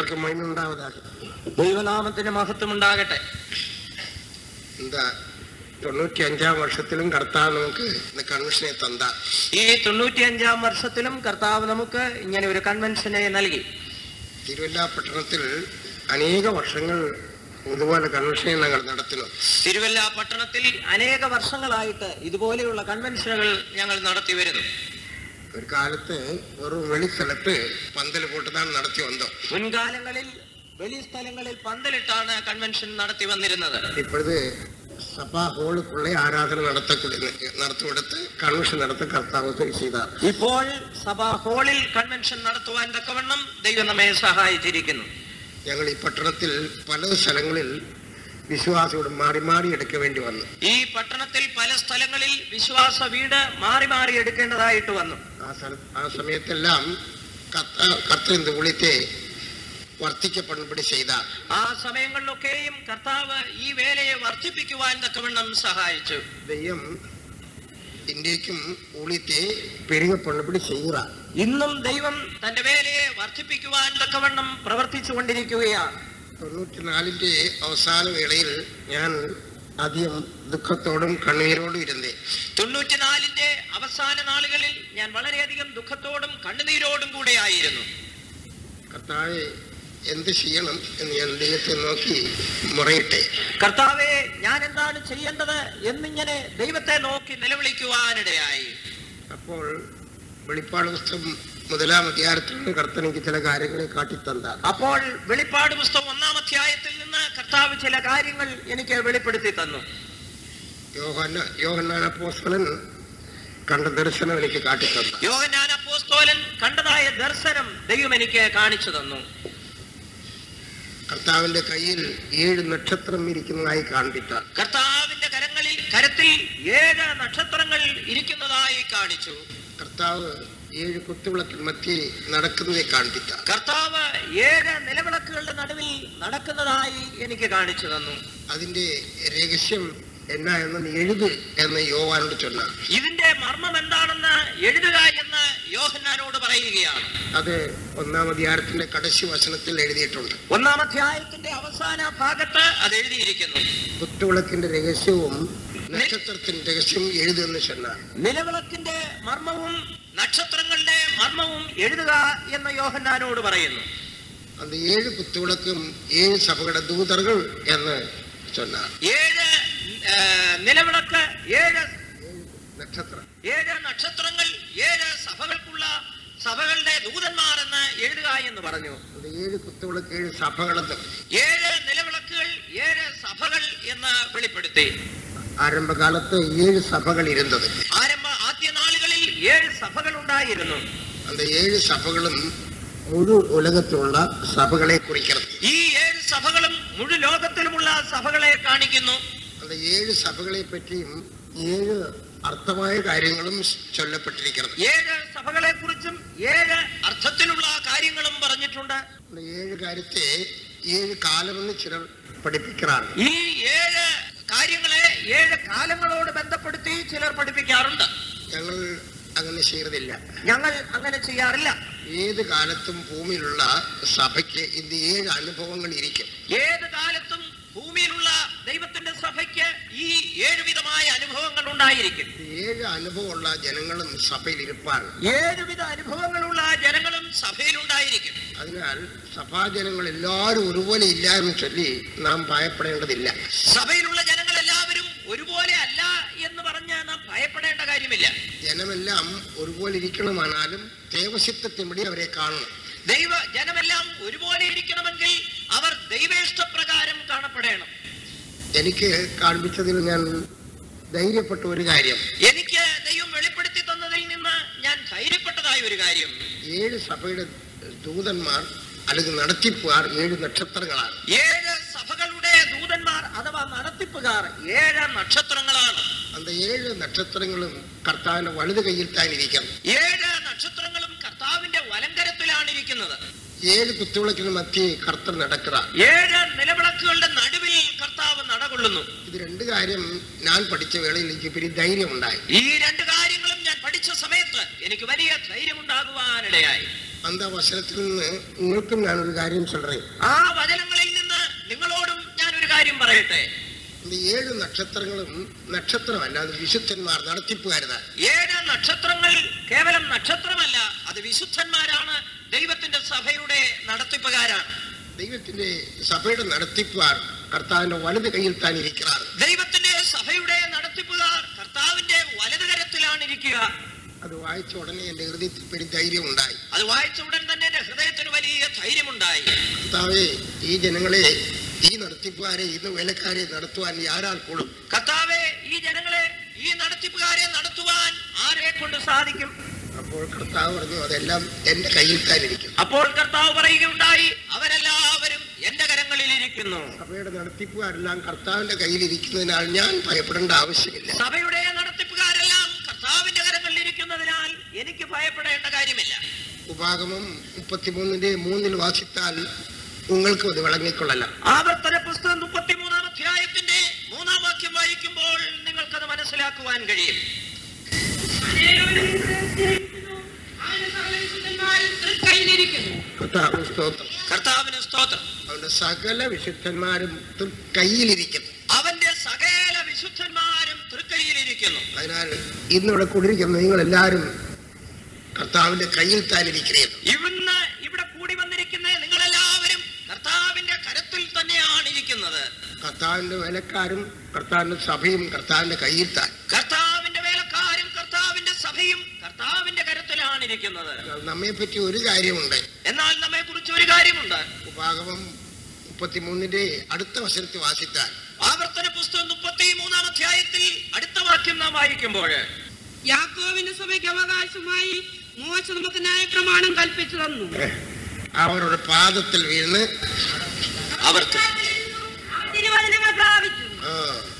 கர்த்தருக்கு மகிமை உண்டாவதாக ദൈവനാമത്തിന് മഹത്വം ഉണ്ടാകട്ടെ இந்த തൊണ്ണൂറ്റി അഞ്ചാം വർഷത്തിലും കർത്താവ് നമുക്ക് இந்த കൺവെൻഷനെ തന്താർ ഈ തൊണ്ണൂറ്റിയഞ്ചാം വർഷത്തിലും കർത്താവ് നമുക്ക് ഇങ്ങനെ ഒരു കൺവെൻഷനെ നൽകി തിരുവല്ല പട്ടണത്തിൽ അനേക വർഷങ്ങൾ ഇതുപോലെ കൺവെൻഷനെ ഞങ്ങൾ നടത്തുന്നു തിരുവല്ല പട്ടണത്തിൽ അനേക വർഷങ്ങളായിട്ട് ഇതുപോലെയുള്ള കൺവെൻഷനുകൾ ഞങ്ങൾ നടത്തി വരുന്നു ഒരു കാലത്ത് വെറും വെളിസ്ഥലത്ത് പന്തൽ പോട്ടുതാണ് നടത്തി വന്നോ മുൻകാലങ്ങളിൽ വെളി സ്ഥലങ്ങളിൽ പന്തലിട്ടാണ് കൺവെൻഷൻ നടത്തി വന്നിരുന്നത് ഇപ്പോഴത് സഭാ ഹോളുക്കുള്ള ആരാധന നടത്തക്കൂടി നടത്തിക്കൊടുത്ത് കൺവെൻഷൻ നടത്തി കർത്താവ് ചെയ്താർ ഇപ്പോൾ സഭാ ഹാളിൽ കൺവെൻഷൻ നടത്തുവാൻ തക്കവണ്ണം ദൈവം നമ്മെ സഹായിച്ചിരിക്കുന്നു ഞങ്ങൾ ഈ പട്ടണത്തിൽ പല സ്ഥലങ്ങളിൽ വിശ്വാസിയോട് മാറി മാറി എടുക്ക വേണ്ടി വന്നു ഈ പട്ടണത്തിൽ പല സ്ഥലങ്ങളിൽ വിശ്വാസ വീട് മാറി മാറി എടുക്കേണ്ടതായിട്ട് വന്നു ആ സ്ഥല ആ സമയത്തെല്ലാം കത്ത കർത്ത இந்த ஊழியத்தை വർദ്ധിക്കപ്പെടുമ്പടി ചെയ്താർ ആ സമയങ്ങളിലൊക്കെയും കർത്താവ് ഈ വേലയെ വർദ്ധിപ്പിക്കുവാൻ തക്കവണ്ണം സഹായിച്ചു ദൈവം ഇന്ത്യക്കും ഊழிയത്തെ പെരുകപ്പെടുമ്പടി ചെയ്യുക ഇന്നും ദൈവം തന്റെ വേലയെ വർദ്ധിപ്പിക്കുവാൻ തക്കവണ്ണം പ്രവർത്തിച്ചു കൊണ്ടിരിക്കുകയാണ് തൊണ്ണൂറ്റിനാലിന്റെ അവസാന വേളയിൽ ഞാൻ അധികം ദുഃഖത്തോടും കണ്ണീരോടും ഇരുന്നേ തൊണ്ണൂറ്റിനാലിന്റെ അവസാന നാളുകളിൽ ഞാൻ വളരെയധികം ദുഃഖത്തോടും കണ്ണുനീരോടും കൂടെ ആയിരുന്നു കർത്താവെ എന്ത് ചെയ്യണം എന്ന് ഞാൻ ദൈവത്തെ നോക്കി മുറയിട്ടെ കർത്താവെ ഞാൻ എന്താണ് ചെയ്യേണ്ടത് എന്നിങ്ങനെ ദൈവത്തെ നോക്കി നിലവിളിക്കുവാനിടയായി അപ്പോൾ വെളിപ്പാട് പുസ്തകം മുതലാം അധ്യായത്തിൽ നിന്ന് കർത്തനെനിക്ക് ചില കാര്യങ്ങളെ കാട്ടിത്തന്താർ അപ്പോൾ വെളിപ്പാട് പുസ്തകം ഒന്നാം അധ്യായത്തിൽ നിന്ന് കർത്താവ് ചില കാര്യങ്ങൾ എനിക്ക് വെളിപ്പെടുത്തി തന്നു യോഹന്ന യോഹന്നാൻ അപ്പോസ്തലൻ കണ്ട ദർശനം എനിക്ക് കാട്ടിത്തന്ന യോഹന്നാൻ അപ്പോസ്തോലൻ കണ്ടതായ ദർശനം ദൈവം എനിക്ക് കാണിച്ചു തന്നു കർത്താവിന്റെ കയ്യിൽ ഏഴ് നക്ഷത്രം ഇരിക്കുന്നതായി കാണിട്ടാർ കർത്താവിന്റെ കരങ്ങളിൽ കരത്തിൽ ഏഴ് നക്ഷത്രങ്ങൾ ഇരിക്കുന്നതായി കാണിച്ചു കർത്താവ് ഏഴ് കുത്തുവിളക്കിൽ മധ്യേ നടക്കുന്നതെ കാണിട്ടാർ കർത്താവ് ഏഴ് നിലവിളക്കുകളുടെ നടുവിൽ നടക്കുന്നതായി എനിക്ക് കാണിച്ചു തന്നു അതിന്റെ രഹസ്യം എന്നാ എന്ന് നീ എഴുത് എന്ന് യോവാനോട് ചൊന്ന ഇതിന്റെ മർമ്മം എന്താണെന്ന് എഴുതുക എന്ന് യോഹന്നാനോട് പറയുകയാണ് അത് ഒന്നാം അധ്യായത്തിന്റെ കടശി വചനത്തിൽ എഴുതിയിട്ടുണ്ട് ഒന്നാം അധ്യായത്തിന്റെ അവസാന ഭാഗത്ത് അത് എഴുതിയിരിക്കുന്നു കുത്തുവിളക്കിന്റെ രഹസ്യവും നക്ഷത്രത്തിന്റെ രഹസ്യവും എഴുതുമെന്ന് ചൊന്ന നിലവിളക്കിന്റെ മർമ്മവും നക്ഷത്രങ്ങളുടെ മർമ്മവും എഴുതുക എന്ന് യോഹന്നാനോട് പറയുന്നു അത് ഏഴ് കുത്തുവിളക്കും ഏഴ് സഭകളുടെ ദൂതர்கள் എന്ന് ചൊന്നാർ ഏഴ് ആ, നിലവിളക്ക് ഏഴ് നക്ഷത്രം ഏഴ് നക്ഷത്രങ്ങൾ ഏഴ് സഭകൾക്കുള്ള സഭകളുടെ ദൂതന്മാർ എന്ന് എഴുതുക എന്ന് പറഞ്ഞു അത് ഏഴ് കുത്തുവിളക്ക് ഏഴ് സഭകളെന്ന് ഏഴ് നിലവിളക്കുകൾ ഏഴ് സഭകൾ എന്ന് വെളിപ്പെടുത്തി ആരംഭകാലത്ത് ഏഴ് സഭകൾ ഇരുന്നത് ആരംഭ ആദ്യ നാളുകളിൽ ഏഴ് സഭകൾ ഉണ്ടായിരുന്നു அந்த ഏഴ് സഭകളും മുഴു ഉലകത്തിലുള്ള സഭകളെ കുറിക്കണം ഈ ഏഴ് സഭകളും മുഴു ലോകത്തിലുമുള്ള സഭകളെ കാണിക്കുന്നു அந்த ഏഴ് സഭകളെ പറ്റിയും ഏഴ് അർത്ഥമായ കാര്യങ്ങളും ചൊല്ലപ്പെട്ടിരിക്കണം ഏഴ് സഭകളെ കുറിച്ചും ഏഴ് അർത്ഥത്തിലുള്ള കാര്യങ്ങളും പറഞ്ഞിട്ടുണ്ട് அந்த ഏഴ് കാര്യത്തെ ഏഴ് കാലമെന്ന് ചിലർ പഠിപ്പിക്കാറാണ് ഈ ഏഴ് കാര്യങ്ങളെ ഏഴ് കാലങ്ങളോട് ബന്ധപ്പെടുത്തി ചിലർ പഠിപ്പിക്കാറുണ്ട് ഞങ്ങൾ അങ്ങനെ ചെയ്യുന്നില്ല ഞങ്ങൾ അങ്ങനെ ചെയ്യാറില്ല ഏത് കാലത്തും ഭൂമിയിലുള്ള സഭയ്ക്ക് ഇത് ഏഴ് അനുഭവങ്ങൾ ഇരിക്കും ഏത് കാലത്തും ഭൂമിയിലുള്ള ദൈവത്തിന്റെ സഭയ്ക്ക് ഈ ഏഴ് വിധമായ അനുഭവങ്ങൾ ഉണ്ടായിരിക്കും ഈ ഏഴ് അനുഭവമുള്ള ജനങ്ങളും സഭയിൽ ഇരിപ്പാണ് ഏഴുവിധ അനുഭവങ്ങളുള്ള ജനങ്ങളും സഭയിലുണ്ടായിരിക്കും അതിനാൽ സഭാജനങ്ങൾ എല്ലാവരും ഒരുപോലെ ഇല്ല എന്ന് ചൊല്ലി നാം ഭയപ്പെടേണ്ടതില്ല സഭയിലുള്ള ജനങ്ങൾ എല്ലാവരും ഒരുപോലെ അല്ല എന്ന് പറഞ്ഞ് നാം ഭയപ്പെടേണ്ട കാര്യമില്ല ജനമെല്ലാം ഒരുപോലെ ഇരിക്കണമെന്നാലും ദേവശിത്വത്തിൻപടി അവരെ കാണണം ദൈവ ജനമെല്ലാം ഒരുപോലെ ഇരിക്കണമെങ്കിൽ അവർ ദൈവേഷ്ടപ്രകാരം കാണപ്പെടണം എനിക്ക് കാണിപ്പിച്ചതിൽ ഞാൻ ധൈര്യപ്പെട്ട ഒരു കാര്യം എനിക്ക് ദൈവം വെളിപ്പെടുത്തി തന്നതിൽ നിന്ന് ഞാൻ ധൈര്യപ്പെട്ടതായ ഒരു കാര്യം ഏഴ് സഭയുടെ ദൂതന്മാർ അല്ലെങ്കിൽ നടത്തിപ്പുകാർ ഏഴ് നക്ഷത്രങ്ങളാണ് ഏഴ് സഭകളുടെ ദൂതന്മാർ അഥവാ നടത്തിപ്പുകാർ ഏഴ് നക്ഷത്രങ്ങളാണ് அந்த ഏഴ് നക്ഷത്രങ്ങളും കർത്താവിന്റെ വലത് കയ്യിൽ താൻ ഇരിക്കണം ഏഴ് നക്ഷത്രങ്ങളും കർത്താവിന്റെ വലങ്കരത്തിലാണ് ഇരിക്കുന്നത് ഏഴ് കുത്തുവിളക്കിന് മധ്യേ കർത്തർ നടക്കുക ഏഴ് നിലവിളക്കുകളുടെ നടുവിൽ കർത്താവ് നടകൊള്ളുന്നു ഇത് രണ്ട് കാര്യം ഞാൻ പഠിച്ച വേളയിൽ എനിക്ക് പിന്നെ ധൈര്യമുണ്ടായി ഈ രണ്ട് കാര്യങ്ങളും ഞാൻ പഠിച്ച സമയത്ത് എനിക്ക് വലിയ ധൈര്യമുണ്ടാകുവാനിടയായി அந்த வசனத்தில் നിന്ന് உங்களுக்கும் நான் ஒரு காரியம் சொல்றேன் ആ വചനങ്ങളിൽ നിന്ന് നിങ്ങളോടും ഞാൻ ഒരു കാര്യം പറയട്ടെ இந்த ஏழு நட்சத்திரங்களும் நட்சத்திரமല്ല അത് വിശുദ്ധന്മാർ നടത്തിപ്പുകാരുതാണ് ഏഴ് നക്ഷത്രങ്ങൾ കേവലം നക്ഷത്രമല്ല അത് വിശുദ്ധന്മാരാണ് ദൈവത്തിന്റെ സഭയുടെ നടത്തിപ്പുകാരാണ് ദൈവത്തിന്റെ സഭയുടെ നടത്തിപ്പുകാർ കർത്താവിന്റെ വലത് കയ്യിൽ താൻ ഇരിക്കാറ് ദൈവത്തിന്റെ സഭയുടെ നടത്തിപ്പുകാർ കർത്താവിന്റെ വലതുകരത്തിലാണ് ഇരിക്കുക അത് വായിച്ച ഉടനെ എന്റെ ഹൃദയത്തിൽ പെരും ധൈര്യം ഉണ്ടായി അത് വായിച്ച ഉടൻ തന്നെ എന്റെ ഹൃദയത്തിന് വലിയ ധൈര്യമുണ്ടായി കർത്താവെ ഈ ജനങ്ങളെ ഈ നടത്തിപ്പുകാരെ ഇന്ന് വേലക്കാരെ നടത്തുവാൻ ആരാൾ കൊള്ളും കർത്താവെ ഈ ജനങ്ങളെ ഈ നടത്തിപ്പുകാരെ നടത്തുവാൻ ആരെ കൊണ്ട് സാധിക്കും അപ്പോൾ കർത്താവ് പറഞ്ഞു അതെല്ലാം എന്റെ കയ്യിൽ താൻ ഇരിക്കും അപ്പോൾ കർത്താവ് പറയുകയുണ്ടായി അവരെല്ലാവരും എന്റെ കരങ്ങളിൽ ഇരിക്കുന്നു സഭയുടെ നടത്തിപ്പുകാരെല്ലാം കർത്താവിന്റെ കയ്യിൽ ഇരിക്കുന്നതിനാൽ ഞാൻ ഭയപ്പെടേണ്ട ആവശ്യമില്ല സഭയുടെ നടത്തിപ്പുകാരെല്ലാം കർത്താവിന്റെ കരങ്ങളിൽ ഇരിക്കുന്നതിനാൽ എനിക്ക് ഭയപ്പെടേണ്ട കാര്യമില്ല ഉപാഗമം മുപ്പത്തിമൂന്നിന്റെ മൂന്നിൽ വാസിത്താൽ ഉങ്ങൾക്കും അത് വിളങ്ങിക്കൊള്ളലാം ആവർത്തന പുസ്തകം മുപ്പത്തിമൂന്നാം അധ്യായത്തിന്റെ മൂന്നാം വാക്യം വായിക്കുമ്പോൾ നിങ്ങൾക്കത് മനസ്സിലാക്കുവാൻ കഴിയും കർത്താവ് സ്തോത്രം കർത്താവിന് സ്തോത്രം അവന്റെ സകല വിശുദ്ധന്മാരും തൃ- കയ്യിലിരിക്കുന്നു അവന്റെ സകല വിശുദ്ധന്മാരും തൃക്കൈയിലിരിക്കുന്നു അതിനാൽ ഇന്നിവിടെ കൂടിയിരിക്കുന്ന നിങ്ങൾ എല്ലാവരും കർത്താവിന്റെ കയ്യിൽ താൻ ഇരിക്കുന്നത് ഇവിടുന്ന് ഇവിടെ കൂടി വന്നിരിക്കുന്ന നിങ്ങളെല്ലാവരും കർത്താവിന്റെ കരത്തിൽ തന്നെയാണ് ഇരിക്കുന്നത് കർത്താവിന്റെ വേലക്കാരും കർത്താവിന്റെ സഭയും കർത്താവിന്റെ കയ്യിൽ താൻ കർത്താവിന്റെ വേലക്കാരും കർത്താവിന്റെ സഭയും കർത്താവിന്റെ കരത്തിലാണ് ഇരിക്കുന്നത് നമ്മെ പറ്റി ഒരു കാര്യമുണ്ട് എന്നാൽ നമ്മെ കുറിച്ച് ഒരു കാര്യമുണ്ട് ഉപാഗമം മുപ്പത്തിമൂന്നിന്റെ അടുത്ത വശത്ത് വാസിത്താൽ ആവർത്തന പുസ്തകം മുപ്പത്തി മൂന്നാം അധ്യായത്തിൽ അടുത്ത വാക്യം നാം വായിക്കുമ്പോൾ യാക്കോവിന്റെ സഭയ്ക്ക് അവകാശമായി മോശ നമുക്ക് ന്യായപ്രമാണം കൽപ്പിച്ചു തന്നു അവരുടെ പാദത്തിൽ വീണ് അവർ തിരുവചനങ്ങൾ പ്രാപിച്ചു ആ,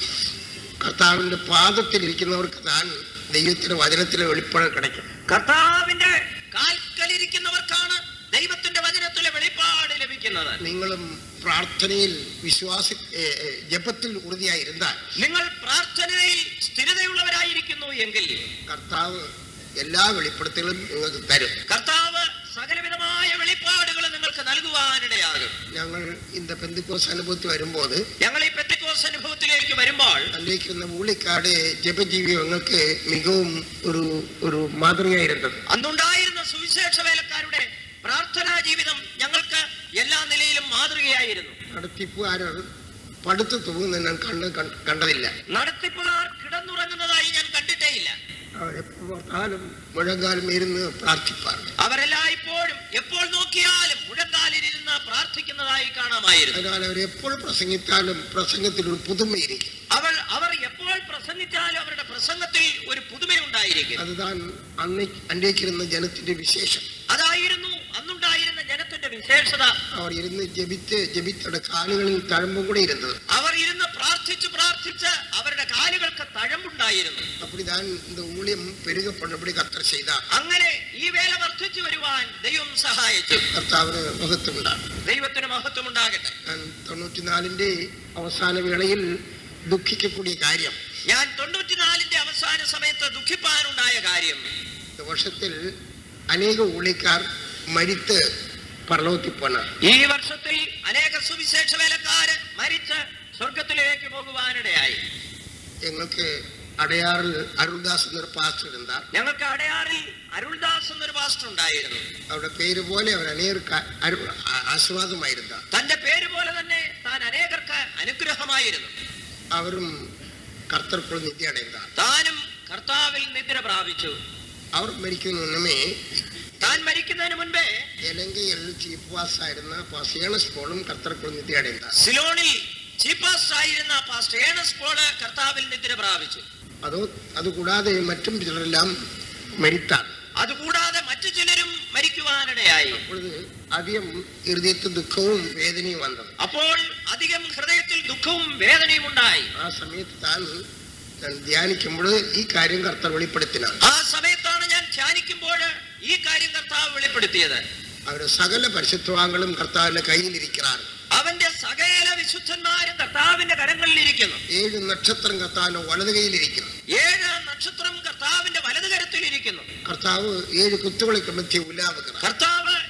കർത്താവിന്റെ പാദത്തിൽ ഇരിക്കുന്നവർക്ക് താൻ ദൈവത്തിന്റെ വചനത്തിലെ വെളിപ്പാട് കിടക്കും കർത്താവിന്റെ കാൽക്കലിരിക്കുന്നവർക്കാണ് ദൈവത്തിന്റെ വചനത്തിലെ വെളിപ്പാട് ലഭിക്കുന്നത് നിങ്ങളും പ്രാർത്ഥനയിൽ വിശ്വാസി ഏ, ഏ, ജപത്തിൽ ഉറുതിയായിരുന്നാൽ നിങ്ങൾ പ്രാർത്ഥനയിൽ സ്ഥിരതയുള്ളവരായിരിക്കുന്നു എങ്കിൽ കർത്താവ് എല്ലാ വെളിപ്പെടുത്തലും നിങ്ങൾക്ക് തരും കർത്താവ് സകലവിധമായ വെളിപ്പാടുകൾ നിങ്ങൾക്ക് നൽകുവാനിടയാകും ഞങ്ങൾ இந்த பெந்துக்கோஸ் അനുഭവത്തിൽ വരുമ്പോൾ ഞങ്ങൾ ഈ പെത്തിക്കോസ് അനുഭവത്തിലേക്ക് വരുമ്പോൾ അല്ലേക്കുന്ന ഊളിക്കാട് ജപജീവി ഞങ്ങൾക്ക് മികവും ഒരു ഒരു മാതൃകയായിരുന്നത് അന്നുണ്ടായിരുന്ന സുവിശേഷ വേലക്കാരുടെ പ്രാർത്ഥനാ ജീവിതം ഞങ്ങൾക്ക് എല്ലാ നിലയിലും മാതൃകയായിരുന്നു നടത്തിപ്പുകാരർ പടുത്തു തൂങ്ങുന്ന ഞാൻ കണ്ട് കണ്ട്- കണ്ടതില്ല നടത്തിപ്പുകാർ കിടന്നുറങ്ങുന്നതായി ഞാൻ കണ്ടിട്ടേയില്ല അവരെപ്പോൾ ഓർത്താലും മുഴങ്കാലും ഇരുന്ന് പ്രാർത്ഥിപ്പാർ അവരെല്ലായ്പ്പോഴും എപ്പോൾ നോക്കിയാലും മുഴങ്കാലിരുന്ന് പ്രാർത്ഥിക്കുന്നതായി കാണാമായിരുന്നു അതിനാൽ അവരെപ്പോൾ പ്രസംഗിച്ചാലും പ്രസംഗത്തിൽ ഒരു പുതുമയിരിക്കും അവൾ അവർ എപ്പോൾ പ്രസംഗിച്ചാലും അവരുടെ പ്രസംഗത്തിൽ ഒരു പുതുമയുണ്ടായിരിക്കും അതുതാൻ അന്ന് അന്വേഷിക്കുന്ന ജനത്തിന്റെ വിശേഷം അതായിരുന്നു അന്നുണ്ടായിരുന്ന ജനത്തിന്റെ വിശേഷത അവർ ഇരുന്ന് ജപിച്ച് ജപിച്ചവരുടെ കാലുകളിൽ തഴമ്പും കൂടെ ഇരുന്നത് അവർ ഇരുന്ന് പ്രാർത്ഥിച്ച് പ്രാർത്ഥിച്ച് അവരുടെ കാലുകൾക്ക് തഴമ്പുണ്ടായിരുന്നു அப்படிதான் இந்த ஊழியம் பெருகப்பட்டபடி கத்தர் செய்தார் അങ്ങനെ ഈ വേല വർദ്ധിച്ചു വരുവാൻ ദൈവം സഹായിച്ചു കർത്താവിന് മഹത്വമുണ്ടാകും ദൈവത്തിന് മഹത്വം ഉണ്ടാകട്ടെ ഞാൻ തൊണ്ണൂറ്റിനാലിന്റെ അവസാന വേളയിൽ ദുഃഖിക്കக்கூடிய കാര്യം ഞാൻ തൊണ്ണൂറ്റിനാലിന്റെ അവസാന സമയത്ത് ദുഃഖിപ്പാനുണ്ടായ കാര്യം இந்த വർഷത്തിൽ അനേക ഊഴിക്കാർ മരിത്ത് പരലോകത്തിൽ പോനാർ ഈ വർഷത്തിൽ അനേക സുവിശേഷ വേലക്കാര് മരിച്ച് സ്വർഗത്തിലേക്ക് പോകുവാനിടയായി ഞങ്ങൾക്ക് അടയാറിൽ അരുൾദാസ് എന്നൊരു പാസ്റ്റർ இருந்தார் ഞങ്ങൾക്ക് അടയാറിൽ അരുൾദാസ് എന്നൊരു പാസ്റ്റർ ഉണ്ടായിരുന്നു അവരുടെ പേര് പോലെ അവർ അനേകർക്ക് അരു- ആ- ആശീർവാദമായിരുന്നാർ തന്റെ പേര് പോലെ തന്നെ താൻ അനേകർക്ക് അനുഗ്രഹമായിരുന്നു അവരും കർത്തർക്കുൾ നിത്യ അടയുന്നാർ താനും കർത്താവിൽ നിദ്ര പ്രാപിച്ചു അവർ മരിക്കുന്ന മുന്നമേ താൻ മരിക്കുന്നതിന് മുൻപേ ഇലങ്കയിൽ ചീഫ് വാസ് ആയിരുന്ന പാസിയാണസ് പോളും കർത്തർക്കുൾ നിത്യ അടയുന്നാർ സിലോണിൽ ചീഫ് പാസ്റ്റർ ആയിരുന്ന പാസ്റ്റർ ഏണസ് പോള് കർത്താവിൽ നിദ്ര പ്രാപിച്ചു അതോ അതുകൂടാതെ മറ്റും ചിലരെല്ലാം മരിത്താർ അതുകൂടാതെ മറ്റു ചിലരും മരിക്കുവാനിടയായി അപ്പോഴത് അധികം ഹൃദയത്തിൽ ദുഃഖവും വേദനയും വന്നത് അപ്പോൾ അധികം ഹൃദയത്തിൽ ദുഃഖവും വേദനയും ഉണ്ടായി ആ സമയത്ത് താൻ ഞാൻ ധ്യാനിക്കുമ്പോൾ ഈ കാര്യം കർത്തർ വെളിപ്പെടുത്തിനാണ് ആ സമയത്താണ് ഞാൻ ധ്യാനിക്കുമ്പോൾ ഈ കാര്യം കർത്താവ് വെളിപ്പെടുത്തിയത് അവരുടെ സകല പരിശുദ്ധവാങ്ങളും കർത്താവിന്റെ കയ്യിലിരിക്കാറ് അവന്റെ സകല വിശുദ്ധന്മാരും കർത്താവിന്റെ കരങ്ങളിൽ ഇരിക്കുന്നു ഏഴ് നക്ഷത്രം കർത്താവിന്റെ വലത് കയ്യിലിരിക്കുന്നു ഏഴ് നക്ഷത്രം കർത്താവിന്റെ വലത് കരത്തിൽ ഇരിക്കുന്നു കർത്താവ് ഏഴ് കുത്തുകളെ കണ്ടെത്തിയ ഉലാവുക കർത്താവ്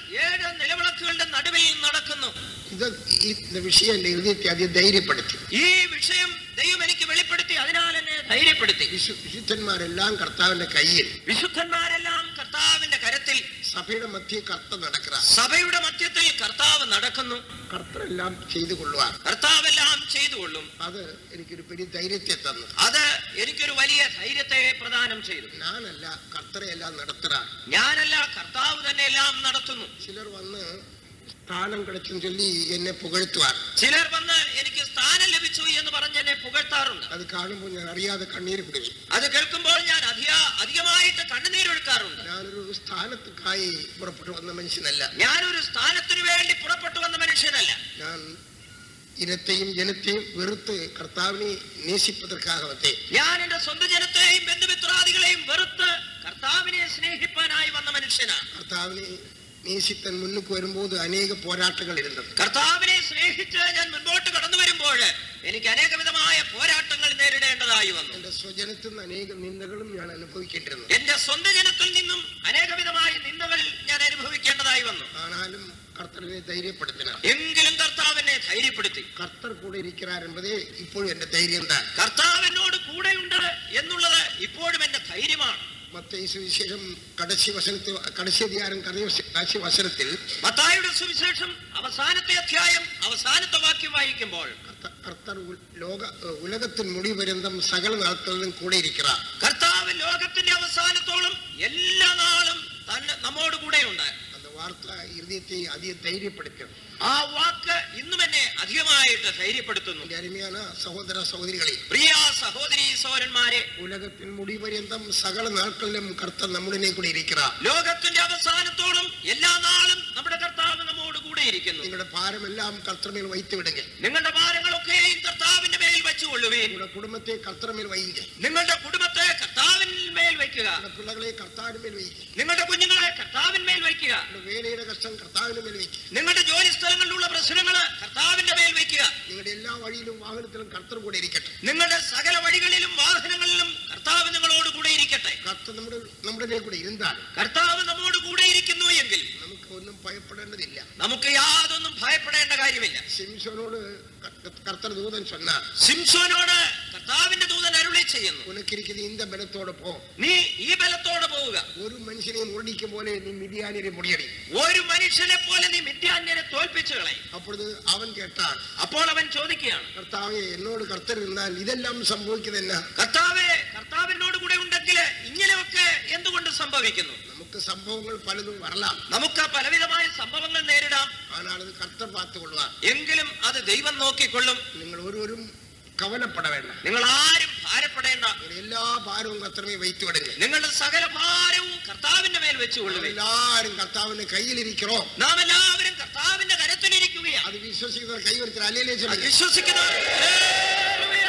വിളക്കുകളുടെ നടുവിൽ നടക്കുന്നു ഇത് ഈ വിഷയം എൻ്റെ ഹൃദയത്തെ അധികം ധൈര്യപ്പെടുത്തി ഈ വിഷയം ദൈവം എനിക്ക് വെളിപ്പെടുത്തി അതിനാൽ എന്നെ ധൈര്യപ്പെടുത്തി വിശു വിശുദ്ധന്മാരെല്ലാം കർത്താവിന്റെ കയ്യിൽ വിശുദ്ധന്മാരെല്ലാം കർത്താവിന്റെ കരത്തിൽ സഭയുടെ മധ്യ കർത്ത നടക്കുക സഭയുടെ മധ്യത്തിൽ കർത്താവ് നടക്കുന്നു കർത്തരെല്ലാം ചെയ്തു കൊള്ളുവാൻ കർത്താവെല്ലാം ചെയ്തുകൊള്ളും അത് എനിക്കൊരു പെரிய ധൈര്യത്തെ തന്നു അത് എനിക്കൊരു വലിയ ധൈര്യത്തെ പ്രദാനം ചെയ്തു ഞാനല്ല കർത്തരെയെല്ലാം നടത്തുക ഞാനല്ല കർത്താവ് തന്നെ എല്ലാം നടത്തുന്നു ചിലർ വന്ന് സ്ഥാനം കിടച്ചെന്ന് ചൊല്ലി എന്നെ പുകഴ്ത്തുവാൻ ചിലർ വന്ന് എനിക്ക് സ്ഥാനം ലഭിച്ചു എന്ന് പറഞ്ഞ് എന്നെ പുകഴ്ത്താറുണ്ട് അത് കാണുമ്പോൾ ഞാൻ അറിയാതെ കണ്ണീര് കുടിക്കും അത് കേൾക്കുമ്പോൾ ഞാൻ അധിക അധികമായിട്ട് കണ്ണുനീരൊഴുക്കാറുണ്ട് ഞാനൊരു സ്ഥാനത്തുക്കായി പുറപ്പെട്ടു വന്ന മനുഷ്യനല്ല ഞാനൊരു സ്ഥാനത്തിനു വേണ്ടി പുറപ്പെട്ടു വന്ന മനുഷ്യനല്ല ഞാൻ ഇനത്തെയും ജനത്തെയും വെറുത്ത് കർത്താവിനെ നേശിപ്പതற்காக വന്നേ ഞാൻ എന്റെ സ്വന്തം ജനത്തെയും ബന്ധുമിത്രാദികളെയും വെറുത്ത് കർത്താവിനെ സ്നേഹിപ്പാനായി വന്ന മനുഷ്യനാണ് കർത്താവിനെ നേശിത്തൻ മുന്നുക്ക് വരുമ്പോൾ അനേക പോരാട്ടങ്ങൾ ഇരുന്നത് കർത്താവിനെ സ്നേഹിച്ച് ഞാൻ മുൻപോട്ട് കടന്നു വരുമ്പോൾ എനിക്ക് അനേക വിധമായ പോരാട്ടങ്ങൾ നേരിടേണ്ടതായി വന്നു എന്റെ സ്വജനത്തിൽ നിന്ന് അനേക നിന്ദകളും ഞാൻ അനുഭവിക്കേണ്ടിരുന്നു എന്റെ സ്വന്തം ജനത്തിൽ നിന്നും അനേക വിധമായ നിന്ദകൾ ഞാൻ അനുഭവിക്കേണ്ടതായി വന്നു ആണാലും കർത്തനെ ധൈര്യപ്പെടുത്തിന എങ്കിലും കർത്താവിനെ ധൈര്യപ്പെടുത്തി കർത്തർ കൂടെ ഇരിக்கிறார் என்பதே ഇപ്പോഴും എന്റെ ധൈര്യം താൻ കർത്താവ് എന്നോട് കൂടെയുണ്ട് എന്നുള്ളത് ഇപ്പോഴും എന്റെ ധൈര്യമാണ് മത്തയി സുവിശേഷം കടശി വസനത്തിൽ കടശി അധികാരം കടശി വസനത്തിൽ മത്തായുടെ സുവിശേഷം അവസാനത്തെ അധ്യായം അവസാനത്തെ വാക്യം വായിക്കുമ്പോൾ കർത്ത- കർത്തർ ഉ- ലോക ഉലകത്തിൻ മുടിപര്യന്തം സകല നാൾക്കളിലും കൂടെ ഇരിக்கிறார் കർത്താവ് ലോകത്തിന്റെ അവസാനത്തോളം എല്ലാ നാളും തന്നെ നമ്മോട് കൂടെയുണ്ട് அந்த வார்த்தை இருதயத்தை அதிக தைரியப்படுத்தும் ആ വാക്ക് ഇന്നും എന്നെ അധികമായിട്ട് ധൈര്യപ്പെടുത്തുന്നു എന്റെ അരുമயான സഹോദര സഹോദരികളെ പ്രിയ സഹോദരി സഹോദരന്മാരെ ഉലകത്തിൻ മുടിപര്യന്തം സകല നാൾക്കളിലും കർത്തർ നമ്മുടെ കൂടെ ഇരിக்கிறார் ലോകത്തിന്റെ അവസാനത്തോളം എല്ലാ നാളും നമ്മുടെ കർത്താവ് നമ്മോട് കൂടെ ഇരിക്കുന്നു നിങ്ങളുടെ ഭാരമെല്ലാം കർത്തമേൽ വൈத்து വിടുங்க നിങ്ങളുടെ ഭാരങ്ങളൊക്കെയും കർത്താവിന്റെ മേൽ വെച്ചുകൊള്ളുവീൻ നിങ്ങളുടെ കുടുംബത്തെ കർത്തമേൽ വൈകുക നിങ്ങളുടെ കുടുംബത്തെ കർത്താവിന് മേൽ വയ്ക്കുക നിങ്ങളുടെ പിള്ളകളെ കർത്താവിന്മേൽ വയ്ക്കുക നിങ്ങളുടെ കുഞ്ഞുങ്ങളെ കർത്താവിന്മേൽ വയ്ക്കുക നിങ്ങളുടെ വേലയുടെ കഷ്ടം കർത്താവിന്റെ മേൽ വയ്ക്കുക നിങ്ങളുടെ ജോലി സ്ഥലങ്ങളിലുള്ള പ്രശ്നങ്ങൾ കർത്താവിന്റെ മേൽ വയ്ക്കുക നിങ്ങളുടെ എല്ലാ വഴിയിലും വാഹനത്തിലും കർത്തർ കൂടെ ഇരിക്കട്ടെ നിങ്ങളുടെ സകല വഴികളിലും വാഹനങ്ങളിലും കർത്താവ് നിങ്ങളോട് കൂടെ ഇരിക്കട്ടെ കർത്തർ നമ്മുടെ നമ്മുടെ കൂടെ ഇരുന്നാൽ കർത്താവ് നമ്മോട് കൂടെ ഇരിക്കുന്നു എങ്കിൽ നമുക്ക് ഒന്നും ഭയപ്പെടേണ്ടതില്ല നമുക്ക് യാതൊന്നും ഭയപ്പെടേണ്ട കാര്യമില്ല സിംസോനോട് കർത്തർ ദൂതൻ சொன்னார் സിംസോനോട് കർത്താവിന്റെ ദൂതൻ അരുളി ചെയ്യുന്നു ഉനക്കിരിക്കുന്ന இந்த ബലത്തോടെ പോ നീ ഈ ബലത്തോടെ പോവുക ഒരു മനുഷ്യനെ മുരടിക്കും പോലെ നീ മിതിയാനിരെ മുടിയടി ഒരു മനുഷ്യനെ പോലെ നീ മിഥ്യാന്യനെ തോൽപ്പിച്ചു കളയും അപ്പോഴത് അവൻ കേട്ടാൽ അപ്പോൾ അവൻ ചോദിക്കുകയാണ് കർത്താവെ എന്നോട് കർത്തർ ഇരുന്നാൽ ഇതെല്ലാം സംഭവിക്കുന്നത് എന്നാ കർത്താവെ കർത്താവിനോട് കൂടെ ഉണ്ടെങ്കിൽ ഇങ്ങനെയൊക്കെ എന്തുകൊണ്ട് സംഭവിക്കുന്നു നമുക്ക് സംഭവങ്ങൾ പലതും വരലാം നമുക്ക് പലവിധമായ സംഭവങ്ങൾ നേരിടാം ஆனால் അത് കർത്തർ பார்த்து കൊള്ളുക എങ്കിലും അത് ദൈവം നോക്കിക്കൊള്ളും നിങ്ങൾ ഓരോരും കവലപ്പെട വേണ്ട നിങ്ങൾ ആരും ഭാരപ്പെടേണ്ട നിങ്ങൾ എല്ലാ ഭാരവും കർത്തമേ വൈத்து വിടുங்க നിങ്ങളുടെ സകല ഭാരവും കർത്താവിന്റെ മേൽ വെച്ചുകൊള്ളുക എല്ലാരും കർത്താവിന്റെ കയ്യിലിരിக்கிறோம் നാം എല്ലാവരും കർത്താവിന്റെ കരത്തിലിരിക്കുകയാണ് അത് വിശ്വസിക്കുന്നവർ കൈവരുത്തി അല്ലേ അത് വിശ്വസിക്കുന്നവർ ഹല്ലേലൂയ.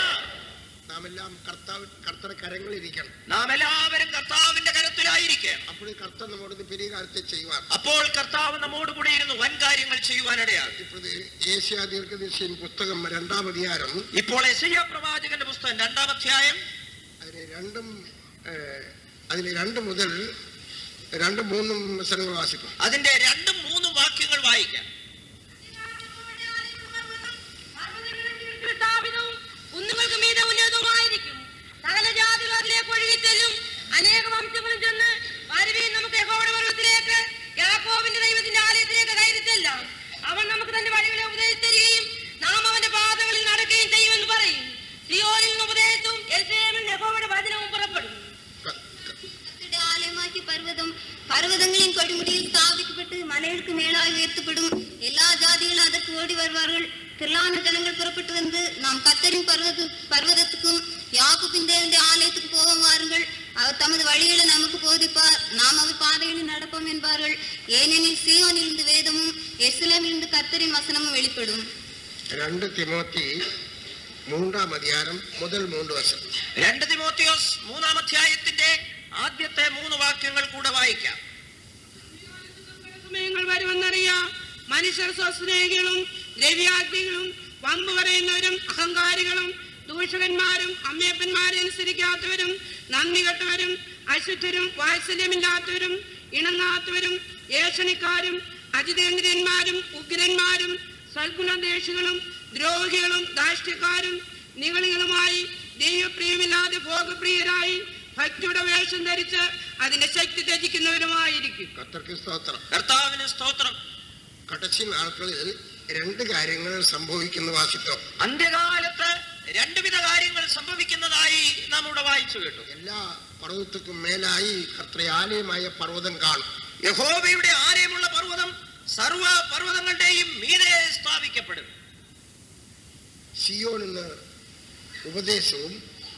നാം എല്ലാം കർത്താവ് കർത്തരുടെ കരങ്ങളിലിരിക്കണം നാം എല്ലാവരും കർത്താവിന്റെ കരത്തിലായിരിക്കണം അപ്പോൾ കർത്തർ നമ്മോട് പെരിയ കാര്യത്തെ ചെയ്യുവാൻ അപ്പോൾ കർത്താവ് നമ്മോട് കൂടെ ഇരുന്ന് വൻ കാര്യങ്ങൾ ചെയ്യുവാനിടയാണ് ഇപ്പോഴത് ഏഷ്യാ ദീർഘദർശിൻ പുസ്തകം രണ്ടാം അധികാരം ഇപ്പോൾ എസയ്യ പ്രവാചകന്റെ പുസ്തകം രണ്ടാം അധ്യായം അതിന് രണ്ടും ഏഹ്, അതിന് രണ്ട് മുതൽ രണ്ടും മൂന്നും വസനങ്ങൾ വാസിക്കും അതിന്റെ രണ്ടും മൂന്നും വാക്യങ്ങൾ വായിക്കാം സ്ഥാപിതവും കുന്നുകൾക്ക് മീതെ ഉന്നതവുമായിരിക്കും സകല ജാതികളും അതിലേക്ക് ഒഴുകിച്ചെല്ലും അനേക വംശങ്ങളും ചെന്ന് വരുവീൻ നമുക്ക് യഹോവയുടെ പർവ്വതത്തിലേക്ക് യാക്കോബിന്റെ ദൈവത്തിന്റെ ആലയത്തിലേക്ക് കയറിച്ചെല്ലാം അവൻ നമുക്ക് തന്റെ വഴികളെ ഉപദേശിച്ചിരിക്കുകയും നാം അവന്റെ പാതകളിൽ നടക്കുകയും ചെയ്യുമെന്ന് പറയും സിയോനിൽ നിന്ന് ഉപദേശവും എരുസലേമിൽ നിന്ന് യഹോവയുടെ വചനവും പുറപ്പെടും கர்த்தருடைய ஆலயமாக்கி பர்வதம் பர்வதங்களின் கொடிமுடியில் ஸ்தாபிக்கப்பட்டு மலைகளுக்கு மேலாக உயர்த்தப்படும் எல்லா ஜாதிகளும் அதற்கு ஓடி வருவார்கள் திரளான ஜனங்கள் புறப்பட்டு வந்து நாம் கத்தரின் பர்வத பர்வதத்துக்கும் யாக்குப்பின் தேவனுடைய ஆலயத்துக்கு போவோம் வாருங்கள் அவர் தமது வழிகளை நமக்கு போதிப்பார் நாம் அவர் பாதைகளில் நடப்போம் என்பார்கள் ஏனெனில் சீயோனிலிருந்து வேதமும் எஸ்லேமிலிருந்து கத்தரின் வசனமும் வெளிப்படும் രണ്ട് തിമോത്തി മൂന്നാം അധികാരം മുതൽ മൂന്ന് വർഷം രണ്ട് തിമോത്തിയോസ് മൂന്നാം അധ്യായത്തിന്റെ ആദ്യത്തെ മൂന്ന് വാക്യങ്ങൾ കൂടെ വായിക്കാം സമയങ്ങൾ വരുമെന്നറിയാം മനുഷ്യർ സ്വസ്നേഹികളും ദ്രവ്യാഗ്നികളും വമ്പ് പറയുന്നവരും അഹങ്കാരികളും ദൂഷകന്മാരും അമ്മയപ്പന്മാരെ അനുസരിക്കാത്തവരും നന്ദി കെട്ടവരും അശുദ്ധരും വാത്സല്യമില്ലാത്തവരും ഇണങ്ങാത്തവരും ഏഷണിക്കാരും അജിതേന്ദ്രന്മാരും ഉഗ്രന്മാരും സൽഗുണദേശികളും ദ്രോഹികളും ധാർഷ്ട്യക്കാരും നിങ്ങളികളുമായി ദൈവപ്രിയമില്ലാതെ ഭോഗപ്രിയരായി ഭക്തിയുടെ വേഷം ധരിച്ച് അതിന്റെ ശക്തി ത്യജിക്കുന്നവരുമായിരിക്കും കത്തർക്ക് സ്തോത്രം കർത്താവിന് സ്തോത്രം കടച്ചി നാൾക്കളിൽ രണ്ട് കാര്യങ്ങൾ സംഭവിക്കുന്ന വാസിത്വം അന്ത്യകാലത്ത് രണ്ടുവിധ കാര്യങ്ങൾ സംഭവിക്കുന്നതായി നാം ഇവിടെ വായിച്ചു കേട്ടു എല്ലാ പർവ്വതത്തിനും മേലായി കർത്തയാലയമായ പർവ്വതം കാണും യഹോവയുടെ ആലയമുള്ള പർവ്വതം സർവ പർവ്വതങ്ങളുടെയും മീതെ സ്ഥാപിക്കപ്പെടും സിയോനിൽ നിന്ന് ഉപദേശവും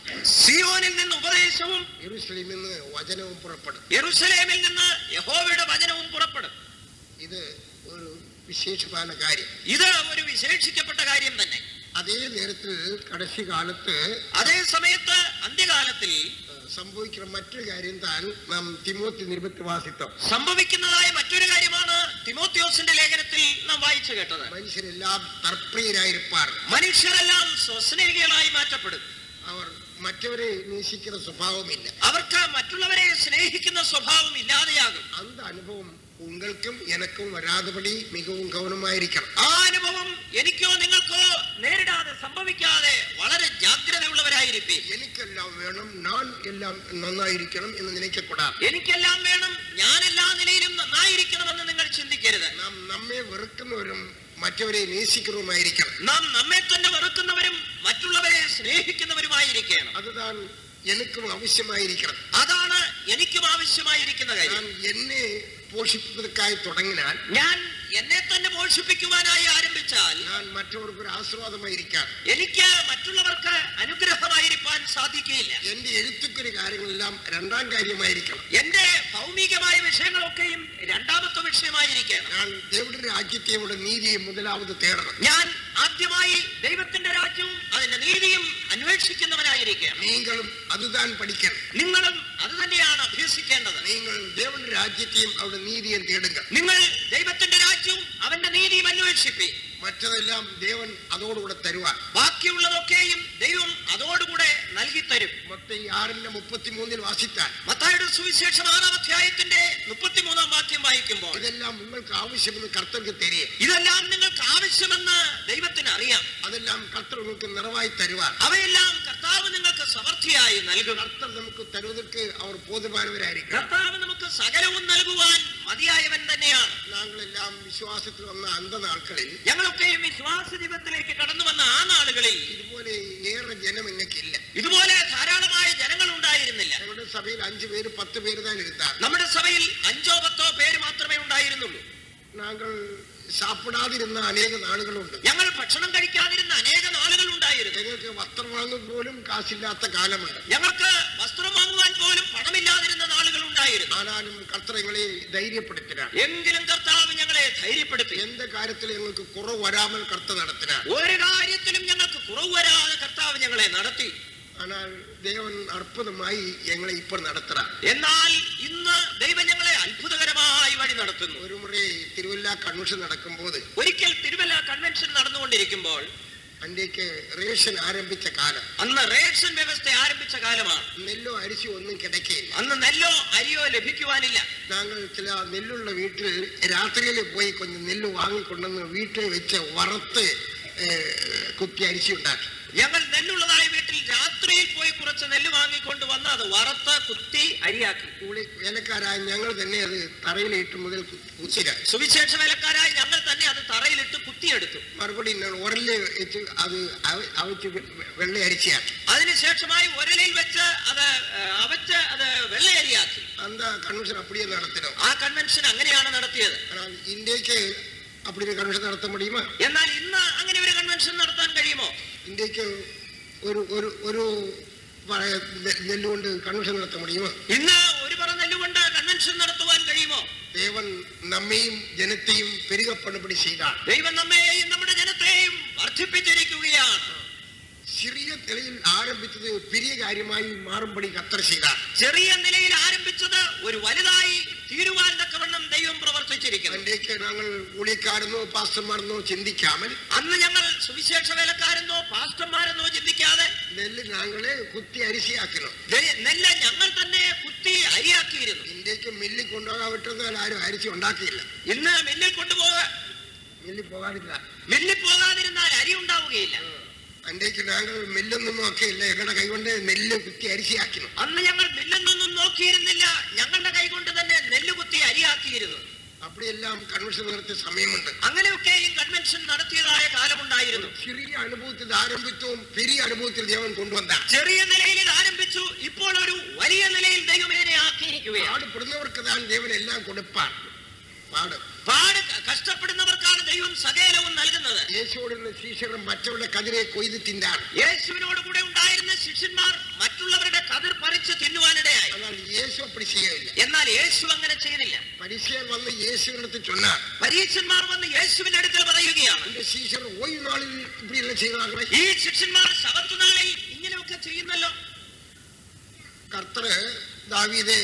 സിയോനിൽ നിന്ന് ഉപദേശവും യെരൂശലേമിൽ നിന്ന് വചനവും പുറപ്പെടും യെറുസലേമിൽ നിന്ന് യഹോവയുടെ വചനവും പുറപ്പെടും ഇത് ഒരു വിശേഷமான കാര്യം ഇത് ഒരു വിശേഷിക്കപ്പെട്ട കാര്യം തന്നെ അതേ നേരത്തിൽ കടശി കാലത്ത് അതേ സമയത്ത് അന്ത്യകാലത്തിൽ ഏഹ്, സംഭവിക്കുന്ന മറ്റൊരു കാര്യം താൻ നാം തിമോത്തി നിർബന്ധവാസിത്വം സംഭവിക്കുന്നതായ മറ്റൊരു കാര്യമാണ് തിമോത്യോസിന്റെ ലേഖനത്തിൽ നാം വായിച്ചു കേട്ടത് മനുഷ്യരെല്ലാം തർപ്രിയരായിരിപ്പാർ മനുഷ്യരെല്ലാം സ്വസ്നേഹികളായി മാറ്റപ്പെടും അവർ മറ്റവരെ നേശിക്കുന്ന സ്വഭാവമില്ല അവർക്ക് മറ്റുള്ളവരെ സ്നേഹിക്കുന്ന സ്വഭാവം ഇല്ലാതെയാകും அந்த അനുഭവം ഉങ്ങൾക്കും എനക്കും വരാതെപടി മികവും കവനമായിരിക്കണം ആ അനുഭവം എനിക്കോ നിങ്ങൾക്കോ നേരിടാതെ സംഭവിക്കാതെ വളരെ ജാഗ്രതയുള്ളവരായിരിക്കും എനിക്കെല്ലാം വേണം ഞാൻ എല്ലാം നന്നായിരിക്കണം എന്ന് നിനക്കപ്പെടാം എനിക്കെല്ലാം വേണം ഞാൻ എല്ലാ നിലയിലും നന്നായിരിക്കണമെന്ന് നിങ്ങൾ ചിന്തിക്കരുത് നാം നമ്മെ വെറുക്കുന്നവരും മറ്റവരെ നേശിക്കുന്നവരുമായിരിക്കണം നാം നമ്മെ തന്നെ വെറുക്കുന്നവരും മറ്റുള്ളവരെ സ്നേഹിക്കുന്നവരുമായിരിക്കണം അതുതാൻ എനിക്കും ആവശ്യമായിരിക്കണം അതാണ് എനിക്കും ആവശ്യമായിരിക്കുന്ന കാര്യം ഞാൻ എന്നെ പോഷിപ്പதற்காയി തുടങ്ങിനാൽ ഞാൻ എന്നെ തന്നെ പോഷിപ്പിക്കുവാനായി ആരംഭിച്ചാൽ ഞാൻ മറ്റവർക്ക് ഒരു ആശ്വാദമായിരിക്കാം എനിക്ക് മറ്റുള്ളവർക്ക് അനുഗ്രഹമായിരിക്കാൻ സാധിക്കുകയില്ല എന്റെ എഴുത്തുക്കൊരു കാര്യങ്ങളെല്ലാം രണ്ടാം കാര്യമായിരിക്കണം എന്റെ ഭൗമികമായ വിഷയങ്ങളൊക്കെയും രണ്ടാമത്തെ വിഷയമായിരിക്കണം ഞാൻ ദേവയുടെ രാജ്യത്തെയുടെ നീതിയെ മുതലാവത് തേടണം ഞാൻ ആദ്യമായി ദൈവത്തിന്റെ രാജ്യവും അതിന്റെ നീതിയും അന്വേഷിക്കുന്നവനായിരിക്കണം നീങ്ങളും അതുതാൻ പഠിക്കണം നിങ്ങളും അത് തന്നെയാണ് അഭ്യസിക്കേണ്ടത് നിങ്ങൾ ദേവന്റെ രാജ്യത്തെയും അവിടെ നീതിയും തേടുക നിങ്ങൾ ദൈവത്തിന്റെ രാജ്യവും അവന്റെ നീതിയും അന്വേഷിപ്പി മറ്റതെല്ലാം ദേവൻ അതോടുകൂടെ തരുവാൻ ബാക്കിയുള്ളതൊക്കെയും ദൈവം അതോടുകൂടെ നൽകി തരും മൊത്തം ഈ ആറിന്റെ മുപ്പത്തിമൂന്നിൽ വാസിത്താൻ മത്തായുടെ സുവിശേഷം ആറാം അധ്യായത്തിന്റെ മുപ്പത്തിമൂന്നാം വാക്യം വായിക്കുമ്പോൾ ഇതെല്ലാം നിങ്ങൾക്ക് ആവശ്യമെന്ന് കർത്തർക്ക് തരിക ഇതെല്ലാം നിങ്ങൾക്ക് ആവശ്യമെന്ന് ദൈവത്തിന് അറിയാം അതെല്ലാം കർത്തർ നിങ്ങൾക്ക് നിറവായി തരുവാൻ അവയെല്ലാം കർത്താവ് നിങ്ങൾക്ക് സമൃദ്ധിയായി നൽകും കർത്തർ നമുക്ക് തരുവதற்கு അവർ ബോധമാനവരായിരിക്കണം കർത്താവ് നമുക്ക് സകലവും നൽകുവാൻ മതിയായവൻ തന്നെയാണ് ഞങ്ങളെല്ലാം വിശ്വാസത്തിൽ വന്ന അന്ധനാൾക്കളിൽ ഞങ്ങളൊക്കെയും വിശ്വാസ ജീവിതത്തിലേക്ക് കടന്നു വന്ന ആ നാളുകളിൽ ഇതുപോലെ ഏറെ ജനം ഇന്നൊക്കില്ല ഇതുപോലെ ധാരാളമായ ജനങ്ങൾ ഉണ്ടായിരുന്നില്ല ഞങ്ങളുടെ സഭയിൽ അഞ്ചു പേര് പത്ത് പേര് താൻ ഇരുത്താറ് നമ്മുടെ സഭയിൽ അഞ്ചോ പത്തോ പേര് മാത്രമേ ഉണ്ടായിരുന്നുള്ളൂ ഞങ്ങൾ സാപ്പിടാതിരുന്ന അനേക നാളുകളുണ്ട് ഞങ്ങൾ ഭക്ഷണം കഴിക്കാതിരുന്ന അനേക നാളുകൾ ഉണ്ടായിരുന്നു ഞങ്ങൾക്ക് വസ്ത്രം വാങ്ങുക പോലും കാശില്ലാത്ത കാലമാണ് ഞങ്ങൾക്ക് വസ്ത്രം വാങ്ങുവാൻ പോലും പണമില്ലാതിരുന്ന നാളുകൾ ഉണ്ടായിരുന്നു ആനാലും കർത്തരങ്ങളെ ധൈര്യപ്പെടുത്തിനാണ് എങ്കിലും കർത്താവ് ഞങ്ങളെ ധൈര്യപ്പെടുത്തി എന്ത് കാര്യത്തിൽ ഞങ്ങൾക്ക് കുറവ് വരാമൽ കർത്ത നടത്തിനാണ് ഒരു കാര്യത്തിലും ഞങ്ങൾക്ക് കുറവ് വരാതെ കർത്താവ് ഞങ്ങളെ നടത്തി ஆனால் தேவன் அற்புதமாய் எங்களை இப்ப நடத்துறார் എന്നാൽ ഇന്ന് ദൈവം ഞങ്ങളെ അത്ഭുതകരമായി വഴി നടത്തുന്നു ഒരു മുறை തിരുവല്ല കൺവെൻഷൻ നടക്കുമ്പോൾ ഒരിക്കൽ തിരുവല്ല കൺവെൻഷൻ നടന്നുകൊണ്ടിരിക്കുമ്പോൾ അന്റേക്ക് റേഷൻ ആരംഭിച്ച കാലം അന്ന് റേഷൻ വ്യവസ്ഥ ആരംഭിച്ച കാലമാണ് നെല്ലോ അരിശി ഒന്നും കിടക്കയില്ല അന്ന് നെല്ലോ അരിയോ ലഭിക്കുവാനില്ല ഞങ്ങൾ ചില നെല്ലുള്ള വീട്ടിൽ രാത്രിയിൽ പോയി കൊഞ്ചം നെല്ല് വാങ്ങിക്കൊണ്ടെന്ന് വീട്ടിൽ വെച്ച് വറുത്ത് ഏഹ്, കുത്തി അരിശി ഉണ്ടാക്കി ഞങ്ങൾ നെല്ലുള്ളതായ വീട്ടിൽ രാത്രിയിൽ പോയി കുറച്ച് നെല്ല് വാങ്ങിക്കൊണ്ട് വന്ന് അത് വറുത്ത് കുത്തി അരിയാക്കി കൂടെ വേലക്കാരായ ഞങ്ങൾ തന്നെ അത് തറയിലിട്ട് മുതൽ കുത്തിര സുവിശേഷ വേലക്കാരായി ഞങ്ങൾ തന്നെ അത് തറയിലിട്ട് കുത്തിയെടുത്തു മറുപടി ഞങ്ങൾ ഉരലിൽ വെച്ച് അത് അവ- അവച്ച് വെള്ള അരിച്ചിയാക്കി അതിനുശേഷമായി ഒരലിൽ വെച്ച് അത് ഏഹ്, അവച്ച് അത് വെള്ളയരിയാക്കി அந்த கன்வென்ஷன் அப்படியே நடத்தினோம் ആ കൺവെൻഷൻ അങ്ങനെയാണ് നടത്തിയത് ஆனால் இன்றைக்கு அப்படி ஒரு கன்வென்ஷன் நடத்த முடியுமா എന്നാൽ ഇന്ന് അങ്ങനെ ഒരു കൺവെൻഷൻ നടത്താൻ കഴിയുമോ இன்றைக்கு ஒரு ஒரு ஒரு പഴയ നെ- നെല്ലുകൊണ്ട് കൺവെൻഷൻ നടത്ത முடியுமா ഇന്ന് ഒരു പറ നെല്ലുകൊണ്ട് കൺവെൻഷൻ നടത്തുവാൻ കഴിയുമോ தேவன் நம்மையும் ஜனத்தையும் பெருக பண்ணும்படி செய்தார் ദൈവം നമ്മെയും നമ്മുടെ ജനത്തെയും വർദ്ധിപ്പിച്ചിരിക്കുകയാണ് சிறிய நிலையில் ஆரம்பித்தது பெரிய காரியமாய் மாறும்படி கத்தர் செய்தார் ചെറിയ നിലയിൽ ആരംഭിച്ചത് ഒരു വലുതായി തീരുവാൻ തക്കവണ്ണം ദൈവം പ്രവർത്തിച്ചു പ്രവർത്തിച്ചിരിക്കുന്നത് അന്റേക്ക് ഞങ്ങൾ ഊളിക്കാരെന്നോ പാസ്റ്റർമാരെന്നോ ചിന്തിക്കാമൽ അന്ന് ഞങ്ങൾ സുവിശേഷ വേലക്കാരെന്നോ പാസ്റ്റർമാരെന്നോ ചിന്തിക്കാതെ നെല്ല് ഞങ്ങളെ കുത്തി അരിശിയാക്കണം ദേ- നെല്ല് ഞങ്ങൾ തന്നെ കുത്തി അരിയാക്കിയിരുന്നു ഇന്ത്യക്ക് മില്ലിൽ കൊണ്ടുപോകാൻ പറ്റുന്നതിൽ ആരും അരിശി ഉണ്ടാക്കിയില്ല ഇന്ന് മില്ലിൽ കൊണ്ടുപോക മില്ലിൽ പോകാനില്ല മില്ലിൽ പോകാതിരുന്നാൽ അരി ഉണ്ടാവുകയില്ല അന്റേക്ക് ഞങ്ങൾ മില്ലൊന്നും നോക്കിയില്ല ഞങ്ങളുടെ കൈകൊണ്ട് നെല്ല് കുത്തി അരിശിയാക്കണം അന്ന് ഞങ്ങൾ മില്ലിൽ നിന്നും നോക്കിയിരുന്നില്ല ഞങ്ങളുടെ കൈകൊണ്ട് തന്നെ നെല്ല് കുത്തി അരിയാക്കിയിരുന്നു അപ്പടിയെല്ലാം കൺവെൻഷൻ നടത്തിയ സമയമുണ്ട് അങ്ങനെയൊക്കെയും കൺവെൻഷൻ നടത്തിയതായ കാലമുണ്ടായിരുന്നു ചെറിയ അനുഭവത്തിൽ ആരംഭിച്ചവും പെരിയ അനുഭവത്തിൽ ദേവൻ കൊണ്ടുവന്ന ചെറിയ നിലയിൽ ഇത് ആരംഭിച്ചു ഇപ്പോൾ ഒരു വലിയ നിലയിൽ ദൈവമേനെ ആക്കിയിരിക്കുകയാണ് പാടുപെടുന്നവർക്ക് താൻ ദേവൻ എല്ലാം കൊടുപ്പാൻ പാട് പാട് ക- കഷ്ടപ്പെടുന്നവർക്കാണ് ദൈവം സകലവും നൽകുന്നത് യേശുവോടുള്ള ശീശറും മറ്റവരുടെ കതിരെ കൊയ്ത് തിന്നാണ് യേശുവിനോട് കൂടെ ഉണ്ടായിരുന്ന ശിഷ്യന്മാർ മറ്റുള്ളവരുടെ കതിർ പറിച്ച് തിന്നുവാനിടയായി എന്നാൽ യേശു അപ്പടി ചെയ്യയില്ല എന്നാൽ യേശു അങ്ങനെ ചെയ്തില്ല പരിശീലൻ വന്ന് യേശുവിനടുത്ത് ചൊന്നാർ പരീക്ഷന്മാർ വന്ന് യേശുവിന്റെ അടുക്കൽ പറയുകയാണ് എന്റെ ശീശർ ഓയു നാളിൽ ഇപ്പടിയെല്ലാം ചെയ്താകളെ ഈ ശിഷ്യന്മാർ ശബത്തുനാളിൽ ഇങ്ങനെയൊക്കെ ചെയ്യുന്നല്ലോ കർത്തറ് ദാവീതെ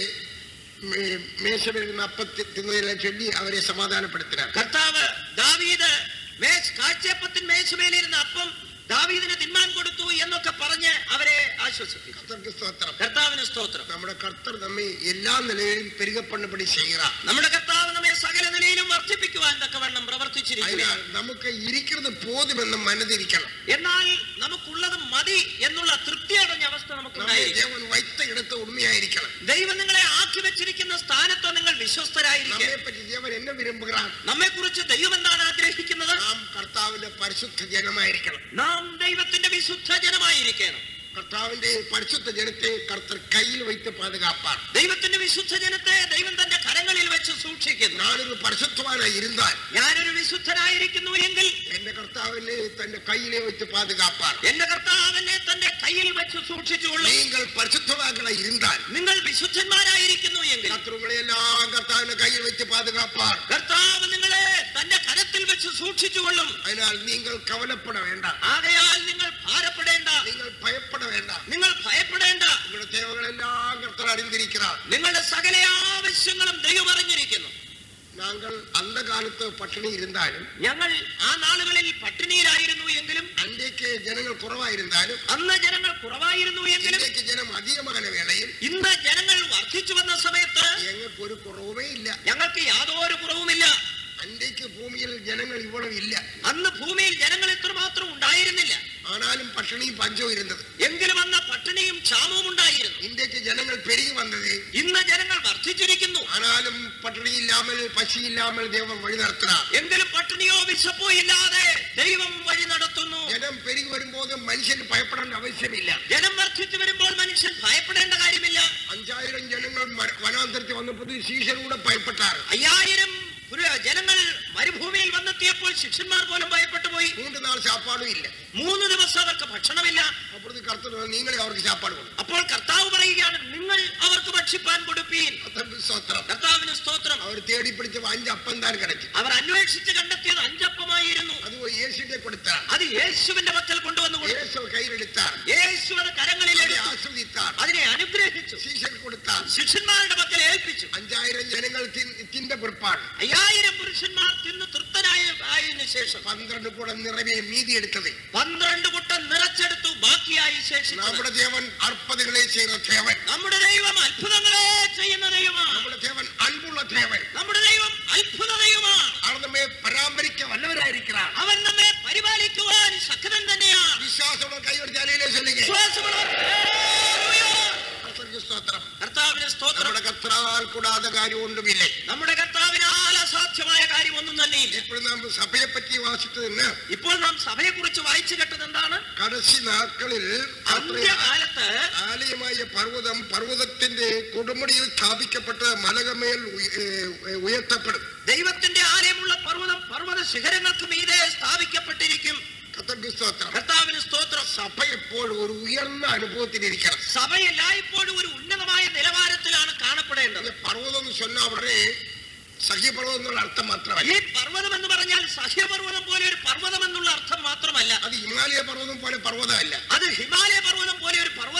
മേശമെഴുന്ന അപ്പത്തി തിന്നതിനെ ചൊല്ലി അവരെ സമാധാനപ്പെടുത്തിനാർ കർത്താവ് ദാവീദ് മേശ് കാഴ്ചപ്പത്തിൻ മേശമേലിരുന്ന അപ്പം ദാവീദിന് തിന്മാൻ കൊടുത്തു എന്നൊക്കെ പറഞ്ഞ് അവരെ ആശ്വസിപ്പിച്ചു കർത്തർക്ക് സ്തോത്രം കർത്താവിന് സ്തോത്രം നമ്മുടെ കർത്തർ നമ്മെ എല്ലാ നിലയിലും പെരുകപ്പണ്ണപടി ചെയ്യുക നമ്മുടെ കർത്താവ് നമ്മെ സകല നിലയിലും വർദ്ധിപ്പിക്കുവാൻ തക്കവണ്ണം പ്രവർത്തിച്ചിരിക്കുക അതിനാൽ നമുക്ക് ഇരിക്കുന്നത് പോതുമെന്ന് മനതിരിക്കണം എന്നാൽ നമുക്കുള്ളത് മതി എന്നുള്ള തൃപ്തി അടഞ്ഞ അവസ്ഥ നമ്മെ നമുക്കുണ്ടായിരിക്കും ദേവൻ വൈത്ത ഇടത്ത് ഉണ്മയായിരിക്കണം ദൈവം നിങ്ങളെ ആക്കി വെച്ചിരിക്കുന്ന സ്ഥാനത്ത് നിങ്ങൾ വിശ്വസ്തരായിരിക്കുക നമ്മെ പറ്റി ദേവൻ എന്നെ വിരുമ്പുகிறாൻ നമ്മെ കുറിച്ച് ദൈവം എന്താണ് ആഗ്രഹിക്കുന്നത് നാം കർത്താവിന്റെ പരിശുദ്ധ ജനമായിരിക്കണം നാം ദൈവത്തിന്റെ വിശുദ്ധ ജനമായിരിക്കണം കർത്താവിന്റെ പരിശുദ്ധ ജനത്തെ കർത്തർ കയ്യിൽ വയ്ത്ത് പാതുകാപ്പാണ് ദൈവത്തിന്റെ വിശുദ്ധ ജനത്തെ ദൈവം തന്റെ കരങ്ങളിൽ വെച്ച് സൂക്ഷിക്കുന്നു ഞാനൊരു പരിശുദ്ധവാനായി ഇരുന്നാൽ ഞാനൊരു വിശുദ്ധനായിരിക്കുന്നു എങ്കിൽ എന്റെ കർത്താവിനെ തന്റെ കയ്യിലെ വെച്ച് പാതുകാപ്പാണ് എന്റെ കർത്താവിനെ തന്റെ കയ്യിൽ വെച്ച് സൂക്ഷിച്ചുകൊള്ളും നിങ്ങൾ പരിശുദ്ധവാക്കളായി ഇരുന്നാൽ നിങ്ങൾ വിശുദ്ധന്മാരായിരിക്കുന്നു എങ്കിൽ ശത്രുക്കളെല്ലാം കർത്താവിന്റെ കയ്യിൽ വെച്ച് പാതുകാപ്പാണ് കർത്താവ് നിങ്ങളെ തന്റെ കരത്തിൽ വെച്ച് സൂക്ഷിച്ചുകൊള്ളും അതിനാൽ നിങ്ങൾ കവലപ്പെട വേണ്ട ആകയാൽ നിങ്ങൾ ഭാരപ്പെടേണ്ട നിങ്ങൾ ഭയപ്പെട വേണ്ട നിങ്ങൾ ഭയപ്പെടേണ്ട നിങ്ങളുടെ സേവകളെല്ലാം കർത്തർ അറിഞ്ഞിരിக்கிறார் നിങ്ങളുടെ സകല ആവശ്യങ്ങളും ദൈവം അറിഞ്ഞിരിക്കുന്നു ഞങ്ങൾ അന്ധകാലത്ത് പട്ടിണി ഇരുന്നാലും ഞങ്ങൾ ആ നാളുകളിൽ പട്ടിണിയിലായിരുന്നു എങ്കിലും അന്റേക്ക് ജനങ്ങൾ കുറവായിരുന്നാലും അന്ന് ജനങ്ങൾ കുറവായിരുന്നു എങ്കിലും ഇന്ത്യക്ക് ജനം അധികമാകുന്ന വേളയിൽ ഇന്ന് ജനങ്ങൾ വർദ്ധിച്ചു വന്ന സമയത്ത് ഞങ്ങൾക്ക് ഒരു കുറവേ ഇല്ല ഞങ്ങൾക്ക് യാതൊരു കുറവുമില്ല അന്റേക്ക് ഭൂമിയിൽ ജനങ്ങൾ ഇவ்வளவு ഇല്ല അന്ന് ഭൂമിയിൽ ജനങ്ങൾ ഇത്രമാത്രം ഉണ്ടായിരുന്നില്ല ആണാലും പട്ടിണിയും പഞ്ചവും ഇരുന്നത് എങ്കിലും അന്ന് പട്ടിണിയും ക്ഷാമവും ഉണ്ടായിരുന്നു ഇന്ത്യക്ക് ജനങ്ങൾ പെരുകി വന്നത് ഇന്ന് ജനങ്ങൾ വർദ്ധിച്ചിരിക്കുന്നു ആണാലും പട്ടിണിയില്ലാமல் പശിയില്ലാமல் ദൈവം വഴി നടത്തുക എങ്കിലും പട്ടിണിയോ വിശപ്പോ ഇല്ലാതെ ദൈവം വഴി നടത്തുന്നു ജനം പെരുകി വരുമ്പോൾ മനുഷ്യന് ഭയപ്പെടേണ്ട ആവശ്യമില്ല ജനം വർദ്ധിച്ചു വരുമ്പോൾ മനുഷ്യൻ ഭയപ്പെടേണ്ട കാര്യമില്ല അഞ്ചായിരം ജനങ്ങൾ മര- വനാന്തരത്തിൽ വന്നപ്പോൾ ശീശൻ കൂടെ ഭയപ്പെട്ടാറ് അയ്യായിരം പുര- ജനങ്ങൾ മരുഭൂമിയിൽ വന്നെത്തിയപ്പോൾ ശിഷ്യന്മാർ പോലും ഭയപ്പെട്ടു പോയി മൂന്ന് നാൾ സാപ്പാടും ഇല്ല മൂന്ന് ദിവസം അവർക്ക് ഭക്ഷണമില്ല അപ്പുറത്ത് കർത്തർ നിങ്ങളെ അവർക്ക് സാപ്പാട് കൊടുക്കും അപ്പോൾ കർത്താവ് പറയുകയാണ് നിങ്ങൾ അവർക്ക് ഭക്ഷിപ്പാൻ കൊടുപ്പീൻ കർത്തർക്ക് സ്തോത്രം കർത്താവിന് സ്തോത്രം അവർ തേടി പിടിച്ച അഞ്ച് അപ്പം താൻ കിടച്ചു അവർ അന്വേഷിച്ച് കണ്ടെത്തിയത് അഞ്ചപ്പമായിരുന്നു അത് യേശുവിന്റെ കൊടുത്താർ അത് യേശുവിന്റെ പക്കൽ കൊണ്ടുവന്നു കൊടുത്തു യേശു കയ്യിലെടുത്താർ യേശു അത് കരങ്ങളിൽ അവരെ എടുത്തു ആസ്വദിത്താർ അതിനെ അനുഗ്രഹിച്ചു ശീശൻ കൊടുത്താർ ശിഷ്യന്മാരുടെ പക്കൽ ഏൽപ്പിച്ചു അഞ്ചായിരം ജനങ്ങൾ തിൻ- തിന്റെ പുറപ്പാട് അയ്യായിരം പുരുഷന്മാർ തിന്ന് തൃപ്തനായ ആയതിനു ശേഷം പന്ത്രണ്ട് കൂടെ നിറവേ മീതി എടുത്തത് പന്ത്രണ്ട് കുട്ടം നിറച്ചെടുത്തു ബാക്കിയായി ശേഷിച്ചത് നമ്മുടെ ദേവൻ അർപ്പതകളെ ചെയ്യുന്ന ദേവൻ നമ്മുടെ ദൈവം അത്ഭുതങ്ങളെ ചെയ്യുന്ന ദൈവമാണ് നമ്മുടെ ദേവൻ അൻപുള്ള ദേവൻ നമ്മുടെ ദൈവം അത്ഭുത ദൈവമാണ് അവർ നമ്മെ പരാമരിക്ക വല്ലവരായിരിക്കണം അവൻ നമ്മെ പരിപാലിക്കുവാൻ ശക്തൻ തന്നെയാണ് വിശ്വാസമുള്ള കൈയുടെ ജാലയിലെ ചൊല്ലുക വിശ്വാസമുള്ളവർ ഹല്ലേലൂയ. കർത്തർക്ക് സ്തോത്രം കർത്താവിന് സ്തോത്രം നമ്മുടെ കർത്താൽ കൂടാതെ കാര്യമൊന്നുമില്ല നമ്മുടെ കർത്താവിനാൽ അസാധ്യമായ കാര്യം ഒന്നും തന്നെയില്ല ഇപ്പോൾ നാം സഭയെ പറ്റി വാസിച്ചതിന് ഇപ്പോൾ നാം സഭയെ കുറിച്ച് വായിച്ചു കേട്ടത് എന്താണ് കടസി നാட்களிൽ അന്ത്യകാലത്ത് ആലയമായ പർവ്വതം പർവ്വതത്തിന്റെ കൊടുമുടിയിൽ സ്ഥാപിക്കപ്പെട്ട മലകമേൽ ഉയ- ഏ, ഉയർത്തപ്പെടും ദൈവത്തിന്റെ ആലയമുള്ള പർവ്വതം പർവ്വത ശിഖരങ്ങൾക്ക് മീതെ സ്ഥാപിക്കപ്പെട്ടിരിക്കും കർത്തർക്ക് സ്തോത്രം കർത്താവിന് സ്തോത്രം സഭ എപ്പോൾ ഒരു ഉയർന്ന അനുഭവത്തിലിരിക്കണം സഭ എല്ലായ്പ്പോഴും ഒരു ഉന്നതമായ നിലവാരത്തിലാണ് കാണപ്പെടേണ്ടത് അത് പർവ്വതം എന്ന് சொன்னா ഉടനെ സഖ്യപർവ്വതം എന്നുള്ള അർത്ഥം മാത്രമല്ല ഈ പർവ്വതം എന്ന് പറഞ്ഞാൽ സഹ്യപർവ്വതം പോലെ ഒരു പർവ്വതം എന്നുള്ള അർത്ഥം മാത്രമല്ല അത് ഹിമാലയ പർവ്വതം പോലെ പർവ്വതമല്ല അത് ഹിമാലയ പർവ്വതം പോലെ ഒരു പർവ്വതമല്ല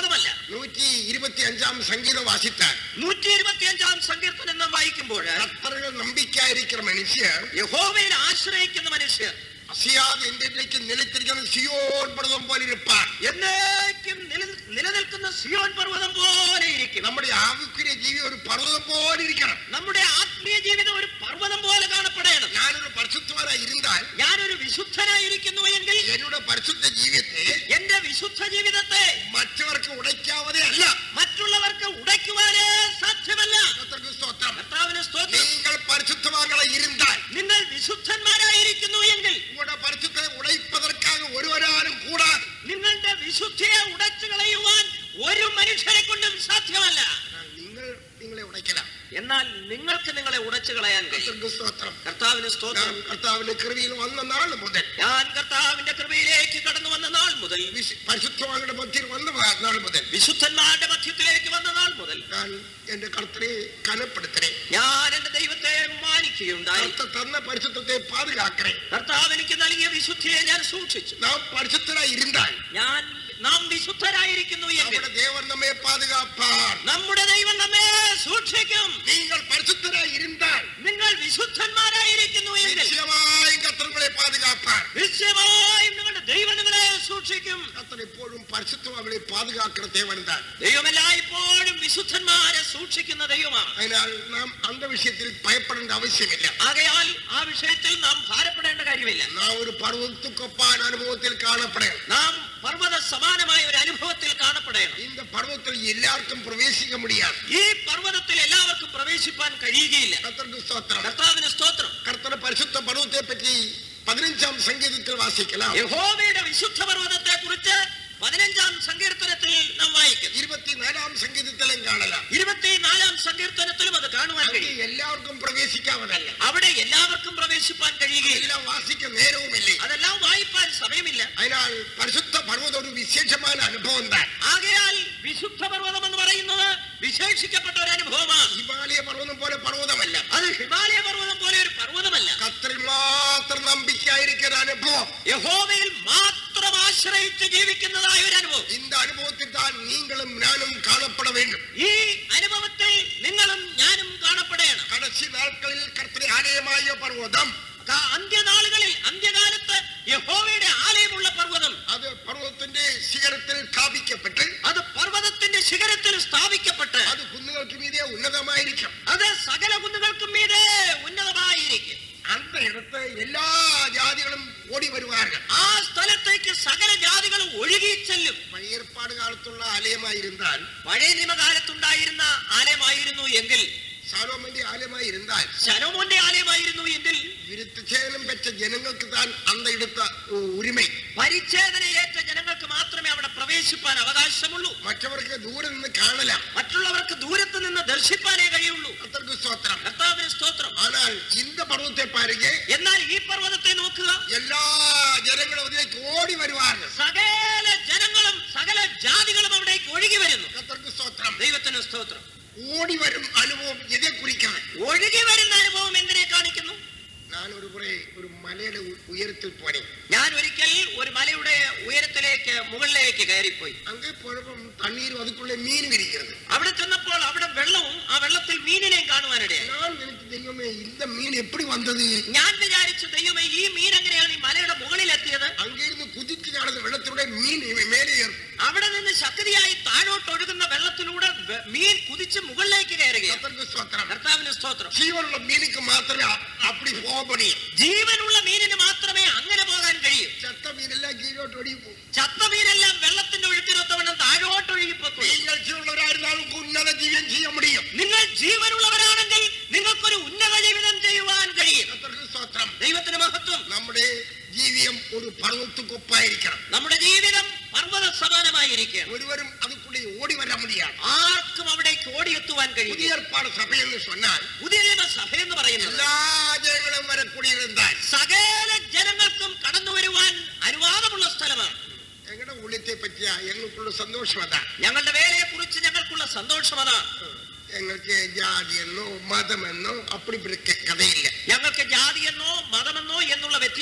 നൂറ്റി ഇരുപത്തി അഞ്ചാം സംഗീതം വാസിത്താൻ നൂറ്റി ഇരുപത്തി അഞ്ചാം സങ്കീർത്തനം നാം വായിക്കുമ്പോൾ കർത്തറിൽ നമ്പിക്കായിരിക്കുന്ന മനുഷ്യർ യഹോവയിൽ ആശ്രയിക്കുന്ന മനുഷ്യർ അസിയാതെ എന്തിലേക്ക് നിലത്തിരിക്കുന്ന സിയോൻ പർവ്വതം പോലെ ഇരുപ്പാൻ എന്നേക്കും നില- നിലനിൽക്കുന്ന സിയോൻ പർവ്വതം പോലെ ഇരിക്കും നമ്മുടെ ആവിക്കുரிய ജീവി ഒരു പർവ്വതം പോലെ ഇരിക്കണം നമ്മുടെ ആത്മീയ ജീവിതം ഒരു പർവ്വതം പോലെ കാണപ്പെടണം ഞാനൊരു പരിശുദ്ധവാനായി ഇരുന്നാൽ ഞാനൊരു വിശുദ്ധനായിരിക്കുന്നു എങ്കിൽ എന്നോട് പരിശുദ്ധ ജീവിതത്തെ എന്റെ വിശുദ്ധ ജീവിതത്തെ മറ്റവർക്ക് ഉടയ്ക്കാവതേ അല്ല മറ്റുള്ളവർക്ക് ഉടയ്ക്കുവാനേ സാധ്യമല്ല കർത്തർക്ക് സ്തോത്രം കർത്താവിന് സ്തോത്രം നിങ്ങൾ പരിശുദ്ധവാങ്ങളെ ഇരുന്നാൽ നിങ്ങൾ വിശുദ്ധന്മാരായിരിക്കുന്നു എങ്കിൽ உங்களோட பரிசுத்தை உடைப்பதற்காக ஒருவராலும் கூடாது നിങ്ങളുടെ വിശുദ്ധിയെ ഉടച്ചു കളയുവാൻ ഒരു മനുഷ്യരെ കൊണ്ടും സാധ്യമല്ല ஆனால் நீங்கள் நீங்களே உடைக்கலாம் എന്നാൽ നിങ്ങൾക്ക് നിങ്ങളെ ഉടച്ചു കളയാൻ കഴിയും கர்த்தருக்கு ஸ்தோத்திரம் കർത്താവിന് സ്തോത്രം நான் கர்த்தாவின் கிருவியில் வந்த நாள் முதல் ഞാൻ കർത്താവിന്റെ കൃപയിലേക്ക് കടന്നു വന്ന നാൾ മുതൽ വിശു- പരിശുദ്ധവാങ്ങളുടെ മധ്യയിൽ വന്ന വ- നാൾ മുതൽ വിശുദ്ധന്മാരുടെ മധ്യത്തിലേക്ക് വന്ന നാൾ മുതൽ ഞാൻ എന്റെ കർത്തരെ കനപ്പെടുത്തണേ ഞാൻ എന്റെ ദൈവത്തെ മാനിക്കുകയുണ്ടായി കർത്ത തന്ന പരിശുദ്ധത്തെ പാതുകാക്കണേ കർത്താവ് എനിക്ക് നൽകിയ വിശുദ്ധിയെ ഞാൻ സൂക്ഷിച്ചു നാം പരിശുദ്ധരായി ഇരുന്നാൽ ഞാൻ നാം വിശുദ്ധരായിരിക്കുന്നു എങ്കിൽ നമ്മുടെ ദേവൻ നമ്മെ പാതുകാപ്പാൻ നമ്മുടെ ദൈവം നമ്മെ സൂക്ഷിക്കും നിങ്ങൾ പരിശുദ്ധരായി ഇരുന്നാൽ നിങ്ങൾ വിശുദ്ധന്മാരായിരിക്കുന്നു എങ്കിൽ നിശ്ചയമായും കർത്തങ്ങളെ പാതുകാപ്പാൻ നിശ്ചയമായും നിങ്ങളുടെ ദൈവം നിങ്ങളെ സൂക്ഷിക്കും കർത്തർ എപ്പോഴും പരിശുദ്ധവാങ്ങളെ പാതുകാക്കുന്ന ദേവൻ താൻ ദൈവമെല്ലായ്പ്പോഴും വിശുദ്ധന്മാരെ സൂക്ഷിക്കുന്ന ദൈവമാണ് അതിനാൽ നാം അന്ധവിഷയത്തിൽ ഭയപ്പെടേണ്ട ആവശ്യമില്ല ആകയാൽ ആ വിഷയത്തിൽ നാം ഭാരപ്പെടേണ്ട കാര്യമില്ല നാം ഒരു പർവ്വതത്തുക്കൊപ്പാൻ അനുഭവത്തിൽ കാണപ്പെടണം നാം പർവ്വത സമാനമായ ഒരു അനുഭവത്തിൽ കാണപ്പെടണം இந்த பர்வத்தில் எல்லாருக்கும் பிரவேசிக்க முடியாது ഈ പർവ്വതത്തിൽ എല്ലാവർക്കും പ്രവേശിപ്പാൻ കഴിയുകയില്ല கர்த்தருக்கு ஸ்தோத்திரம் കർത്താവിന് സ്തോത്രം கர்த்தர் பரிசுத்த பர்வத்தை பற்றி பதினஞ்சாம் சங்கீதத்தில் வாசிக்கலாம் യഹോവയുടെ വിശുദ്ധ പർവ്വതത്തെ കുറിച്ച് പതിനഞ്ചാം സങ്കീർത്തനത്തിൽ നാം വായിക്കും ഇരുപത്തിനാലാം സംഗീതത്തിലും കാണലാം ഇരുപത്തിനാലാം സങ്കീർത്തനത്തിലും അത് കാണുവാൻ അവിടെ കഴിയും എല്ലാവർക്കും പ്രവേശിക്കാവതല്ല അവിടെ എല്ലാവർക്കും പ്രവേശിപ്പാൻ കഴിയുകയില്ല എല്ലാം വാസിക്ക നേരവുമില്ലേ അതെല്ലാം വായിപ്പാൻ സമയമില്ല അതിനാൽ പരിശുദ്ധ പർവ്വതം ഒരു വിശേഷമായ അനുഭവം താൻ ആകയാൽ വിശുദ്ധ പർവ്വതം എന്ന് പറയുന്നത് വിശേഷിക്കപ്പെട്ട ഒരു അനുഭവമാണ് ഹിമാലയ പർവ്വതം പോലെ പർവ്വതമല്ല അത് ഹിമാലയ പർവ്വതം പോലെ ഒരു പർവ്വതമല്ല കത്തറിൽ മാത്രം നമ്പിക്കായിരിക്കുന്ന അനുഭവം യഹോവയിൽ മാത്രം ആശ്രയിച്ച് ജീവിക്കുന്നതായ ഒരു അനുഭവം இந்த அனுபவத்தில் தான் நீங்களும் நானும் காணப்பட வேண்டும் ഈ അനുഭവത്തിൽ നിങ്ങളും ഞാനും കാണപ്പെടണം கடைசி நாட்களில் கர்த்தரை ஆலயமாய பர்வதம் ക- അന്ത്യനാളുകളിൽ അന്ത്യകാലത്ത് യഹോവയുടെ ആലയമുള്ള പർവ്വതം அது பர்வதത്തിന്റെ சிகரத்தில் സ്ഥാപിക്കപ്പെട്ട് അത് പർവ്വതത്തിന്റെ ശിഖരത്തിൽ സ്ഥാപിക്കപ്പെട്ട് അത് കുന്നുകൾക്ക് മീതെ ഉന്നതമായിരിക്കും അത് സകല കുന്നുകൾക്കും മീതെ ഉന്നതമായിരിക്കും அந்த இடத்தை எல்லா ஜாதிகளும் ஓடி வருவார்கள் ആ സ്ഥലത്തേക്ക് സകല ജാതികളും ഒഴുകി ചെല്ലും പഴയ ഏർപ്പാട് കാലത്തുള്ള ആലയമായിരുന്നാൽ പഴയ നിയമകാലത്തുണ്ടായിരുന്ന ആലയമായിരുന്നു എങ്കിൽ സാലോമന്റെ ആലയമായിരുന്നാൽ ശലോമോന്റെ ആലയമായിരുന്നു എങ്കിൽ വിരുദ്ധഛേദനം വെച്ച ജനങ്ങൾക്ക് താൻ അന്ത എടുത്ത ഉരിമ പരിച്ഛേദനയേറ്റ ജനങ്ങൾക്ക് മാത്രമേ അവിടെ പ്രവേശിപ്പാൻ അവകാശമുള്ളൂ മറ്റവർക്ക് ദൂരെ നിന്ന് കാണലാം മറ്റുള്ളവർക്ക് ദൂരത്ത് നിന്ന് ദർശിപ്പാനേ കഴിയുള്ളൂ കർത്തർക്ക് സ്തോത്രം കർത്താവിന് സ്തോത്രം ஆனால் இந்த பருவத்தை பாருங்க എന്നാൽ ഈ പർവ്വതത്തെ നോക്കുക எல்லா ஜனங்களும் അതിലേക്ക് ഓടി വരുവാர்கள் സകല ജനങ്ങളും സകല ജാതികളും അവിടേക്ക് ഒഴുകി വരുന്നു കർത്തർക്ക് സ്തോത്രം ദൈവത്തിന് സ്തോത്രം ഓടി വരും അനുഭവം ഇതേ കുറിക്കണം ഒഴുകി വരുന്ന അനുഭവം എന്തിനെ കാണിക്കുന്നു ഞാൻ ഒരു കുറെ ഒരു മലയുടെ ഉ- ഉയരത്തിൽ പോണേ ഞാൻ ഒരിക്കൽ ഒരു മലയുടെ ഉയരത്തിലേക്ക് മുകളിലേക്ക് കയറിപ്പോയി അങ്ങേ പോയപ്പം തണ്ണീരും അതുക്കുള്ള മീനും ഇരിക്കുന്നത് അവിടെ ചെന്നപ്പോൾ അവിടെ വെള്ളവും ആ വെള്ളത്തിൽ മീനിനെയും കാണുവാനിടയായി ഞാൻ എനിക്ക് ദൈവമേ இந்த மீன் எப்படி வந்தது ഞാൻ വിചാരിച്ചു ദൈവമേ ഈ മീൻ എങ്ങനെയാണ് ഈ മലയുടെ മുകളിലെത്തിയത് அங்கிருந்து குதிச்சு நடந்த வெள்ளத்தினுடைய மீன் இவன் மேலே ஏறும் അവിടെ നിന്ന് ശക്തിയായി താഴോട്ട് ഒഴുകുന്ന വെള്ളത്തിലൂടെ വെ- മീൻ കുതിച്ച് മുകളിലേക്ക് കയറുകയാണ് கர்த்தருக்கு ஸ்தோத்திரம் കർത്താവിന് സ്തോത്രം ஜீவனுள்ள மீனுக்கு மாத்திரமே அ- அப்படி போக முடியும் ജീവനുള്ള മീനിന് മാത്രമേ അങ്ങനെ പോകാൻ കഴിയൂ செத்த மீனெல்லாம் கீழோட்டு ஒடி போகும் ചത്ത മീനെല്ലാം വെള്ളത്തിന്റെ ഒഴുക്കിനൊത്തവണ്ണം താഴോട്ട് ഒഴുകിപ്പോക്കും நீங்கள் ஜீவனுள்ளவராயிருந்தாலும் உன்னத ஜீவன் செய்ய முடியும் നിങ്ങൾ ജീവനുള്ളവരാണെങ്കിൽ നിങ്ങൾക്കൊരു ഉന്നത ജീവിതം ചെയ്യുവാൻ കഴിയും கர்த்தருக்கு ஸ்தோத்திரம் ദൈവത്തിന് മഹത്വം നമ്മുടെ ജീവിതം ഒരു പർവ്വത്തുക്കൊപ്പായിരിക്കണം നമ്മുടെ ജീവിതം പർവ്വത സമാനമായിരിക്കണം ഒരുവരും അതുക്കുள்ளே ഓടി വരാൻ முடியாது ആർക്കും അവിടേക്ക് ഓടിയെത്തുവാൻ കഴിയും പുതിയ ഏർപ്പാട് സഭ എന്ന് சொன்னால் പുതിയ നിയമസഭ എന്ന് പറയുന്നത് എല്ലാ ജനങ്ങളും വരക്കൂടിയിരുന്നാൽ സകല ജനങ്ങൾക്കും കടന്നു വരുവാൻ അനുവാദമുള്ള സ്ഥലമാണ് எங்கட ஊழியத்தை பற்றியா எங்களுக்குள்ள சந்தோஷம் அதான் ഞങ്ങളുടെ വേലയെ കുറിച്ച് ഞങ്ങൾക്കുള്ള സന്തോഷം അതാണ് எங்களுக்கு ஜாதி എന്നോ മതം എന്നോ அப்படி இப்படி க- கதையில்லை ഞങ്ങൾക്ക് ജാതിയെന്നോ മതമെന്നോ എന്നുള്ള വ്യത്യാസം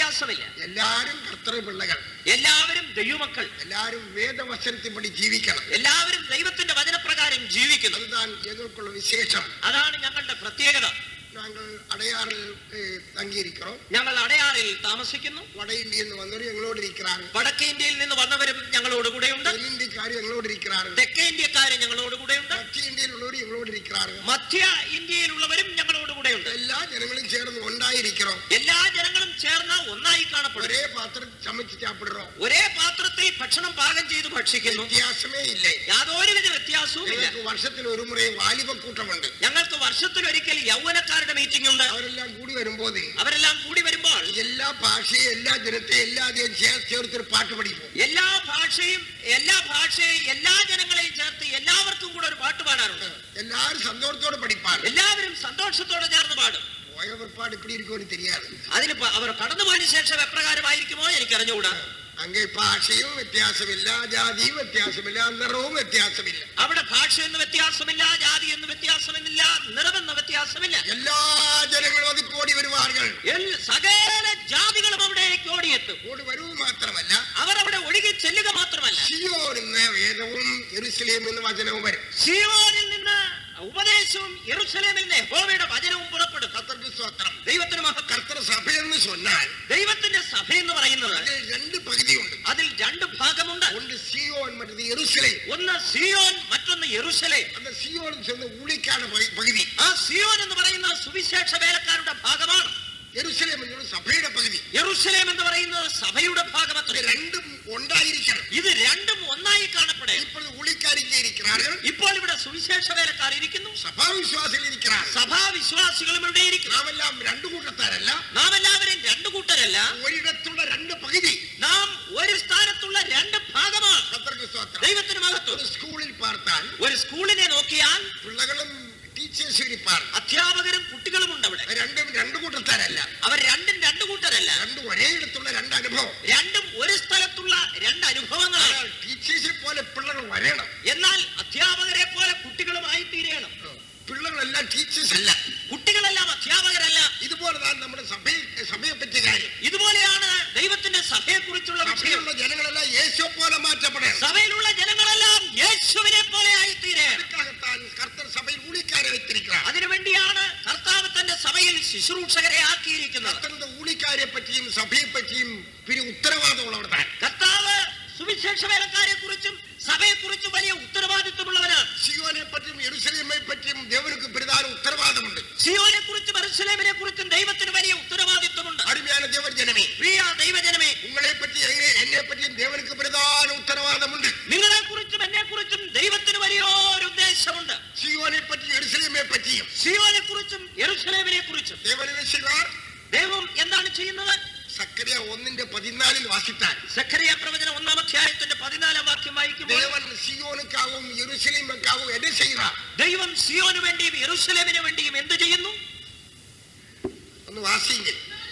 വ്യത്യാസമില്ല എല്ലാരും കർത്തൃ പിള്ളകൾ എല്ലാവരും ദൈവമക്കൾ എല്ലാരും വേദവചനത്തിൻപടി ജീവിക്കണം എല്ലാവരും ദൈവത്തിന്റെ വചനപ്രകാരം ജീവിക്കുന്നു அதுதான் எங்களுக்குள்ள விசேஷம் അതാണ് ഞങ്ങളുടെ പ്രത്യേകത நாங்கள் அடையாறில் அஹ், தங்கியிருக்கிறோம் ഞങ്ങൾ അടയാറിൽ താമസിക്കുന്നു வட இந்தியன்னு வந்தவரும் எங்களோடு இருக்கிறார்கள் വടക്കേ ഇന്ത്യയിൽ നിന്ന് വന്നവരും ഞങ്ങളോട് കൂടെയുണ്ട് தென்னிந்திக்காரும் எங்களோடு இருக்கிறார்கள் തെക്കേ ഇന്ത്യക്കാരും ഞങ്ങളോട് കൂടെയുണ്ട് மத்திய இந்தியில் உள்ளவரும் எங்களோடு இருக்கிறார்கள் മധ്യ ഇന്ത്യയിലുള്ളവരും ഞങ്ങളോട് കൂടെയുണ്ട് எல்லா ஜனங்களும் சேர்ந்து ஒன்றாயிருக்கிறோம் എല്ലാ ജനങ്ങളും ചേർന്ന് ഒന്നായി കാണപ്പെടും ஒரே பாத்திரத்தில் சமைச்சு சாப்பிடுறோம் ഒരേ പാത്രത്തിൽ ഭക്ഷണം പാകം ചെയ്ത് ഭക്ഷിക്കുന്നു வித்தியாசமே இல்லை യാതൊരുവിധ വ്യത്യാസവുമില്ല எங்களுக்கு வருஷத்தில் ஒரு முறை வாலிப கூட்டம் உண்டு ഞങ്ങൾക്ക് വർഷത്തിലൊരിക്കൽ യൗവനക്കാരുടെ മീറ്റിംഗ് ഉണ്ട് அவரெல்லாம் கூடி வரும்போது അവരെല്ലാം കൂടി വരുമ്പോൾ எல்லா பாஷையும் எல்லா ஜனத்தையும் எல்லாத்தையும் சே- சேர்த்து ஒரு பாட்டு படிப்போம் എല്ലാ ഭാഷയും എല്ലാ ഭാഷയും എല്ലാ ജനങ്ങളെയും ചേർത്ത് എല്ലാവർക്കും കൂടെ ഒരു പാട്ട് പാടാറുണ്ട് எல்லாரும் சந்தோஷத்தோட படிப்பாங்க എല്ലാവരും സന്തോഷത്തോടെ ചേർന്ന് പാടും போய பிற்பாடு இப்படி இருக்கும்னு தெரியாது അതിന് പ- അവർ കടന്നുപോയതിനു ശേഷം എപ്രകാരമായിരിക്കുമോ എനിക്ക് അറിഞ്ഞുകൂടാ அங்கே பாஷையும் வித்தியாசமில்ல ஜாதியும் வித்தியாசமில்ல நிறവും வித்தியாசமில்ல അവിടെ ഭാഷയെന്ന് വ്യത്യാസമില്ല ജാതി എന്ന് വ്യത്യാസമെന്നില്ല നിറമെന്ന വ്യത്യാസമില്ല எல்லா ஜனங்களும் அதுக்கு ஓடி வருவார்கள் എൽ- സകല ജാതികളും അവിടേക്ക് ഓടിയെത്തും ஓடி வருவது மாத்திரமല്ല അവർ അവിടെ ഒഴുകി ചെല്ലുക മാത്രമല്ല സിയോൻ എന്ന വേദവും എരുസലേം എന്ന വചനവും വരും സിയോനിൽ നിന്ന് ഉപദേശവും യെരൂശലേമിൽ നിന്ന് യഹോവയുടെ വചനവും പുറപ്പെടും കർത്തർക്ക് സ്വത്രം ദൈവത്തിന് മഹത്വം കർത്തർ സഭയെന്ന് சொன்னால் ദൈവത്തിന്റെ സഭ എന്ന് പറയുന്നത് അതിൽ രണ്ട് പകുതിയുണ്ട് അതിൽ രണ്ട് ഭാഗമുണ്ട് ഒന്ന് സിയോൻ മറ്റത് എരുസലേം ഒന്ന് സിയോൻ മറ്റൊന്ന് യെരൂശലേം அந்த സിയോൻ ചെന്ന് ഊളിക്കാണ് പ- പകുതി ആ സിയോൻ എന്ന് പറയുന്നത് സുവിശേഷ വേലക്കാരുടെ ഭാഗമാണ് എരുസലേം എന്നുള്ള സഭയുടെ പകുതി യെരൂശലേം എന്ന് പറയുന്നത് സഭയുടെ ഇത് ഭാഗമത്രേ രണ്ടും ഉണ്ടായിരിക്കണം ഇത് രണ്ടും ഒന്നായി കാണപ്പെടേ ഇപ്പോൾ ഊളിക്കാരിക്ക് ഇരിக்கிறார்கள் ഇപ്പോൾ ഇവിടെ സുവിശേഷ വേലക്കാർ ഇരിക്കുന്നു സഭാവിശ്വാസികൾ ഇരിக்கிறார்கள் സഭാവിശ്വാസികളും ഇവിടെ ഇരിക്കുന്നു നാമെല്ലാം രണ്ടു കൂട്ടത്താരല്ല നാം എല്ലാവരും രണ്ടു കൂട്ടരല്ല ഒരിടത്തുള്ള രണ്ട് പകുതി നാം ഒരു സ്ഥാനത്തുള്ള രണ്ട് ഭാഗമാണ് കർത്തർക്ക് സ്വത്രം ദൈവത്തിന് മഹത്വം ഒരു സ്കൂളിൽ പാർത്താൽ ഒരു സ്കൂളിനെ നോക്കിയാൽ പിള്ളകളും ടീച്ചേഴ്സ് ഇരിപ്പാർ അധ്യാപകരും കുട്ടികളും ഉണ്ട് അവിടെ രണ്ടും രണ്ടു കൂട്ടത്താരല്ല അവർ രണ്ടും രണ്ടു കൂട്ടരല്ല രണ്ടും ഒരേ ഇടത്തുള്ള രണ്ട് അനുഭവം രണ്ടും ഒരു സ്ഥലത്തുള്ള രണ്ട് അനുഭവങ്ങളാണ് ஆனால் ടീച്ചേഴ്സിനെ പോലെ പിള്ളകൾ വരണം എന്നാൽ അധ്യാപകരെ പോലെ കുട്ടികളുമായി തീരണം പിള്ളകളെല്ലാം ടീച്ചേഴ്സ് അല്ല കുട്ടികളെല്ലാം അധ്യാപകരല്ല ഇതുപോലെ താൻ നമ്മുടെ സഭയെ സഭയെ പറ്റിയ കാര്യം ഇതുപോലെയാണ് ദൈവത്തിന്റെ സഭയെ കുറിച്ചുള്ള വിഷയം സഭയിലുള്ള ജനങ്ങളെല്ലാം യേശോ പോലെ മാറ്റപ്പെടണം സഭയിലുള്ള ജനങ്ങളെല്ലാം യേശുവിനെ പോലെ ആയിത്തീരണം அதுக்காகத்தான் கர்த்தர் சபையில் ஊழிக்காரை வைத்திருக்கிறார் അതിനുവേണ്ടിയാണ് കർത്താവ് തന്റെ സഭയിൽ ശുശ്രൂഷകരെ ആക്കിയിരിക്കുന്നത് கர்த்தர் இந்த ஊழிக்காரை பற்றியும் சபையை பற்றியும் பெரிய உத்தரவாதம் உள்ளவர் தான் കർത്താവ് സുവിശേഷ വേലക്കാരെ കുറിച്ചും സഭയെ കുറിച്ചും വലിയ ഉത്തരവാദിത്വമുള്ളവനാണ് சியோனை பற்றியும் எருசலேமை பற்றியும் தேவனுக்கு பிரதான உத்தரவாதம் உண்டு സിയോനെ കുറിച്ചും എറുസലേമിനെ കുറിച്ചും ദൈവത്തിന് വലിയ ഉത്തരവാദിത്വമുണ്ട് அருமையான தேவர் ஜனமே പ്രിയ ദൈവജനമേ உங்களை பற்றி எ- என்னை பற்றியும் தேவனுக்கு பிரதான உத்தரவாதம் உண்டு നിങ്ങളെ കുറിച്ചും എന്നെ കുറിച്ചും ദൈവത്തിന് വലിയൊരു ഉദ്ദേശമുണ്ട് சியோனை பற்றியும் எருசலேமை பற்றியும் സിയോനെ കുറിച്ചും യെരുസലേമിനെ കുറിച്ചും தேவன் என்ன செய்வார் ദൈവം എന്താണ് ചെയ്യുന്നത് സക്കറിയ ഒന്നിന്റെ പതിനാലിൽ വാസിത്താൻ സഖറിയ പ്രവചനം ഒന്നാം അധ്യായത്തിന്റെ പതിനാലാം വാക്യം വായിക്കുമ്പോൾ தேவன் സിയോനുക്കാവും യെരുസലേമുക്കാവും என்ன செய்கிறார் ദൈവം സിയോന് വേണ്ടിയും യെരുസലേമിന് വേണ്ടിയും എന്ത് ചെയ്യുന്നു ഒന്ന് വാസിയെങ്കിൽ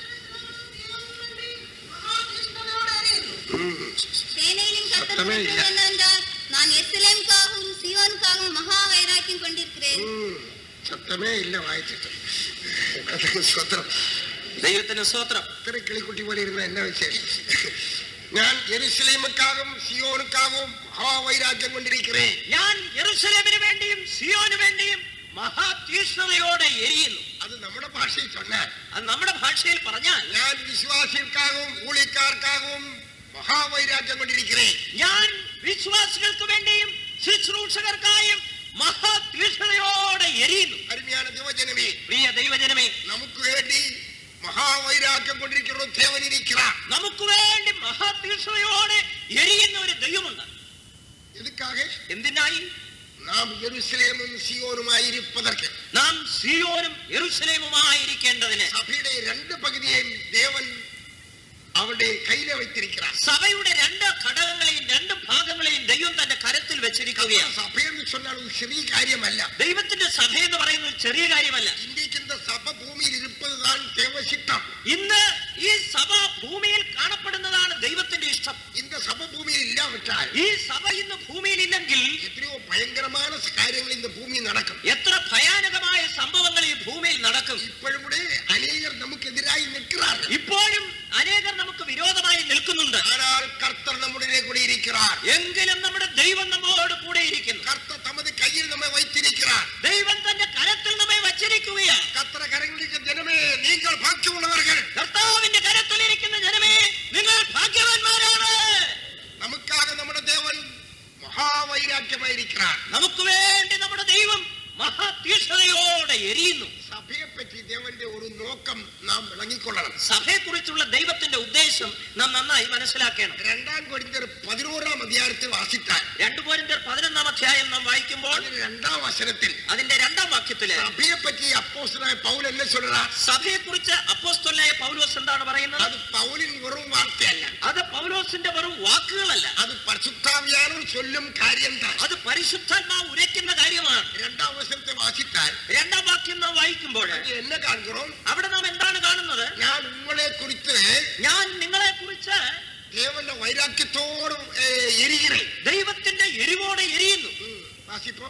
சேனையிலும் கர்த்தர் சத்தமே இல்ல. சொல்வது என்னவென்றால் நான் எஸ்லேமுக்காகவும் சியோனுக்காகவும் மகா வைராக்கியம் கொண்டிருக்கிறேன் சத்தமே இல்ல வாய்ச்சிட்டு கர்த்தருக்கு ஸ்தோத்திரம் ദൈവത്തിന് സ്തോത്രം ഇത്ര കിളിക്കുട്ടി പോലെ ഇരുന്ന എന്നാ വിശേഷം ഞാൻ യെരുസലേമുക്കാகவும் സിയോനുക്കാகவும் മഹാവൈരാഗ്യം കൊണ്ടിരിக்கிறேன் ഞാൻ യെരുസലേമിന് വേണ്ടിയും സിയോന് വേണ്ടിയും മഹാതീഷ്ണതയോടെ എരിയുന്നു അത് നമ്മുടെ ഭാഷയിൽ சொன்னார் അത് നമ്മുടെ ഭാഷയിൽ പറഞ്ഞാൽ ഞാൻ വിശ്വാസികൾക്കാகவும் ഊളിക്കാർക്കാகவும் മഹാവൈരാഗ്യം കൊണ്ടിരിக்கிறேன் ഞാൻ വിശ്വാസികൾക്ക് വേണ്ടിയും ശുശ്രൂഷകർക്കായും മഹാതീഷ്ണതയോടെ എരിയുന്നു அருமையான தேவஜனமே പ്രിയ ദൈവജനമേ നമുക്ക് വേണ്ടി മഹാവൈരാഗ്യം കൊണ്ടിരിക്കുന്ന ഒരു ദേവൻ ഇരിக்கிறார் നമുക്ക് വേണ്ടി മഹാതീഷ്ണതയോടെ എരിയുന്ന ഒരു ദൈവമുണ്ട് എതുക്കാக എന്തിനായി നാം യെരുസലേമും സിയോനുമായി ഇരിപ്പതற்கு നാം സിയോനും യെരുസലേമുമായിരിക്കേണ്ടതിന് സഭയുടെ രണ്ട് പകുതിയെയും ദേവൻ അവരുടെ കയ്യിലെ வைத்திருக்கிறார் സഭയുടെ രണ്ട് ഘടകങ്ങളെയും രണ്ട് ഭാഗങ്ങളെയും ദൈവം തന്റെ കരത്തിൽ വെച്ചിരിക്കുകയാണ് സഭയെന്ന് சொன்னால் ഒരു ചെറിയ കാര്യമല്ല ദൈവത്തിന്റെ സഭ എന്ന് പറയുന്നത് ചെറിയ കാര്യമല്ല ഇന്ത്യക്ക് இந்த സഭ ഭൂമിയിൽ ഇരുപ്പതുதான் ദേവശിഷ്ടം ഇന്ന് ഈ സഭ ഭൂമിയിൽ കാണപ്പെടുന്നതാണ് ദൈവത്തിന്റെ ഇഷ്ടം இந்த സഭ ഭൂമിയിൽ ഇല്ലാവിട്ടാൽ ഈ സഭ ഇന്ന് ഭൂമിയിൽ ഇല്ലെങ്കിൽ എത്രയോ ഭയങ്കരമായ കാര്യങ്ങൾ இந்த ഭൂമിയിൽ നടക്കും എത്ര ഭയാനകമായ സംഭവങ്ങൾ ഈ ഭൂമിയിൽ നടക്കും ഇപ്പോഴും കൂടെ അനേകർ നമുക്കെതിരായി നിൽக்கிறார்கள் ഇപ്പോഴും അനേകർ இருக்கிறார் എങ്കിലും നമ്മുടെ ദൈവം നമ്മോട് കൂടെ ഇരിക്കുന്നു கர்த்தர் தமது கையில் நம்மை வைத்திருக்கிறார் ദൈവം തന്റെ കരത്തിൽ നമ്മെ വച്ചിരിക്കുകയാണ് கர்த்தர கரங்களுக்கு ஜனமே நீங்கள் பாக்கியம் உள்ளவர்கள் കർത്താവിന്റെ കരത്തിലിരിക്കുന്ന ജനമേ നിങ്ങൾ ഭാഗ്യവാന്മാരാണ് நமக்காக நம்முடைய தேவன் மகா வைராக்கியமாயிருக்கிறார் നമുക്ക് വേണ്ടി നമ്മുടെ ദൈവം മഹാതീക്ഷണയോടെ എരിയുന്നു സഭയെ പറ്റി ദേവന്റെ ഒരു നോക്കം നാം വിളങ്ങിക്കൊള്ളണം സഭയെക്കുറിച്ചുള്ള ദൈവത്തിന്റെ ഉദ്ദേശം നാം നന്നായി മനസ്സിലാക്കണം രണ്ടാം കൊരിന്തർ പതിനോറാം അധ്യായത്തിൽ വാസിത്താൽ രണ്ടു പോരിന്റെ പതിനൊന്നാം അധ്യായം നാം വായിക്കുമ്പോൾ അതിന് രണ്ടാം വചനത്തിൽ അതിന്റെ രണ്ടാം വാക്യത്തില് സഭയെ പറ്റി അപ്പോസ്റ്റലായ പൗൽ എന്നെ ചൊല്ലറ സഭയെക്കുറിച്ച് അപ്പോസ്തലനായ പൗലോസ് എന്താണ് പറയുന്നത് അത് പൗലിൻ വെറും വാർത്തയല്ല അത് പൗലോസിന്റെ വെറും വാക്കുകളല്ല അത് പരിശുദ്ധാവിയാനും ചൊല്ലും കാര്യം താൻ അത് പരിശുദ്ധാത്മാവ് ഉരയ്ക്കുന്ന കാര്യമാണ് രണ്ടാം വചനത്തെ വാസിത്താൽ രണ്ടാം വാക്യം നാം വായിക്കുമ്പോൾ അത് എന്നെ കാണിக்கிறோம் അവിടെ നാം എന്താണ് കാണുന്നത് ഞാൻ ഉങ്ങളെ കുറിച്ച് ഞാൻ നിങ്ങളെ കുറിച്ച് ദേവന്റെ വൈരാഗ്യത്തോടും ഏ, എരിகிறേ ദൈവത്തിന്റെ എരിവോടെ എരിയുന്നു വാസിപ്പോ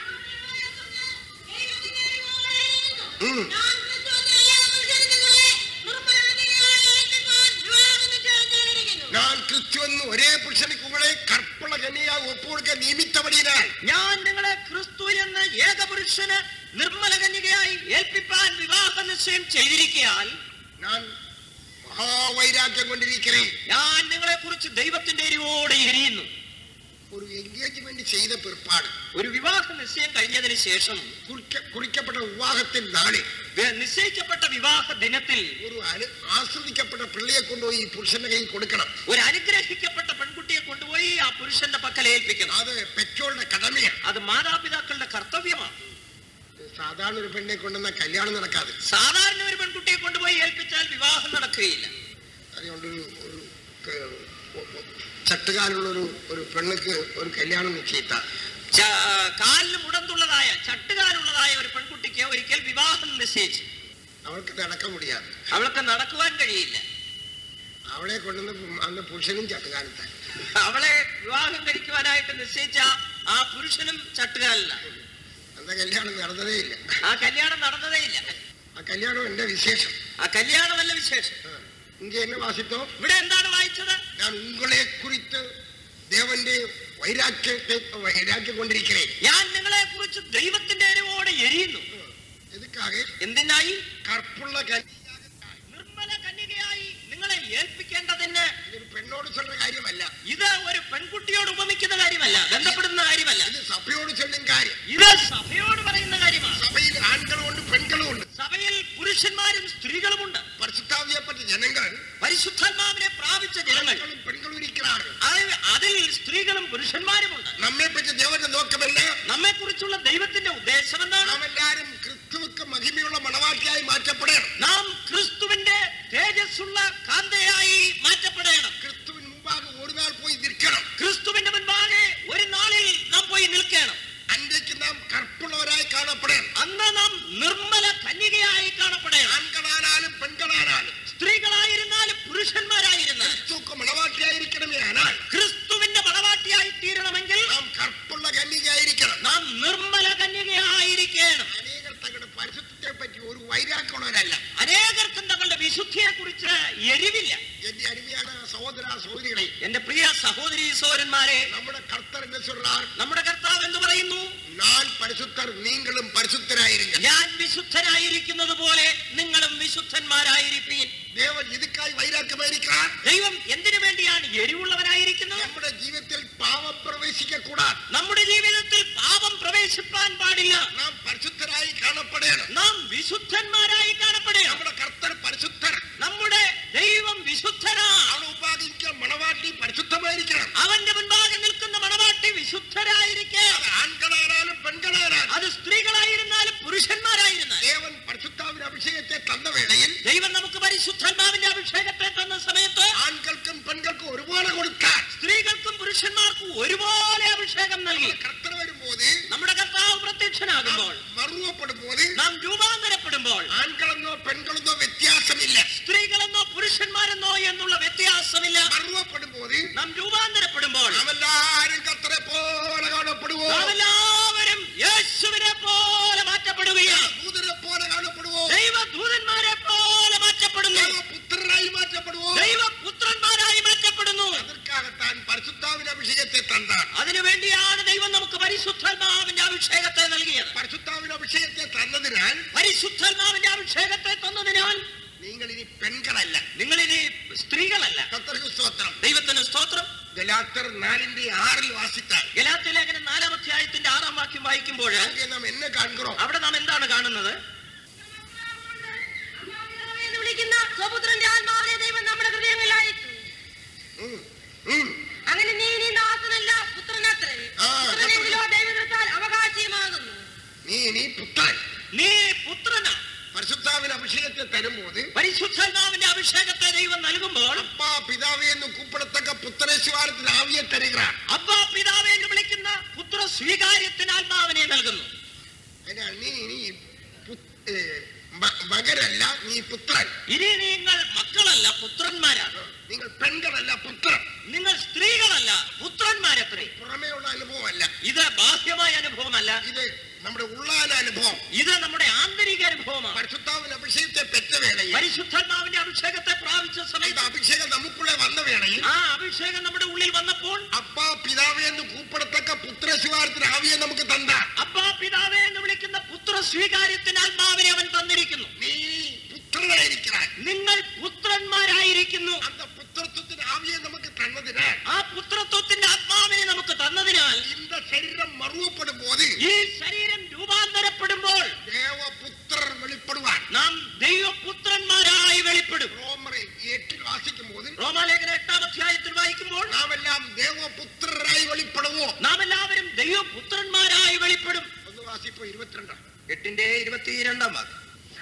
ഞാൻ ക്രിസ്തുവിന്റെ ഏകപുരുഷനിലെ നിർമ്മലഹൃദയനായ വിവാഹം നിശ്ചയിച്ചിരിക്കുന്നു. ഞാൻ ക്രിസ്തുവെന്ന് ഒരേ പുരുഷനിക്ക് ഉങ്ങളെ കർപ്പുള്ള കന്യയായി ഒപ്പുകൊടുക്കാൻ നിയമിത്തപടിയാൽ ഞാൻ നിങ്ങളെ ക്രിസ്തു എന്ന ഏകപുരുഷന് നിർമ്മല കന്യകയായി ഏൽപ്പിപ്പാൻ വിവാഹ നിശ്ചയം ചെയ്തിരിക്കയാൽ ഞാൻ മഹാവൈരാഗ്യം കൊണ്ടിരിக்கிறேன் ഞാൻ നിങ്ങളെ കുറിച്ച് ദൈവത്തിന്റെ എരിവോടെ എരിയുന്നു ഒരു എൻഗേജ്മെന്റ് ചെയ്ത പിற்பாട് ഒരു വിവാഹ നിശ്ചയം കഴിഞ്ഞതിന് ശേഷം കുറിക്ക- കുറിക്കപ്പെട്ട വിവാഹത്തിൽ നാളിൽ വെ- നിശ്ചയിക്കപ്പെട്ട വിവാഹ ദിനത്തിൽ ഒരു അനു ആസ്വദിക്കപ്പെട്ട പിള്ളയെ കൊണ്ടുപോയി ഈ പുരുഷന്റെ കയ്യിൽ കൊടുക്കണം ഒരു അനുഗ്രഹിക്കപ്പെട്ട പെൺകുട്ടിയെ കൊണ്ടുപോയി ആ പുരുഷന്റെ പക്കൽ ഏൽപ്പിക്കണം അത് പെറ്റോളുടെ കടമയാണ് അത് മാതാപിതാക്കളുടെ കർത്തവ്യമാണ് സാധാരണ ഒരു പെണ്ണെ കൊണ്ടുവന്ന കല്യാണം നടക്കാതെ സാധാരണ ഒരു പെൺകുട്ടിയെ കൊണ്ടുപോയി ഏൽപ്പിച്ചാൽ വിവാഹം നടക്കുകയില്ല അതുകൊണ്ടൊരു ഒരു ക- ഒ- ഒ- ചട്ടുകാലുള്ള ഒരു ഒരു പെണ്ണുക്ക് ഒരു കല്യാണം നിശ്ചയിത്ത ച- കാലിന് മുടന്തുള്ളതായ ചട്ടുകാലുള്ളതായ ഒരു പെൺകുട്ടിക്ക് ഒരിക്കൽ വിവാഹം നിശ്ചയിച്ചു അവൾക്ക് നടക്കാൻ മുടിയാതെ അവൾക്ക് നടക്കുവാൻ കഴിയില്ല അവളെ കൊണ്ടുവന്ന് അന്ന് പുരുഷനും ചട്ടുകാലത്തായി അവളെ വിവാഹം കഴിക്കുവാനായിട്ട് നിശ്ചയിച്ച ആ പുരുഷനും ചട്ടുകാലിലാണ് അന്ന കല്യാണം നടന്നതേ ഇല്ല ആ കല്യാണം നടന്നതേ ഇല്ല ആ കല്യാണം എന്റെ വിശേഷം ആ കല്യാണമല്ല വിശേഷം ഇங்கே എന്നെ വാസിത്തോ ഇവിടെ എന്താണ് വായിച്ചത് ഞാൻ ഉങ്ങളെ കുറിച്ച് ദേവന്റെ വൈരാഗ്യത്തെ വൈരാഗ്യം കൊണ്ടിരിക്കണേ ഞാൻ നിങ്ങളെ കുറിച്ച് ദൈവത്തിന്റെ എരിവോടെ എരിയുന്നു എതുക്കാക എന്തിനായി കറുപ്പുള്ള കന്യ നിർമ്മല കന്യകയായി നിങ്ങളെ ഏൽപ്പിക്കേണ്ടതിന് ഇതൊരു പെണ്ണോട് ചൊല്ലുന്ന കാര്യമല്ല ഇത് ഒരു പെൺകുട്ടിയോട് ഉപമിക്കുന്ന കാര്യമല്ല ബന്ധപ്പെടുന്ന കാര്യമല്ല ഇത് സഭയോട് ചൊല്ലും കാര്യം ഇത് സഭയോട് പറയുന്ന കാര്യമാണ് സഭയിൽ ആൺകളുമുണ്ട് പെൺകളുമുണ്ട് സഭയിൽ പുരുഷന്മാരും സ്ത്രീകളുമുണ്ട് പരിശുദ്ധാവിയപ്പെട്ട ജനങ്ങൾ പരിശുദ്ധാത്മാവിനെ പ്രാപിച്ച ജനങ്ങൾ ആൺകളും പെൺകളും ഇരിക്கிறார்கள் അത് അതിൽ സ്ത്രീകളും പുരുഷന്മാരുമുണ്ട് നമ്മെ പറ്റി ദേവന്റെ നോക്കമല്ല നമ്മെ കുറിച്ചുള്ള ദൈവത്തിന്റെ ഉദ്ദേശം എന്താണ് നാം എല്ലാവരും ക്രിസ്തുവുക്ക് മഹിമയുള്ള മണവാട്ടിയായി മാറ്റപ്പെടണം നാം ക്രിസ്തുവിന്റെ തേജസ്സുള്ള കാന്തയായി മാറ്റപ്പെടണം ക്രിസ്തുവിന് മുമ്പാകെ ഒരു നാൾ പോയി നിൽക്കണം ക്രിസ്തുവിന്റെ മുൻപാകെ ഒരു നാളിൽ നാം പോയി നിൽക്കണം അന്റേക്ക് നാം കറുപ്പുള്ളവരായി കാണപ്പെടണം അന്ന് നാം നിർമ്മല കന്യകയായി കാണപ്പെടണം ആൺകളാനാലും പെൺകളാനാലും സ്ത്രീകളായിരുന്നാലും പുരുഷന്മാരായിരുന്നാലും ക്രിസ്തുക്ക് മണവാട്ടിയായിരിക്കണമേ ஆனால் ക്രിസ്തുവിന്റെ മണവാട്ടിയായി തീരണമെങ്കിൽ നാം കറുപ്പുള്ള കന്യകയായിരിക്കണം നാം നിർമ്മല കന്യകയായിരിക്കണം അനേകർ തങ്ങളുടെ പരിശുദ്ധത്തെ പറ്റി ഒരു വൈരാഗ്യമുള്ളവരല്ല അനേകർക്കും തങ്ങളുടെ വിശുദ്ധിയെ കുറിച്ച് എരിവില്ല എന്റെ അരുமையான സഹോദര സഹോദരികളെ എന്റെ പ്രിയ സഹോദരി സഹോദരന്മാരെ നമ്മുടെ കർത്തർ എന്ന് சொல்றார் നമ്മുടെ കർത്താവ് എന്ന് പറയുന്നു ഞാൻ പരിശുദ്ധർ നീങ്ങളും പരിശുദ്ധരായിരിക്കും ഞാൻ വിശുദ്ധനായിരിക്കുന്നത് പോലെ നിങ്ങളും വിശുദ്ധന്മാരായിരിപ്പീൻ ദേവൻ ഇതുക്കായി വൈരാഗ്യമായിരിക്കാൻ ദൈവം എന്തിനു വേണ്ടിയാണ് എരിവുള്ളവനായിരിക്കുന്നത് നമ്മുടെ ജീവിതത്തിൽ പാവം പ്രവേശിക്ക കൂടാതെ നമ്മുടെ ജീവിതത്തിൽ പാപം പ്രവേശിപ്പാൻ പാടില്ല നാം പരിശുദ്ധരായി കാണപ്പെടണം നാം വിശുദ്ധന്മാരായി കാണപ്പെടണം നമ്മുടെ കർത്തർ പരിശുദ്ധർ നമ്മുടെ ദൈവം വിശുദ്ധനാണ് അവൾ ഉപാദിക്കാൻ മണവാട്ടി പരിശുദ്ധമായിരിക്കണം അവന്റെ മുൻപാകെ നിൽക്കുന്ന മണവാട്ടി വിശുദ്ധരായിരിക്കണം അത് ആൺകളാനാലും പെൺകളാനാലും അത് സ്ത്രീകളായിരുന്നാലും പുരുഷന്മാരായിരുന്നാലും ദേവൻ പരിശുദ്ധാവിന്റെ അഭിഷേകത്തെ തന്ന വേളയിൽ ദൈവം നമുക്ക് പരിശുദ്ധാത്മാവിന്റെ അഭിഷേകത്തെ തന്ന സമയത്ത് ആൺകൾക്കും പെൺകൾക്കും ഒരുപോലെ കൊടുക്കാൻ സ്ത്രീകൾക്കും പുരുഷന്മാർക്കും ഒരുപോലെ അഭിഷേകം നൽകി കർത്തർ വരുമ്പോൾ നമ്മുടെ കർത്താവ് പ്രത്യക്ഷനാകുമ്പോൾ മറുവപ്പെടുമ്പോൾ നാം രൂപാന്തരപ്പെടുമ്പോൾ ആൺകളെന്നോ പെൺകളെന്നോ വ്യത്യാസമില്ല സ്ത്രീകളെന്നോ പുരുഷന്മാരെന്നോ എന്നുള്ള വ്യത്യാസമില്ല മറുവപ്പെടുമ്പോൾ നാം രൂപാന്തരപ്പെടുമ്പോൾ നാം എല്ലാവരും കർത്തരെ പോലെ കാണപ്പെടുവോ നാം എല്ലാവരും യേശുവിനെ പോലെ മാറ്റപ്പെടുകയാണ് ദൂതരെ പോലെ കാണപ്പെടുവോ ദൈവദൂതന്മാരെ പോലെ മാറ്റപ്പെടുന്നു പുത്രരായി മാറ്റപ്പെടുവോ ദൈവപുത്രന്മാരായി മാറ്റപ്പെടുന്നു രൂപാന്തരപ്പെടുന്നു அதற்காகத்தான் பரிசுத்தாவின் அபிஷேகத்தை தந்தார் അതിനുവേണ്ടിയാണ് ദൈവം നമുക്ക് പരിശുദ്ധാത്മാവിന്റെ അഭിഷേകത്തെ നൽകിയത് பரிசுத்தாவின் அபிஷேகத்தை தந்ததினால் പരിശുദ്ധാത്മാവിന്റെ അഭിഷേകത്തെ തന്നതിനാൽ நீங்கள் இனி பெண்களல்ல നിങ്ങൾ ഇനി സ്ത്രീകളല്ല கத்தருக்கு ஸ்தோத்திரம் ദൈവത്തിന് സ്തോത്രം ഗലാത്തർ നാലിന്റെ ആറിൽ വാസിത്താൽ ഗലാത്യ ലേഖനം നാലാം അധ്യായത്തിന്റെ ആറാം വാക്യം വായിക്കുമ്പോൾ அங்கே நாம் என்ன காண்கிறோம் അവിടെ നാം എന്താണ് കാണുന്നത് എന്ന് വിളിക്കുന്ന സ്വപുത്രന്റെ ആത്മാവിനെ ദൈവം നമ്മുടെ ഹൃദയങ്ങളിൽ അയച്ചു ഉം, ഉം. അങ്ങനെ നീ ഇനി ദാസനല്ല പുത്രനത്രേ ആ, പുത്രനെങ്കിലോ ദൈവത്താൽ അവകാശിയുമാകുന്നു നീ നീ പുത്രൻ നീ പുത്രനാ പരിശുദ്ധാവിന് അഭിഷേകത്തെ തരുമ്പോത് പരിശുദ്ധാത്മാവിന്റെ അഭിഷേകത്തെ ദൈവം നൽകുമ്പോൾ അപ്പാ പിതാവേ എന്ന് കൂപ്പിടത്തക്ക പുത്രേശ്വാരത്തിന് ആവിയെ തരുகிறார் അബ്ബ പിതാവെ എന്ന് വിളിക്കുന്ന പുത്ര സ്വീകാര്യത്തിന് ആത്മാവിനെ നൽകുന്നു അതിനാൽ നീ നീ പു- ഏ, മ- മകരല്ല നീ പുത്രൻ ഇനി നിങ്ങൾ മക്കളല്ല പുത്രന്മാരാണ് നിങ്ങൾ പെൺകളല്ല പുത്രൻ നിങ്ങൾ സ്ത്രീകളല്ല പുത്രന്മാരത്രേ പുറമേയുള്ള അനുഭവമല്ല ഇത് ബാഹ്യമായ അനുഭവമല്ല ഇത് നമ്മുടെ ഉള്ളാന അനുഭവം ഇത് നമ്മുടെ ആന്തരിക അനുഭവമാണ് പരിശുദ്ധാവിന് അഭിഷേകത്തെ പെറ്റ വേളയിൽ പരിശുദ്ധാത്മാവിന്റെ അഭിഷേകത്തെ പ്രാപിച്ച ഇത് സമയത്ത് അഭിഷേകം നമുക്കുള്ള വന്ന വേളയിൽ ആ അഭിഷേകം നമ്മുടെ ഉള്ളിൽ വന്നപ്പോൾ അപ്പാ പിതാവേ എന്ന് കൂപ്പിടത്തക്ക പുത്രശിവാരത്തിന് ആവിയെ നമുക്ക് തന്ന അബ്ബാ പിതാവെ എന്ന് വിളിക്കുന്ന പുത്ര സ്വീകാര്യത്തിന് ആത്മാവിനെ അവൻ തന്നിരിക്കുന്നു നീ പുത്രനായിരിക്കാൻ നിങ്ങൾ പുത്രന്മാരായിരിക്കുന്നു அந்த പുത്രത്വത്തിന് ആവിയെ നമുക്ക് തന്നതിനാൽ ആ പുത്രത്വത്തിന്റെ ആത്മാവിനെ നമുക്ക് തന്നതിനാൽ இந்த ശരീരം മറുവപ്പെടും പോത് ഈ ശരീരം രൂപാന്തരപ്പെടുമ്പോൾ ദേവപുത്രർ വെളിപ്പെടുവാൻ നാം ദൈവപുത്രന്മാരായി വെളിപ്പെടും റോമർ എട്ടിൽ വാസിക്കും പോത് റോമാലേഖന എട്ടാം അധ്യായത്തിൽ വായിക്കുമ്പോൾ നാം എല്ലാം ദേവപുത്രരായി വെളിപ്പെടുവോ നാം എല്ലാവരും ദൈവപുത്രന്മാരായി വെളിപ്പെടും ഒന്ന് വാസിപ്പോ ഇരുപത്തിരണ്ടാം എട്ടിന്റെ ഇരുപത്തിരണ്ടാം ഭാഗം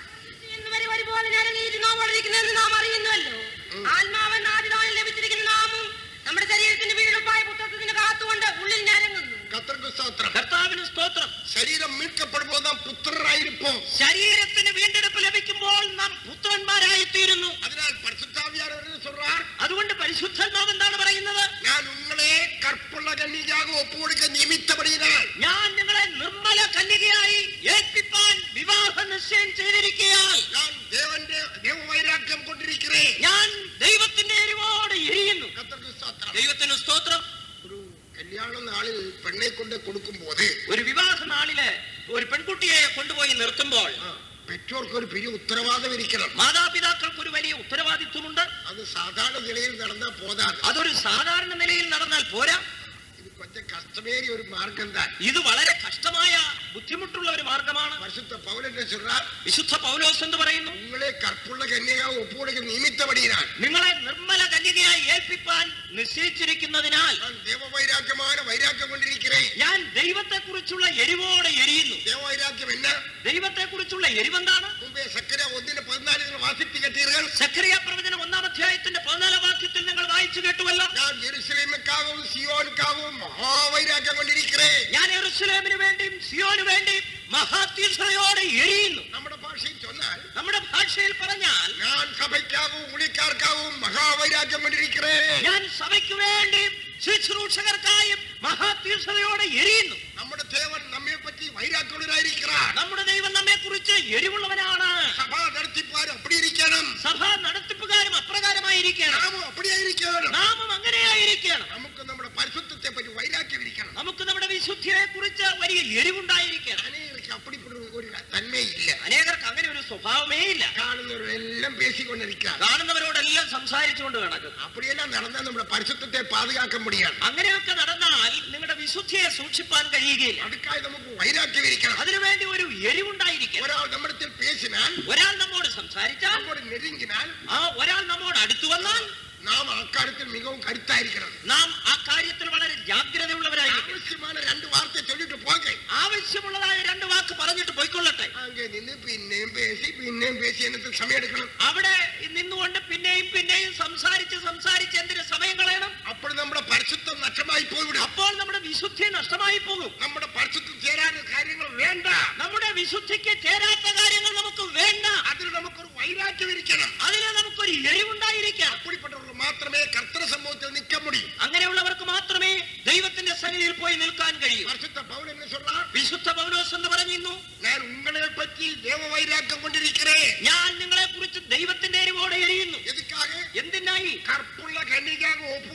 എന്ന് വരെ ഒരുപോലെ ഞരങ്ങിയിരുന്നോണ്ടിരിക്കുന്നതെന്ന് നാം അറിയുന്നുവല്ലോ ആത്മാവൻ ആദ്യമായി ലഭിച്ചിരിക്കുന്ന നാമും നമ്മുടെ ശരീരത്തിന്റെ വീടുപ്പായ പുത്രത്തിന് കാത്തുകൊണ്ട് ഉള്ളിൽ ഞരങ്ങുന്നു കത്തർക്ക് സ്തോത്രം കർത്താവിന് സ്തോത്രം ശരീരം മീட்கப்படுമ്പോൾ നാം പുത്രരായിരിപ്പോ ശരീരത്തിന് വീണ്ടെടുപ്പ് ലഭിക്കുമ്പോൾ നാം പുത്രന്മാരായി തീരുന്നു അതിനാൽ പരിശുദ്ധാവിയാർ சொல்றார் അതുകൊണ്ട് പരിശുദ്ധാത്മാവ് എന്താണ് പറയുന്നത് ഞാൻ ഉങ്ങളെ കற்பുള്ള കന്യകാക ഒപ്പുകൊടുക്ക നിയമിത്തപടിയാൽ ഞാൻ നിങ്ങളെ നിർമ്മല കന്യകയായി ഏൽപ്പിപ്പാൻ വിവാഹ നിശ്ചയം ചെയ്തിരിക്കയാൽ ഞാൻ ദേവന്റെ ദേവവൈരാഗ്യം കൊണ്ടിരിக்கிறേ ഞാൻ ദൈവത്തിന്റെ എരിവോട് എരിയുന്നു കത്തർക്ക് സ്തോത്രം ദൈവത്തിന് സ്തോത്രം ഒരു കല്യാണ നാളിൽ പെണ്ണെ കൊണ്ട് കൊടുക്കുമ്പോൾ ഒരു വിവാഹ നാളില് ഒരു പെൺകുട്ടിയെ കൊണ്ടുപോയി നിർത്തുമ്പോൾ പെற்றോർക്ക് ഒരു പെரிய ഉത്തരവാദം ഇരിക്കണം മാതാപിതാക്കൾക്ക് ഒരു വലിയ ഉത്തരവാദിത്വമുണ്ട് അത് സാധാരണ നിലയിൽ നടന്നാൽ പോതാതെ അതൊരു സാധാരണ നിലയിൽ നടന്നാൽ പോരാ ഇത് കൊഞ്ചം കഷ്ടമേറിയ ഒരു മാർഗം താൻ ഇത് വളരെ കഷ്ടമായ ബുദ്ധിമുട്ടുള്ള ഒരു മാർഗമാണ് പരിശുദ്ധ പൗലന്റെ ചൊല്ലാർ വിശുദ്ധ പൗലോസ് എന്ന് പറയുന്നു നിങ്ങളെ കற்பുള്ള കന്യകാവ് ഒപ്പുകൊടുക്ക നിയമിത്തപടിയാൽ നിങ്ങളെ നിർമ്മല കന്യകയായി ഏൽപ്പിപ്പാൻ നിശ്ചയിച്ചിരിക്കുന്നതിനാൽ ഞാൻ ദേവവൈരാഗ്യമാണ് വൈരാഗ്യം കൊണ്ടിരിக்கிறേ ഞാൻ ദൈവത്തെ കുറിച്ചുള്ള എരിവോടെ എരിയുന്നു ദേവവൈരാഗ്യം എന്ന ദൈവത്തെ കുറിച്ചുള്ള എരിവെന്താണ് മുമ്പേ സക്കര ഒന്നിന് പതിനാലിന് വാസിപ്പിക്കട്ടീர்கள் സക്രിയ പ്രവചനം ഒന്നാം അധ്യായത്തിന്റെ പതിനാലാം വാക്യത്തിൽ നിങ്ങൾ വായിച്ചു കേട്ടുവല്ലോ ഞാൻ ജെറുസലേമുക്കാവും സിയോനുക്കാവും മഹാവൈരാഗ്യം കൊണ്ടിരിக்கிறേ ഞാൻ എറുസലേമിന് വേണ്ടിയും സിയോന് വേണ്ടിയും മഹാതീക്ഷണയോടെ എരിയുന്നു നമ്മുടെ ഭാഷയിൽ ചൊന്നാൽ നമ്മുടെ ഭാഷയിൽ പറഞ്ഞാൽ ഞാൻ സഭയ്ക്കാവും ഉളിക്കാർക്കാവും മഹാവൈരാഗ്യം കൊണ്ടിരിக்கிறേ ഞാൻ സഭയ്ക്ക് വേണ്ടിയും ശുശ്രൂഷകർക്കായും മഹാതീക്ഷണയോടെ എരിയുന്നു നമ്മുടെ ദേവൻ നമ്മെ പറ്റി വൈരാഗ്യമുള്ളവരായിരിக்கிறார் നമ്മുടെ ദൈവം നമ്മെ കുറിച്ച് എരിവുള്ളവനാണ് സഭാ നടത്തിപ്പാരും അപ്പടി ഇരിക്കണം സഭ നടത്തിപ്പുകാരും അപ്രകാരമായിരിക്കണം നാമും അപ്പടിയായിരിക്കണം നാമും അങ്ങനെയായിരിക്കണം നമുക്ക് നമ്മുടെ പരിശുദ്ധത്തെ പറ്റി വൈരാഗ്യം ഇരിക്കണം നമുക്ക് നമ്മുടെ വിശുദ്ധിയെ കുറിച്ച് വലിയ എരിവുണ്ടായിരിക്കണം അനേകർക്ക് അപ്പടിപ്പെട്ട ഒരു തന്മയില്ല അനേകർക്ക് അങ്ങനെ ഒരു സ്വഭാവമേ ഇല്ല കാണുന്നവരെല്ലാം പേശിക്കൊണ്ടിരിക്കുക കാണുന്നവരോടെല്ലാം സംസാരിച്ചുകൊണ്ട് കിടക്കും അപ്പടിയെല്ലാം നടന്നാൽ നമ്മുടെ പരിശുദ്ധത്തെ പാതുകാക്കാൻ മുടിയാണ് അങ്ങനെയൊക്കെ നടന്നാൽ നിങ്ങളുടെ വിശുദ്ധിയെ സൂക്ഷിപ്പാൻ കഴിയുകയില്ല അതുക്കായി നമുക്ക് വൈരാഗ്യം ഇരിക്കണം അതിനുവേണ്ടി ഒരു എരിവുണ്ടായിരിക്കണം ഒരാൾ നമ്മുടെ പേശിനാൽ ഒരാൾ നമ്മോട് സംസാരിച്ചാൽ നമ്മോട് നെരുങ്ങിനാൽ ആ ഒരാൾ നമ്മോട് അടുത്തു വന്നാൽ നാം അക്കാര്യത്തിൽ മികവും കരുത്തായിരിക്കണം നാം ആ കാര്യത്തിൽ വളരെ ജാഗ്രതയുള്ളവരായിരിക്കും ആവശ്യമാണ് രണ്ട് വാർത്ത ചൊല്ലിട്ട് പോകെ ആവശ്യമുള്ളതായ രണ്ട് വാക്ക് പറഞ്ഞിട്ട് പോയിക്കൊള്ളട്ടെ അങ്ങേ നിന്ന് പിന്നെയും പേശി പിന്നെയും പേശി എന്നിട്ട് സമയമെടുക്കണം അവിടെ നിന്നുകൊണ്ട് പിന്നെയും പിന്നെയും സംസാരിച്ച് സംസാരിച്ച് എന്തിന് സമയം കളയണം അപ്പോൾ നമ്മുടെ പരിശുദ്ധം നഷ്ടമായി പോയിവിടും അപ്പോൾ നമ്മുടെ വിശുദ്ധി നഷ്ടമായി പോകും നമ്മുടെ പരിശുദ്ധം ചേരാനുള്ള കാര്യങ്ങൾ വേണ്ട നമ്മുടെ വിശുദ്ധിക്ക് ചേരാത്ത കാര്യങ്ങൾ നമുക്ക് വേണ്ട അതിൽ നമുക്കൊരു വൈരാഗ്യം ഇരിക്കണം അതിന് നമുക്കൊരു എരിവുണ്ടായിരിക്കാം അപ്പടിപ്പെട്ടവർക്ക് മാത്രമേ കർത്തൃ സംഭവത്തിൽ നിൽക്കാൻ മുടിയും അങ്ങനെയുള്ളവർക്ക് മാത്രമേ ദൈവത്തിന്റെ സന്നിധിയിൽ പോയി നിൽക്കാൻ കഴിയൂ പരിശുദ്ധ പൗലെന്ന് சொல்றார் വിശുദ്ധ പൗലോസ് എന്ന് പറയുന്നു ഞാൻ ഉങ്ങളെ പറ്റി ദേവവൈരാഗ്യം കൊണ്ടിരിக்கிறേ ഞാൻ നിങ്ങളെ കുറിച്ച് ദൈവത്തിന്റെ എരിവോടെ എരിയുന്നു എതുക്കാக എന്തിനായി കற்பുള്ള കന്യകാக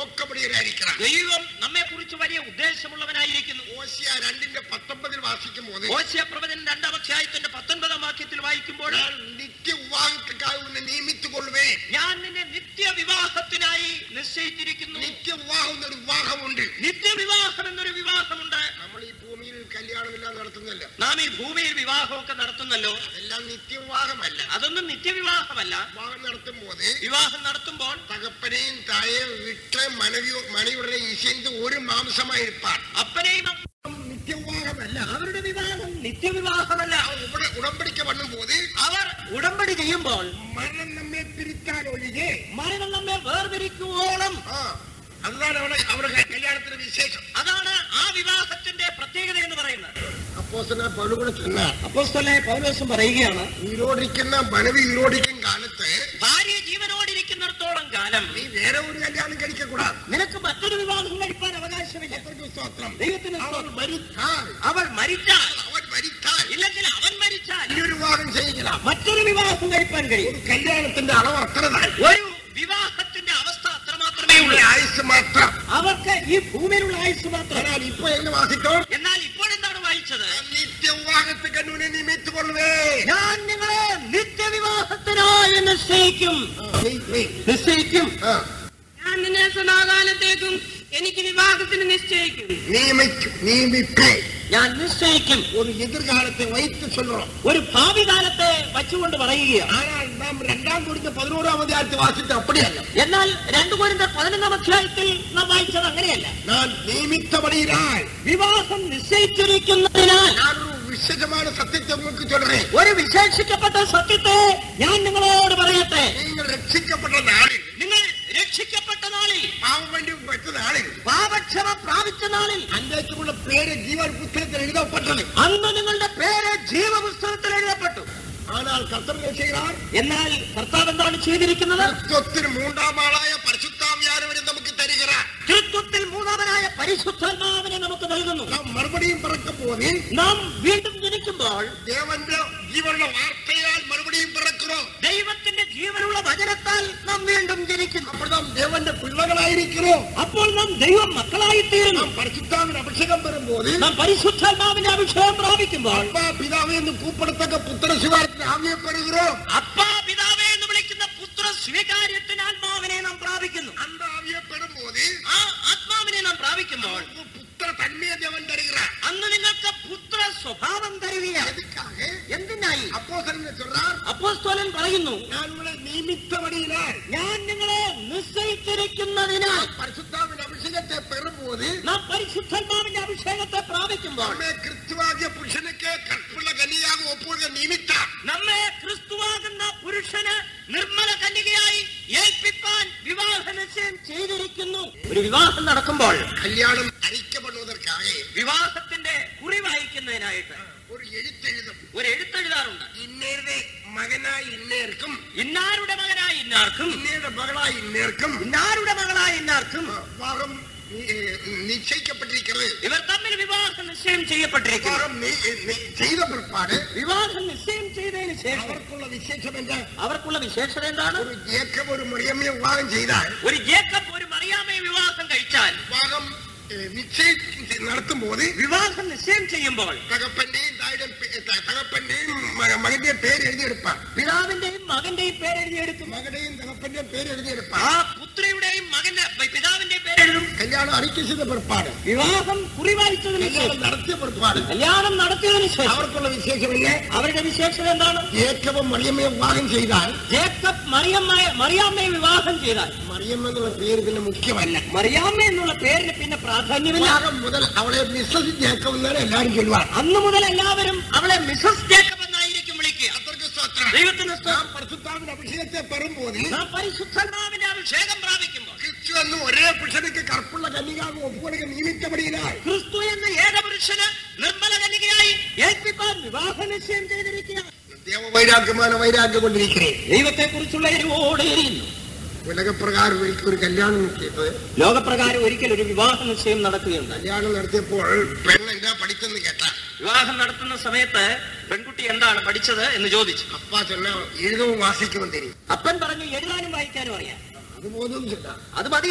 நோக்கப்படுகிறார் ദൈവം നമ്മെ കുറിച്ച് വലിയ ഉദ്ദേശമുള്ളവനായിരിക്കുന്നു ഓശിയ രണ്ടിന്റെ പത്തൊമ്പതിൽ വാസിക്കുമ്പോൾ ഓശയ പ്രവചനം രണ്ടാം അധ്യായത്തിന്റെ പത്തൊൻപതാം വാക്യത്തിൽ വായിക്കുമ്പോൾ ഞാൻ നിത്യ വിവാഹത്തിക്കായി ഉന്നെ നിയമിത്തുകൊള്ളുവേ ഞാൻ നിന്നെ നിത്യ വിവാഹത്തിനായി നിശ്ചയിച്ചിരിക്കുന്നു നിത്യ വിവാഹം എന്നൊരു വിവാഹമുണ്ട് നിത്യവിവാഹം എന്നൊരു വിവാഹമുണ്ട് നമ്മൾ ഈ ഭൂമിയിൽ കല്യാണമെല്ലാം നടത്തുന്നല്ലോ നാം ഈ ഭൂമിയിൽ വിവാഹമൊക്കെ നടത്തുന്നല്ലോ എല്ലാം നിത്യവിവാഹമല്ല അതൊന്നും നിത്യവിവാഹമല്ല വിവാഹം നടത്തുമ്പോൾ വിവാഹം നടത്തുമ്പോൾ തകപ്പനെയും തായെയും വിട്ട് മനവിയോ മണിയുടെ ഇശിന്ത് ഒരു മാംസമായിരിപ്പാൻ അപ്പനെയും നിത്യവിവാഹമല്ല അവരുടെ വിവാഹം നിത്യവിവാഹമല്ല ഇവിടെ ഉടമ്പടിക്ക പണ്ണുമ്പോൾ അവർ ഉടമ്പടി ചെയ്യുമ്പോൾ മരണം നമ്മെ പിരിക്കാൻ ഒഴികെ മരണം നമ്മെ വേർതിരിക്കുവോളം ആ അതാണ് അവിടെ അവരുടെ കല്യാണത്തിന് വിശേഷം അതാണ് ആ വിവാഹത്തിന്റെ പ്രത്യേകത എന്ന് പറയുന്നത് അപ്പോസന പഴുകൂടെ ചെന്ന അപ്പോസ്തലനായ പൗലോസും പറയുകയാണ് ഉയരോടിക്കുന്ന മനവി ഉയരോടിക്കും കാലത്ത് ഭാര്യ ജീവനോടിരിക്കുന്നിടത്തോളം കാലം നീ വേറെ ഒരു കല്യാണം കഴിക്കக்கூടാതെ നിനക്ക് മറ്റൊരു വിവാഹം കഴിപ്പാൻ അവകാശമില്ല അത്രയ്ക്ക് സ്തോത്രം ദൈവത്തിന് അവൻ സ്തോത്രം. മരിത്താൽ അവൾ മരിച്ചാൽ അവൻ മരിത്താൽ ഇല്ലെങ്കിൽ അവൻ മരിച്ചാൽ ഇനിയൊരു വിവാഹം ചെയ്യിക്കണം മറ്റൊരു വിവാഹം കഴിപ്പാൻ കഴിയും ഒരു കല്യാണത്തിന്റെ അളവ് അത്ര ഒരു വിവാഹത്തിന്റെ അവസ്ഥ അത്ര മാത്രമേ ഉള്ളൂ ആയുസ് മാത്രം അവർക്ക് ഈ ഭൂമിയിലുള്ള ആയുസ് മാത്രം എന്നാൽ ഇപ്പൊ എങ്ങനെ വാസിക്കോ എന്നാൽ ഇപ്പോഴെന്താണ് വായിച്ചത് നിത്യ വിവാഹത്തെ കണ്ണുവിനെ നിമിത്തുകൊള്ളുവേ ഞാൻ നിങ്ങളെ നിത്യവിവാഹത്തിനായി നിശ്ചയിക്കും നിശ്ചയിക്കും ആ, ഞാൻ നിന്നെ സദാകാലത്തേക്കും എനിക്ക് വിവാഹത്തിന് നിശ്ചയിക്കും നിയമിക്കും നിയമിപ്പേ ഞാൻ നിശ്ചയിക്കും ഒരു എതിർകാലത്തെ വൈത്ത് ചൊല്ലണം ഒരു ഭാവി കാലത്തെ വച്ചുകൊണ്ട് പറയുകയാണ് ஆனால் நாம் இரண்டாம் குறித்த பதினோராம் அதிகாரத்தை வாசித்து அப்படியல்ல എന്നാൽ രണ്ടു കോരിന്റെ പതിനൊന്നാം അധ്യായത്തിൽ നാം വായിച്ചത് അങ്ങനെയല്ല நான் நியமித்தபடியினால் വിവാഹം നിശ്ചയിച്ചിരിക്കുന്നതിനാൽ நான் ஒரு விசேஷமான சத்தியத்தை உங்களுக்கு சொல்றேன் ഒരു വിശേഷിക്കപ്പെട്ട സത്യത്തെ ഞാൻ നിങ്ങളോട് പറയട്ടെ நீங்கள் ரட்சிக்கப்பட்ட நாளில் നിങ്ങൾ രക്ഷിക്കപ്പെട്ട നാളിൽ பாவம் வேண்டி பெற்ற நாளில் പാപക്ഷമ പ്രാപിച്ച നാളിൽ அன்றைக்குள்ள பேரு ஜீவன் புத்தகத்தில் எழுதப்பட்டது അന്ന് നിങ്ങളുടെ പേര് ജീവപുസ്തകത്തിൽ എഴുതപ്പെട്ടു ஆனால் கர்த்தர் என்ன செய்கிறார் എന്നാൽ കർത്താവ് എന്താണ് ചെയ്തിരിക്കുന്നത് கிறிஸ்துவத்தின் மூன்றாம் ஆளாய பரிசுத்தாவியானவரை நமக்கு தருகிறார் തൃത്വത്തിൽ മൂന്നാമനായ പരിശുദ്ധാത്മാവിനെ നമുക്ക് നൽകുന്നു நாம் மறுபடியும் பிறக்க போதில் നാം വീണ്ടും ജനിക്കുമ്പോൾ தேவന്റെ ജീവനുള്ള വാർത്തയാൽ മറുപടിയും പിറக்கிறோம் ദൈവത്തിന്റെ ജീവനുള്ള വചനത്താൽ നാം വീണ്ടും ജനിക്കുന്നു അപ്പോൾ നാം ദേവന്റെ പിള്ളകളായിരിக்கிறோம் അപ്പോൾ നാം ദൈവം മക്കളായി തീരുന്നു നാം പരിശുദ്ധാവിന് അഭിഷേകം വരുമ്പോൾ നാം പരിശുദ്ധാത്മാവിന്റെ അഭിഷേകം പ്രാപിക്കുമ്പോൾ അപ്പാ പിതാവേ എന്ന് കൂപ്പിടത്തക്ക പുത്ര ശിവാരത്തിന് ആവിയപ്പെടുகிறோம் അപ്പാ പിതാവേ എന്ന് വിളിക്കുന്ന പുത്ര സ്വീകാര്യത്തിന് ആത്മാവിനെ നാം പ്രാപിക്കുന്നു அந்த ആവിയപ്പെടുമ്പോൾ ആ ആത്മാവിനെ നാം പ്രാപിക്കുമ്പോൾ പുത്ര തന്മയെ ദേവൻ തരുகிறார் അന്ന് നിങ്ങൾക്ക് പുത്ര സ്വഭാവം തരുകയാണ് എதுக்காக എന്തിനായി அப்போஸ்தலன் சொல்றார் അപ്പോസ്തലൻ പറയുന്നു ഞാൻ ഇവിടെ നിയമിത്തപടിയിനാൽ ഞാൻ നിങ്ങളെ നിശ്ചയിച്ചിരിക്കുന്നതിനാൽ പരിശുദ്ധാവിന്റെ അഭിഷേകത്തെ പെറുമ്പോൾ നാം പരിശുദ്ധാത്മാവിന്റെ അഭിഷേകത്തെ പ്രാപിക്കുമ്പോൾ നമ്മെ ക്രിസ്തുവാകിയ പുരുഷനൊക്കെ കற்பുള്ള കന്യയാകും ഒപ്പുക നിയമിത്താം നമ്മെ ക്രിസ്തുവാകുന്ന പുരുഷന് നിർമ്മല കന്യകയായി ഏൽപ്പിപ്പാൻ വിവാഹ നിശ്ചയം ചെയ്തിരിക്കുന്നു ഒരു വിവാഹം നടക്കുമ്പോൾ കല്യാണം അരിക്കപ്പെടുവதற்காக വിവാഹത്തിന്റെ കുറി വായിക്കുന്നതിനായിട്ട് ഒരു എഴുത്തെഴുതും ഒരു എഴുത്തെഴുതാറുണ്ട് ഇന്നേരുടെ മകനായി ഇന്നേർക്കും ഇന്നാരുടെ മകനായ ഇന്നാർക്കും ഇന്നേരുടെ മകളായി ഇന്നേർക്കും ഇന്നാരുടെ മകളായ ഇന്നാർക്കും വിവാഹം നി- ഏ, നിശ്ചയിക്കപ്പെട്ടിരിക്കുന്നത് ഇവർ തമ്മിൽ വിവാഹം നിശ്ചയം ചെയ്യപ്പെട്ടിരിക്കുന്നു വിവാഹം നി- നി- ചെയ്ത പിற்பாട് വിവാഹം നിശ്ചയം ചെയ്തതിന് ശേഷം അവർക്കുള്ള വിശേഷം എന്താ അവർക്കുള്ള വിശേഷത എന്താണ് ഒരു ജേക്കബ് ഒരു മറിയമ്മയെ വിവാഹം ചെയ്താൽ ഒരു ജേക്കബ് ഒരു മറിയാമയെ വിവാഹം കഴിച്ചാൽ വിവാഹം ഏ, നിശ്ചയി നടത്തുമ്പോൾ വിവാഹം നിശ്ചയം ചെയ്യുമ്പോൾ തകപ്പന്റെയും തായുടെയും പേ- ത- തകപ്പന്റെയും മ- മകന്റെയും പേര് എഴുതിയെടുപ്പാൻ പിതാവിന്റെയും മകന്റെയും പേരെഴുതിയെടുക്കും മകന്റെയും തകപ്പന്റെയും പേര് എഴുതിയെടുപ്പാൻ ആ പുത്രിയുടെയും മകന്റെ പിതാവിന്റെയും പേരെഴുതും കല്യാണം അറിയിക്ക ചെയ്ത പിற்பாട് വിവാഹം കുറിവായിച്ചതിന് കല്യാണം ശേഷം നടത്തിയ പിற்பாട് കല്യാണം നടത്തിയതിനു ശേഷം അവർക്കുള്ള വിശേഷമില്ലേ അവരുടെ വിശേഷത എന്താണ് ജേക്കബും മറിയമ്മയെ വിവാഹം ചെയ്താൽ ജേക്കബ് മറിയമ്മയെ മറിയാമ്മയെ വിവാഹം ചെയ്താൽ മറിയമ്മ എന്നുള്ള പേര് പിന്നെ മുഖ്യമല്ല മറിയാമ്മ എന്നുള്ള പേരിന് പിന്നെ പ്രാധാന്യമില്ല വിവാഹം മുതൽ അവളെ മിസ്സസ് ജേക്കബ് എന്നാണ് എല്ലാവരും ചൊല്ലുവാൻ അന്ന് മുതൽ എല്ലാവരും അവളെ മിസസ് ജേക്കബ് എന്നായിരിക്കും വിളിക്കുക അത്രയ്ക്ക് സ്തോത്രം ദൈവത്തിന് നാം സ്തോത്രം. പരിശുദ്ധാവിന്റെ അഭിഷേകത്തെ പെറുമ്പോൾ നാം പരിശുദ്ധാത്മാവിന്റെ അഭിഷേകം പ്രാപിക്കുമ്പോൾ ക്രിസ്തു എന്ന് ഒരേ പുരുഷനുക്ക് കറുപ്പുള്ള കന്യകാകും ഒപ്പുകൊടുക്ക നിയമിക്കപ്പെടുകയാൽ ക്രിസ്തു എന്ന ഏകപുരുഷന് നിർമ്മല കന്യകയായി ഏൽപ്പിപ്പാൻ വിവാഹ നിശ്ചയം ചെയ്തിരിക്കുകയാണ് ദേവവൈരാഗ്യமான വൈരാഗ്യം കൊണ്ടിരിக்கிறേ ദൈവത്തെ കുറിച്ചുള്ള എരിവോടെ എരിയുന്നു ഉലകപ്രകാരം ഒരിക്കൽ ഒരു കല്യാണം ചെയ്ത് ലോകപ്രകാരം ഒരിക്കൽ ഒരു വിവാഹ നിശ്ചയം നടക്കുകയുണ്ടായി കല്യാണം നടത്തിയപ്പോൾ പെണ്ണ് എന്താ പഠിച്ചെന്ന് കേട്ട വിവാഹം നടത്തുന്ന സമയത്ത് പെൺകുട്ടി എന്താണ് പഠിച്ചത് എന്ന് ചോദിച്ചു അപ്പ ചൊന്ന എഴുതവും വാസിക്കും തരും അപ്പൻ പറഞ്ഞു എഴുതാനും വായിക്കാനും അറിയാം അത് ബോധവും ചൊല്ല അത് മതിയെന്ന് പറഞ്ഞു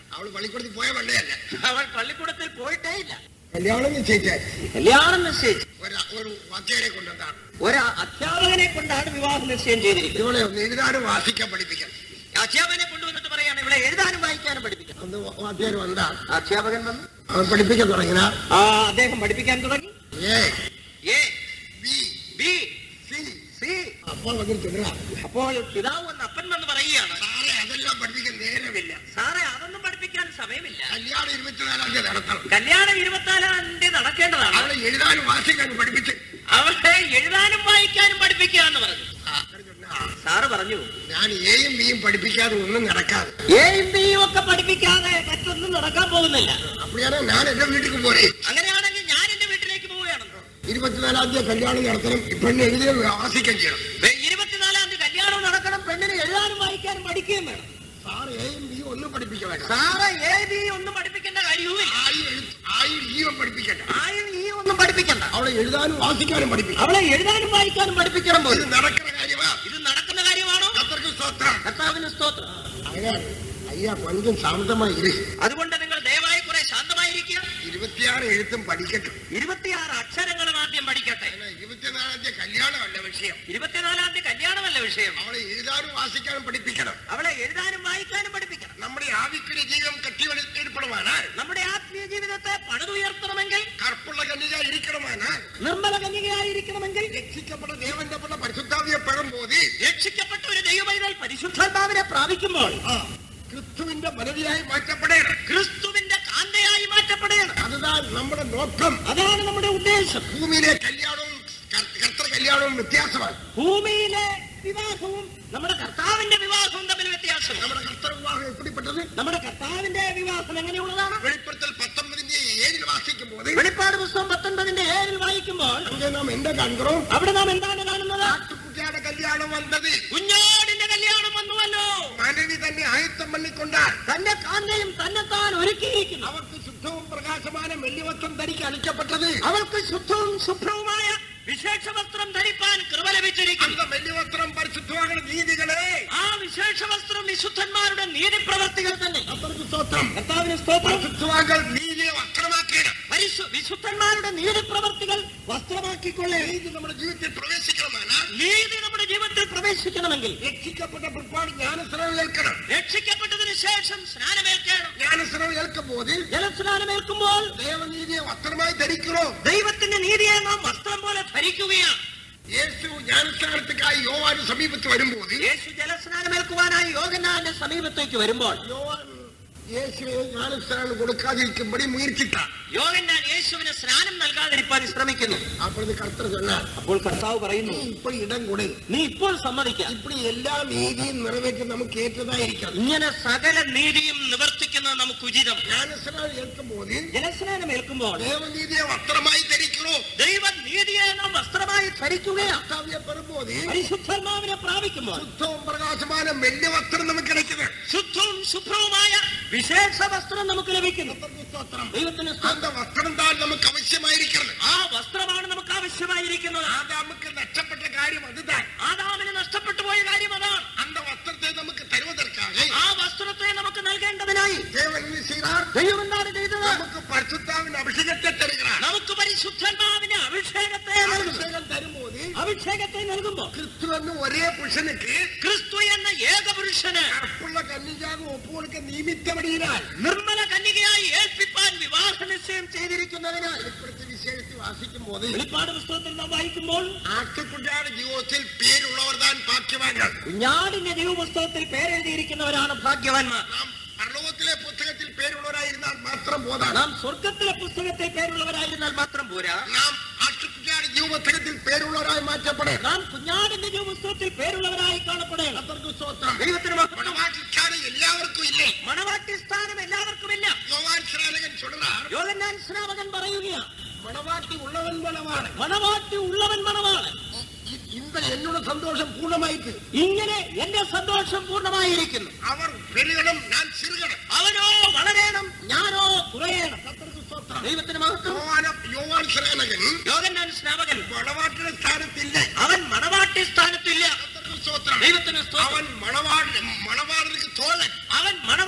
അവള് പള്ളിക്കൂടത്തിൽ പോയ പള്ളിയല്ല അവൾ പള്ളിക്കൂടത്തിൽ പോയിട്ടേ ഇല്ല കല്യാണം നിശ്ചയിച്ചാൽ കല്യാണം നിശ്ചയിച്ചു ഒരു ഒരു വാദ്യരെ കൊണ്ടെന്താണ് ഒരു അധ്യാപകനെ കൊണ്ടാണ് വിവാഹം നിശ്ചയം ചെയ്തിരിക്കുന്നത് ഇവളെ ഒന്ന് എഴുതാനും വാസിക്കാൻ പഠിപ്പിക്കണം അധ്യാപകനെ കൊണ്ടുവന്നിട്ട് പറയാണ് ഇവിടെ എഴുതാനും വായിക്കാനും പഠിപ്പിക്കണം അന്ന് വാദ്യര് വന്നാ അധ്യാപകൻ വന്നു അവൻ പഠിപ്പിക്കാൻ തുടങ്ങിന ആ അദ്ദേഹം പഠിപ്പിക്കാൻ തുടങ്ങി A A B B C C അപ്പോൾ വന്നിട്ട് ചെല്ലുക അപ്പോൾ പിതാവ് വന്ന് അപ്പൻ വന്ന് പറയുകയാണ് സാറേ അതെല്ലാം പഠിപ്പിക്കാൻ നേരമില്ല സാറേ അതൊന്നും പഠിപ്പിക്കാൻ സമയമില്ല കല്യാണം ഇരുപത്തിനാലാം തീയതി നടത്തണം കല്യാണം ഇരുപത്തിനാലാം തീയതി നടക്കേണ്ടതാണ് അവളെ എഴുതാനും വാസിക്കാനും പഠിപ്പിച്ച് അവളെ എഴുതാനും വായിക്കാനും പഠിപ്പിക്കുക എന്ന് പറഞ്ഞു സാറ് ചൊന്നാ, സാറ് പറഞ്ഞു ഞാൻ എയും ബിയും പഠിപ്പിക്കാതെ ഒന്നും നടക്കാതെ എയും ബിയും ഒക്കെ പഠിപ്പിക്കാതെ മറ്റൊന്നും നടക്കാൻ പോകുന്നില്ല அப்படியானா ഞാൻ എന്റെ വീട്ടിൽ പോരെ അങ്ങനെയാണെങ്കിൽ ഞാൻ എന്റെ വീട്ടിലേക്ക് പോവുകയാണെന്ന് ഇരുപത്തിനാലാം തീയതി കല്യാണം നടത്തണം പെണ്ണ് എഴുതിയ വാസിക്കാൻ ചെയ്യണം ദേ, ഇരുപത്തിനാലാം തീയതി കല്യാണം നടക്കണം പെണ്ണിന് എഴുതാനും വായിക്കാനും പഠിക്കുകയും വേണം സാറ് എയും ബിയും ഒന്നും പഠിപ്പിക്കാൻ വേണ്ട സാറ് എ ബി ഒന്നും പഠിപ്പിക്കേണ്ട കാര്യവുമില്ല ആയി എഴുത്ത് ആയി ഈയും പഠിപ്പിക്കണ്ട ആയും ഈ ഒന്നും പഠിപ്പിക്കണ്ട അവളെ എഴുതാനും വാസിക്കാനും പഠിപ്പിക്കണം അവളെ എഴുതാനും വായിക്കാനും പഠിപ്പിക്കണം ഇത് പോലും നടക്കുന്ന കാര്യമാ ഇത് നടക്കുന്ന കാര്യമാണോ കത്തർക്ക് സ്വത്രം കർത്താവിന് സ്തോത്രം അങ്ങനെ അയ്യാ കൊഞ്ചം ശാന്തമായി ഇരി അതുകൊണ്ട് നിങ്ങൾ ദയവായി കുറെ ശാന്തമായിരിക്കുക ഇരുപത്തിയാറ് എഴുത്തും പഠിക്കട്ടെ ഇരുപത്തിയാറ് അക്ഷരങ്ങളും ആദ്യം പഠിക്കട്ടെ അങ്ങനെ ഇരുപത്തിനാലാം തീയതി കല്യാണമല്ല വിഷയം ഇരുപത്തിനാലാം തീയതി കല്യാണമല്ല വിഷയം അവളെ എഴുതാനും വാസിക്കാനും പഠിപ്പിക്കണം അവളെ എഴുതാനും വായിക്കാനും പഠിപ്പിക്കണം നമ്മുടെ ആവിക്കുரிய ജീവിതം കെട്ടിവെളിപ്പെടുപ്പെടുവാനാൽ നമ്മുടെ ആത്മീയ ജീവിതത്തെ പണിതുയർത്തണമെങ്കിൽ കറുപ്പുള്ള കന്യക ഇരിക്കണമാനാൽ നിർമ്മല കന്യകയായിരിക്കണമെങ്കിൽ രക്ഷിക്കപ്പെട്ട ദേവന്റെ പെണ്ണ പരിശുദ്ധാവിയെ പെടുമ്പോതി രക്ഷിക്കപ്പെട്ട ഒരു ദൈവമൈതൽ പരിശുദ്ധാത്മാവിനെ പ്രാപിക്കുമ്പോൾ ആ ക്രിസ്തുവിന്റെ മനവിയായി മാറ്റപ്പെടേണം ക്രിസ്തുവിന്റെ കാന്തയായി മാറ്റപ്പെടുകയാണ് അതുതാൻ നമ്മുടെ നോക്കം അതാണ് നമ്മുടെ ഉദ്ദേശം ഭൂമിയിലെ കല്യാണവും കർ- കർത്തൃ കല്യാണവും വ്യത്യാസമാണ് ഭൂമിയിലെ വിവാഹവും നമ്മുടെ കർത്താവിന്റെ വിവാഹവും തമ്മിൽ വ്യത്യാസം നമ്മുടെ കർത്തൃ വിവാഹം എപ്പിടിപ്പെട്ടത് നമ്മുടെ കർത്താവിന്റെ വിവാഹം എങ്ങനെയുള്ളതാണ് വെളിപ്പെടുത്തൽ പത്തൊമ്പതിന്റെ ഏഴിൽ വാസിക്കുമ്പോൾ വെളിപ്പാട് പുസ്തകം പത്തൊൻപതിന്റെ ഏഴിൽ വായിക്കുമ്പോൾ അവിടെ നാം എന്താ കണ്ടോ അവിടെ നാം എന്താണ് കാണുന്നത് ആട്ടുകുട്ടിയുടെ കല്യാണം വന്നത് കുഞ്ഞാടിന്റെ കല്യാണം വന്നുവല്ലോ മനവി തന്നെ ആയുത്തം പണിക്കൊണ്ടാൽ തന്റെ കാന്തയും തന്നെത്താൻ ഒരുക്കിയിരിക്കുന്നു അവർക്ക് ശുദ്ധവും പ്രകാശமான വെള്ളിവസ്ത്രം ധരിക്കാൻ അണിക്കപ്പെട്ടത് അവൾക്ക് ശുദ്ധവും ശുഭ്രവുമായ വിശേഷ വസ്ത്രം ധരിപ്പാൻ കൃപ ലഭിച്ചിരിക്കുന്നു அந்த വെള്ളിവസ്ത്രം പരിശുദ്ധമായ നീതികളെ ആ വിശേഷ വസ്ത്രം വിശുദ്ധന്മാരുടെ നീതിപ്രവർത്തികൾ തന്നെ അവർക്ക് സ്തോത്രം കർത്താവിന് സ്തോത്രം പരിശുദ്ധവാക്കൾ നീതിയെ വക്രമാക്കണം പരിശു വിശുദ്ധന്മാരുടെ നീതിപ്രവർത്തികൾ വസ്ത്രമാക്കിക്കൊള്ളേ നീതി നമ്മുടെ ജീവിതത്തിൽ പ്രവേശിക്കണമെന്നാൽ നീതി നമ്മുടെ ജീവിതത്തിൽ പ്രവേശിക്കണമെങ്കിൽ രക്ഷിക്കപ്പെട്ട പിற்பாട് ജ്ഞാനസ്നാനം ഏൽക്കണം രക്ഷിക്കപ്പെട്ടതിന് ശേഷം സ്നാനമേൽക്കണം ജ്ഞാനസ്നാനം ഏൽക്കുമ്പോൾ ജലസ്നാനമേൽക്കുമ്പോൾ ദേവനീതിയെ വസ്ത്രമായി ധരിക്കണോ ദൈവത്തിന്റെ നീതിയെ നാം വസ്ത്രം പോലെ ധരിക്കുകയാണ് യേശു ജ്ഞാനസ്നാനത്തിക്കായി യോവാന് സമീപത്ത് വരുമ്പോൾ യേശു ജലസ്നാനമേൽക്കുവാനായി യോഗനാന്റെ സമീപത്തേക്ക് വരുമ്പോൾ യോവാൻ യേശുവിന് ജ്ഞാനസ്നാനം കൊടുക്കാതിരിക്കുമ്പടി മുയற்சித்தான் യോഗന്നാൻ യേശുവിന് സ്നാനം നൽകാതിരിക്കാൻ ശ്രമിക്കുന്നു அப்பொழுது கர்த்தர் சொன்னார் അപ്പോൾ കർത്താവ് പറയുന്നു நீ இப்படி இடம் கொடு നീ ഇപ്പോൾ സമ്മതിക്കാം இப்படி எல்லா நீதியும் நிறைவேற்ற நமக்கு ஏற்றதா இருக்கிறது ഇങ്ങനെ സകല നീതിയും നിവർത്തിക്കുന്നത് നമുക്ക് ഉചിതം ஞானஸ்நானம் ஏற்கும் போது ജലസ്നാനം ഏൽക്കുമ്പോൾ தேவநீதியை வஸ்திரமாய் தரிக்கிறோம் ദൈവ നീതിയെ നാം വസ്ത്രമായി ധരിക്കുകയാണ് கர்த்தாவியை பெறும்போது പരിശുദ്ധാത്മാവിനെ പ്രാപിക്കുമ്പോൾ சுத்தம் பிரகாசமான மெல்லிய வஸ்திரம் நமக்கு கிடைக்குது ശുദ്ധവും ശുഭ്രവുമായ വിശേഷ വസ്ത്രം നമുക്ക് ലഭിക്കുന്നു கர்த்தருக்கு ஸ்தோத்திரம். ദൈവത്തിന് സ്തോത്രം. அந்த வஸ்திரம் தான் நமக்கு அவசியமாயிருக்கிறது ആ വസ്ത്രമാണ് നമുക്ക് ആവശ്യമായിരിക്കുന്നത് ஆதாமுக்கு நஷ்டப்பட்ட காரியம் அதுதான் ആദാമിന് നഷ്ടപ്പെട്ടു പോയ കാര്യം അതാണ് அந்த வஸ்திரத்தை நமக்கு தருவதற்காக ആ വസ്ത്രത്തെ നമുക്ക് നൽകേണ്ടതിനായി தேவன் என்ன செய்கிறார் ദൈവം എന്താണ് ചെയ്തത് நமக்கு பரிசுத்தாவின் அபிஷேகத்தை தருகிறார் നമുക്ക് പരിശുദ്ധാത്മാവിന്റെ അഭിഷേകത്തെ നൽകുന്നു அபிஷேகம் தரும்போது അഭിഷേകത്തെ നൽകുമ്പോൾ கிறிஸ்து வந்து ஒரே புருஷனுக்கு ക്രിസ്തു എന്ന ഏകപുരുഷന് கற்புள்ள கன்னியாக ஒப்பு கொடுக்க நியமித்தபடியினால் നിർമ്മല കന്യകയായി ഏൽപ്പിപ്പാൻ വിവാഹ നിശ്ചയം ചെയ്തിരിക്കുന്നതിനാൽ வெளிப்படுத்தி விசேஷத்தை வாசிக்கும் போது വെളിപ്പാട് പുസ്തകത്തിൽ നാം വായിക്കുമ്പോൾ ஆட்டுக்குட்டியான ஜீவத்தில் பேருள்ளவர் தான் பாக்கியவான்கள் കുഞ്ഞാടിന്റെ ജീവപുസ്തകത്തിൽ പേരെഴുതിയിരിക്കുന്നവരാണ് ഭാഗ്യവാന്മാർ நாம் பரலோகத்திலே புத்தகத்தில் பேருள்ளவராயிருந்தால் மாத்திரம் போதாது നാം സ്വർഗത്തിലെ പുസ്തകത്തിൽ പേരുള്ളവരായിരുന്നാൽ മാത്രം പോരാ நாம் ஆட்டுக்குட்டியான ஜீவ புத்தகத்தில் பேருள்ளவராய் மாற்றப்படும் നാം കുഞ്ഞാടിന്റെ ജീവപുസ്തകത്തിൽ പേരുള്ളവരായി കാണപ്പെടണം கர்த்தருக்கு ஸ்தோத்திரம் ദൈവത്തിന് മഹത്വം. மனவாட்டிற்கான எல்லாருக்கும் இல்லை മണവാട്ടി സ്ഥാനം എല്ലാവർക്കുമില്ല யோவான் ஸ்நானகன் சொல்றார் യോഗന്നാൻ സ്നാപകൻ പറയുകയാണ് மனவாட்டி உள்ளவன் மனவாണ് മണവാട്ടി ഉള്ളവൻ മണവാണ് இ- இந்த என்னோட சந்தோஷம் பூர்ணமாயிட்டு ഇങ്ങനെ എന്റെ സന്തോഷം പൂർണ്ണമായിരിക്കുന്നു அவர் பெருகணும் நான் சிறுகணும் അവനോ വളരണം ഞാനോ കുറയണം கர்த்தருக்கு ஸ்தோத்திரம் ദൈവത്തിന് മഹത്വം யோவான யோவான் ஸ்நானகன் യോഗന്നാൻ സ്നാപകൻ மனவாட்டின ஸ்தானத்தில் അവൻ മണവാട്ടി സ്ഥാനത്തില്ല கர்த்தருக்கு ஸ்தோத்திரம் ദൈവത്തിന് സ്തോത്രം. அவன் மணவாள மணவாளனுக்கு தோழன் അവൻ മണവാളന്റെ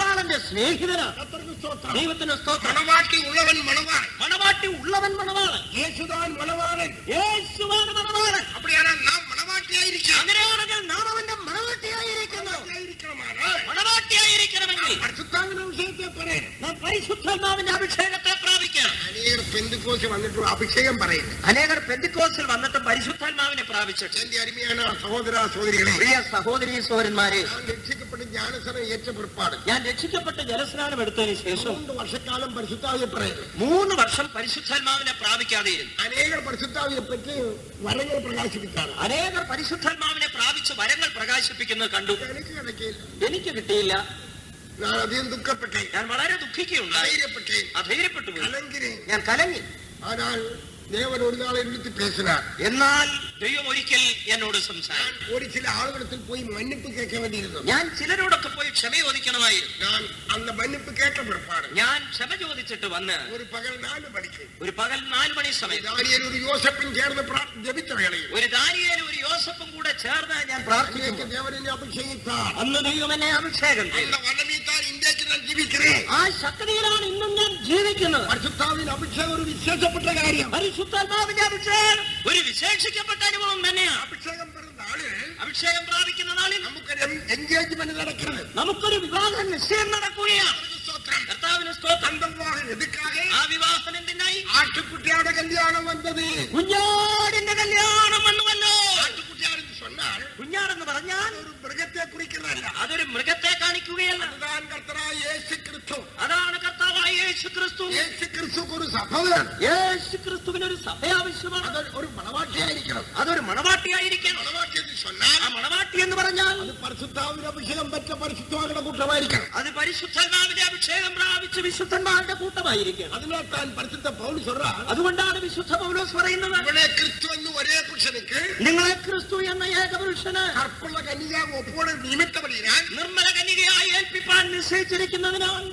സ്നേഹിതനാണ് கத்தருக்கு ஸ்தோத்திரம். ദൈവത്തിന് സ്തോത്രം மணவாட்டி உள்ளவன் மணவாளன் മണവാട്ടി ഉള്ളവൻ മണവാളൻ இயேசுதான் மணவாளன் യേശുവാണ് മണവാളൻ அப்படியானால் நாம் மணவாட்டியாயிருக்கிறோம் അങ്ങനെയാണെങ്കിൽ നാം അവന്റെ മണവാട്ടിയായിരിക്കുന്നു மணவாட்டியாயிருக்கிறோமானால் മണവാട്ടിയായിരിക്കണമെങ്കിൽ பரிசுத்தாவின விஷயத்தை പറയും നാം പരിശുദ്ധാത്മാവിന്റെ അഭിഷേകത്തെ പ്രാപിക്കണം അനേകർ പെന്തുക്കോസ് വന്നിട്ട് അഭിഷേകം പറയുന്നു അനേകർ പെന്തിക്കോസിൽ വന്നിട്ട് പരിശുദ്ധാത്മാവിനെ പ്രാപിച്ചിട്ട് എന്റെ അരുமையான സഹോദര സഹോദരികളെ പ്രിയ സഹോദരി സഹോദരന്മാരെ ഞാൻ രക്ഷിക്കപ്പെട്ട് ജ്ഞാനസനം ഏറ്റ പിற்பாട് ഞാൻ രക്ഷിക്കപ്പെട്ട് ജലസ്നാനം എടുത്തതിന് ശേഷം മൂന്ന് വർഷക്കാലം പരിശുദ്ധാവിയെ പറയുന്നു മൂന്ന് വർഷം പരിശുദ്ധാത്മാവിനെ പ്രാപിക്കാതെ ഇരുന്നു അനേകർ പരിശുദ്ധാവിയെ പറ്റി വരങ്ങൾ പ്രകാശിപ്പിക്കാറ് അനേകർ പരിശുദ്ധാത്മാവിനെ പ്രാപിച്ച് വരങ്ങൾ പ്രകാശിപ്പിക്കുന്നത് കണ്ടു എനിക്ക് കിടക്കയില്ല എനിക്ക് കിട്ടിയില്ല ഞാൻ അധികം ദുഃഖപ്പെട്ടേ ഞാൻ വളരെ ദുഃഖിക്കുകയുണ്ടായി ധൈര്യപ്പെട്ടേ അധൈര്യപ്പെട്ടു പോയി കലങ്കിനെ ഞാൻ കലങ്ങി ஆனால் தேவன் ஒரு நாளை விடுத்து பேசினார் എന്നാൽ ദൈവം ഒരിക്കൽ എന്നോട് நான் സംസാരിച്ചു ஒரு சில ஆளுகளிடத்தில் போய் மன்னிப்பு கேட்க வேண்டியிருந்தது ഞാൻ ചിലരോടൊക്കെ പോയി ക്ഷമ ചോദിക്കണമായിരുന്നു நான் அந்த மன்னிப்பு கேட்ட பிற்பாடு ഞാൻ ക്ഷമ ചോദിച്ചിട്ട് വന്ന് ஒரு பகல் நாலு மணிக்கு ഒരു പകൽ നാല് മണി സമയം தானியேல் ஒரு யோசப்பின் சேர்ந்து பிரா- ஜெபித்த வேளையில் ഒരു ദാനിയേലും ഒരു യോസഫും കൂടെ ചേർന്ന് ഞാൻ പ്രാർത്ഥിക്കുന്നു அன்றைக்கு தேவன் என்னை அபிஷேகித்தார் അന്ന് ദൈവം എന്നെ അഭിഷേകം ചെയ്തു அந்த வல்லமைத்தான் இன்றைக்கு நான் ஜீவிக்கிறேன் ആ ശക്തിയിലാണ് ഇന്നും ഞാൻ ജീവിക്കുന്നത് பரிசுத்தாவின் அபிஷேகம் ஒரு விசேஷப்பட்ட காரியம் പരിശുദ്ധാത്മാവിന്റെ അഭിഷേകം ഒരു വിശേഷിക്കപ്പെട്ട അനുഭവം തന്നെയാണ് அபிஷேகம் பிறந்த ஆளு അഭിഷേകം പ്രാപിക്കുന്ന നാളിൽ நமக்கு என்கேஜ்மெண்ட் நடக்கிறது നമുക്കൊരു വിവാഹ നിശ്ചയം നടക്കുകയാണ് ஸ்தோத்திரம். കർത്താവിന് സ്തോത്രം அந்த விவாகம் எதுக்காக ആ വിവാഹം എന്തിനായി ஆட்டுக்குட்டியோட கல்யாணம் வந்தது കുഞ്ഞാടിന്റെ കല്യാണം വന്നുവല്ലോ ஆட்டுக்குட்டியாருன்னு சொன்னால் കുഞ്ഞാടെന്ന് പറഞ്ഞാൽ ஒரு மிருகத்தை குறிக்கிறதல்ல അതൊരു മൃഗത്തെ കാണിക്കുകയല്ല அதுதான் கர்த்தராய் இயேசு கிறிஸ்து അതാണ് കർത്താവായ യേശു ക്രിസ്തു இயேசு கிறிஸ்துக்கு ஒரு சபை வேணும். യേശു ക്രിസ്തുവിന് ഒരു സഭ ആവശ്യമാണ് அது ஒரு மனவாட்டியாയിരിക്കണം അതൊരു മണവാട്ടിയായിരിക്കണം மனவாட்டி என்று சொன்னால் ആ മണവാട്ടി എന്ന് പറഞ്ഞാൽ அது பரிசுத்தாவின் அபிஷேகம் பெற்ற பரிசுத்தவான்கள கூட்டமாയിരിക്കണം അത് പരിശുദ്ധാത്മാവിന്റെ അഭിഷേകം പ്രാപിച്ച് വിശുദ്ധന്മാരുടെ കൂട്ടമായിരിക്കണം அதனால தான் பரிசுத்த பவுல் சொல்றார் അതുകൊണ്ടാണ് വിശുദ്ധ പൗലോസ് പറയുന്നത് இவனே கிறிஸ்து എന്ന് ஒரே புருஷனுக்கு നിങ്ങളെ ക്രിസ്തു എന്ന ഏകപുരുഷന് கற்புள்ள கன்னியாக ஒப்போட நிமித்தபடியால் നിർമ്മല കന്യകയായി ഏൽപ്പിപ്പാൻ നിശ്ചയിച്ചിരിക്കുന്നതിനാൽ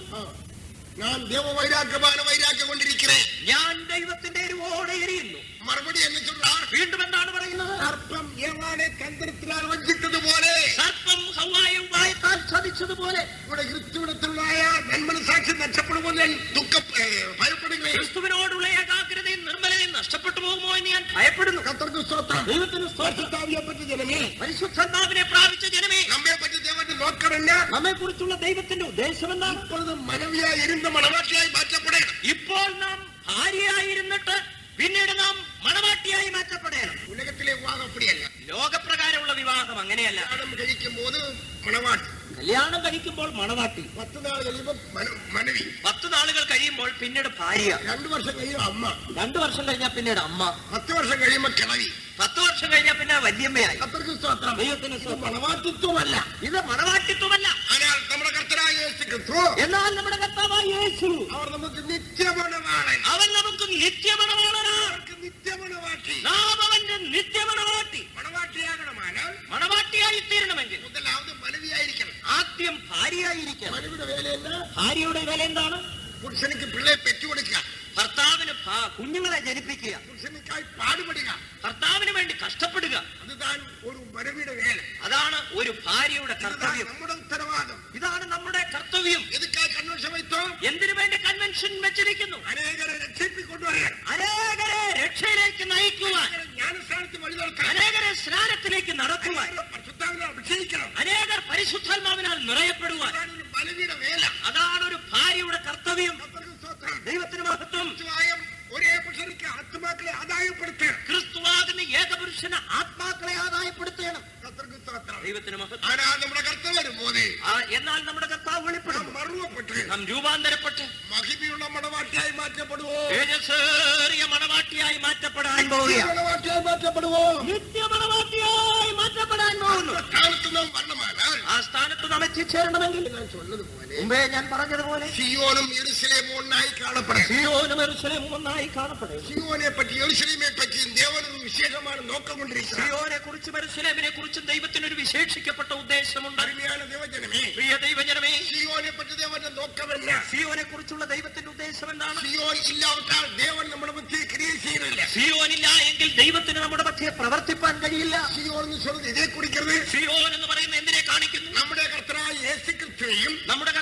நான் தேவ வைராக்கியமான வைராக்கியம் கொண்டிருக்கிறேன் ഞാൻ ദൈവത്തിന്റെ എരിവോടെ എരിയുന്നു மறுபடியும் என்ன சொல்றார் വീണ്ടും എന്താണ് പറയുന്നത് சர்ப்பம் ஏவானே தந்திரத்தினால் வஞ்சித்தது போல സർപ്പം ഹവായും വായത്താൽ ചതിച്ചതുപോലെ ഇവിടെ ക്രിസ്തുവിനത്തിലുള്ളായ നന്മനസാക്ഷി നഷ്ടപ്പെടുമെന്ന് ഞാൻ ദുഃഖ ഭയപ്പെടുകയും ക്രിസ്തുവിനോടുള്ള ഏകാഗ്രതയും നിർമ്മലതയും നഷ്ടപ്പെട്ടു പോകുമോ എന്ന് ഞാൻ ഭയപ്പെടുന്നു കത്തർക്ക് സ്തോത്രം ദൈവത്തിന് സ്തോത്രം പരിശുദ്ധാവിയെ പറ്റി ജനമേ പരിശുദ്ധാത്മാവിനെ പ്രാപിച്ച ജനമേ നമ്മെ പറ്റി ദേവന്റെ നോക്കമില്ല നമ്മെ കുറിച്ചുള്ള ദൈവത്തിന്റെ ഉദ്ദേശം എന്താണ് இப்பொழுது மனைவியாய் இருந்த மனவாட்டியாய் மாற்றப்படணும் ഇപ്പോൾ നാം ഭാര്യയായിരുന്നിട്ട് പിന്നീട് നാം മണവാട്ടിയായി മാറ്റപ്പെടണം உலகத்திலே விவாதம் அப்படியல்ல ലോകപ്രകാരമുള്ള വിവാഹം അങ്ങനെയല്ല கல்யாணம் കഴിக்கும் போது மனவாட்டி കല്യാണം കഴിക്കുമ്പോൾ മണവാട്ടി பத்து நாள் കഴിയുമ്പോ மன- மனைவி പത്ത് നാളുകൾ കഴിയുമ്പോൾ പിന്നീട് ഭാര്യ രണ്ടു വർഷം കഴിയും അമ്മ രണ്ടു വർഷം കഴിഞ്ഞാൽ പിന്നീട് അമ്മ പത്ത് വർഷം കഴിയുമ്പോ കിളവി പത്ത് വർഷം കഴിഞ്ഞാൽ പിന്നെ വല്യമ്മയായി കത്തർക്ക് സ്തോത്രം ദൈവത്തിന് ഇത് സ്തോത്രം. മണവാട്ടിത്വമല്ല ഇത് മണവാട്ടിത്വമല്ല ஆனால் നമ്മുടെ കർത്തരായ യേശു ക്രിസ്തു എന്നാൽ നമ്മുടെ കർത്താവായ യേശു അവർ നമുക്ക് നിത്യമണവാളൻ അവൻ നമുക്ക് നിത്യമണവാളനാണ് അവർക്ക് നിത്യമണവാട്ടി നാം അവന്റെ നിത്യമണവാട്ടി മണവാട്ടിയാകണമാനാൽ മണവാട്ടിയായി തീരണമെങ്കിൽ മുതലാവത് മனைவிയായിരിക്കണം ആദ്യം ഭാര്യയായിരിക്കണം മனைவிയുടെ വേല എന്നാ ഭാര്യയുടെ വില എന്താണ് പുരുഷനിക്ക് പിള്ളയെ പെറ്റുകൊടുക്കുക ഭർത്താവിന് ഭാ- കുഞ്ഞുങ്ങളെ ജനിപ്പിക്കുക പുരുഷനിക്കായി പാടുപെടുക ഭർത്താവിന് വേണ്ടി കഷ്ടപ്പെടുക അതുതാൻ ഒരു മனைவிയുടെ വേല അതാണ് ഒരു ഭാര്യയുടെ ഇതുതാൻ കർത്തവ്യം നമ്മുടെ ഉത്തരവാദം ഇതാണ് നമ്മുടെ കർത്തവ്യം എതുക്കായി കൺവെൻഷൻ വയ്ത്തോ എന്തിനു വേണ്ടി കൺവെൻഷൻ വെച്ചിരിക്കുന്നു അനേകരെ രക്ഷിപ്പിക്കൊണ്ടുവരാൻ അനേകരെ രക്ഷയിലേക്ക് നയിക്കുവാൻ അനേകരെ ജ്ഞാനസ്ഥാനത്ത് വഴി നടത്താൻ അനേകരെ സ്നാനത്തിലേക്ക് നടത്തുവാൻ അനേകരെ പരിശുദ്ധാവിനെ അഭിഷേകിക്കണം അനേകർ പരിശുദ്ധാത്മാവിനാൽ നിറയപ്പെടുവാൻ അതാണ് ഒരു മனைவிയുടെ വേല അതാണ് ഒരു ഭാര്യയുടെ കർത്തവ്യം കർത്തർക്ക് സ്തോത്രം ദൈവത്തിന് മഹത്വം നിത്യമായും ഒരേ പുരുഷനിക്ക് ആത്മാക്കളെ ആദായപ്പെടുത്തുക ക്രിസ്തുവാകുന്ന ഏകപുരുഷന് ആത്മാക്കളെ ആദായപ്പെടുത്തണം കർത്തർക്ക് സ്തോത്രം ദൈവത്തിന് മഹത്വം ആനാ നമ്മുടെ കർത്തവ്യം വരുമ്പോഴേ ആ, എന്നാൽ നമ്മുടെ കർത്താവ് നാം വെളിപ്പെടുന്നു മറുവപ്പെട്ട് നാം രൂപാന്തരപ്പെട്ട് മഹിമയുള്ള മണവാട്ടിയായി മാറ്റപ്പെടുവോ തേജസ്സേറിയ മണവാട്ടിയായി മാറ്റപ്പെടാൻ പോവുകയാണ് മണവാട്ടിയായി മാറ്റപ്പെടുവോ നിത്യ മണവാട്ടിയായി മാറ്റപ്പെടാൻ പോകുന്നു സ്ഥാനത്ത് നാം വരണമാനാൽ ആ സ്ഥാനത്ത് നാം എത്തിച്ചേരണമെങ്കിൽ ഞാൻ ചൊന്നതുപോലെ മുമ്പേ ഞാൻ പറഞ്ഞതുപോലെ സിയോനും യെരുസലേമും ഒന്നായി കാണപ്പെടണം സിയോനും യെരൂശലേമും ഒന്നായി കാണപ്പെടും സിയോനെ പറ്റി യെരുസലേമെ പറ്റിയും ദേവനൊരു വിശേഷമാണ് നോക്കിക്കൊണ്ടിരിക്കുന്നത് സിയോനെ കുറിച്ചും യെരൂശലേമിനെ കുറിച്ചും ദൈവത്തിനൊരു വിശേഷിക്കപ്പെട്ട ഉദ്ദേശമുണ്ട് അരുമയാണ് ദൈവജനമേ പ്രിയ ദൈവജനമേ സിയോനെ പറ്റി ദേവന്റെ നോക്കമല്ല സിയോനെ കുറിച്ചുള്ള ദൈവത്തിന്റെ ഉദ്ദേശം എന്താണ് സിയോൻ ഇല്ലാവിട്ടാൽ ദേവൻ നമ്മുടെ മധ്യേ ക്രിയ ചെയ്യുന്നില്ല സിയോനില്ല എങ്കിൽ ദൈവത്തിന് നമ്മുടെ മധ്യേ പ്രവർത്തിപ്പാൻ കഴിയില്ല സിയോൻ എന്ന് சொல்றது ഇതേ കുറിക്കുന്നത് സിയോൻ എന്ന് പറയുന്ന എന്തിനെ കാണിക്കുന്നു നമ്മുടെ കർത്തരായ യേശു ക്രിസ്തുവെയും നമ്മുടെ കർത്താവായ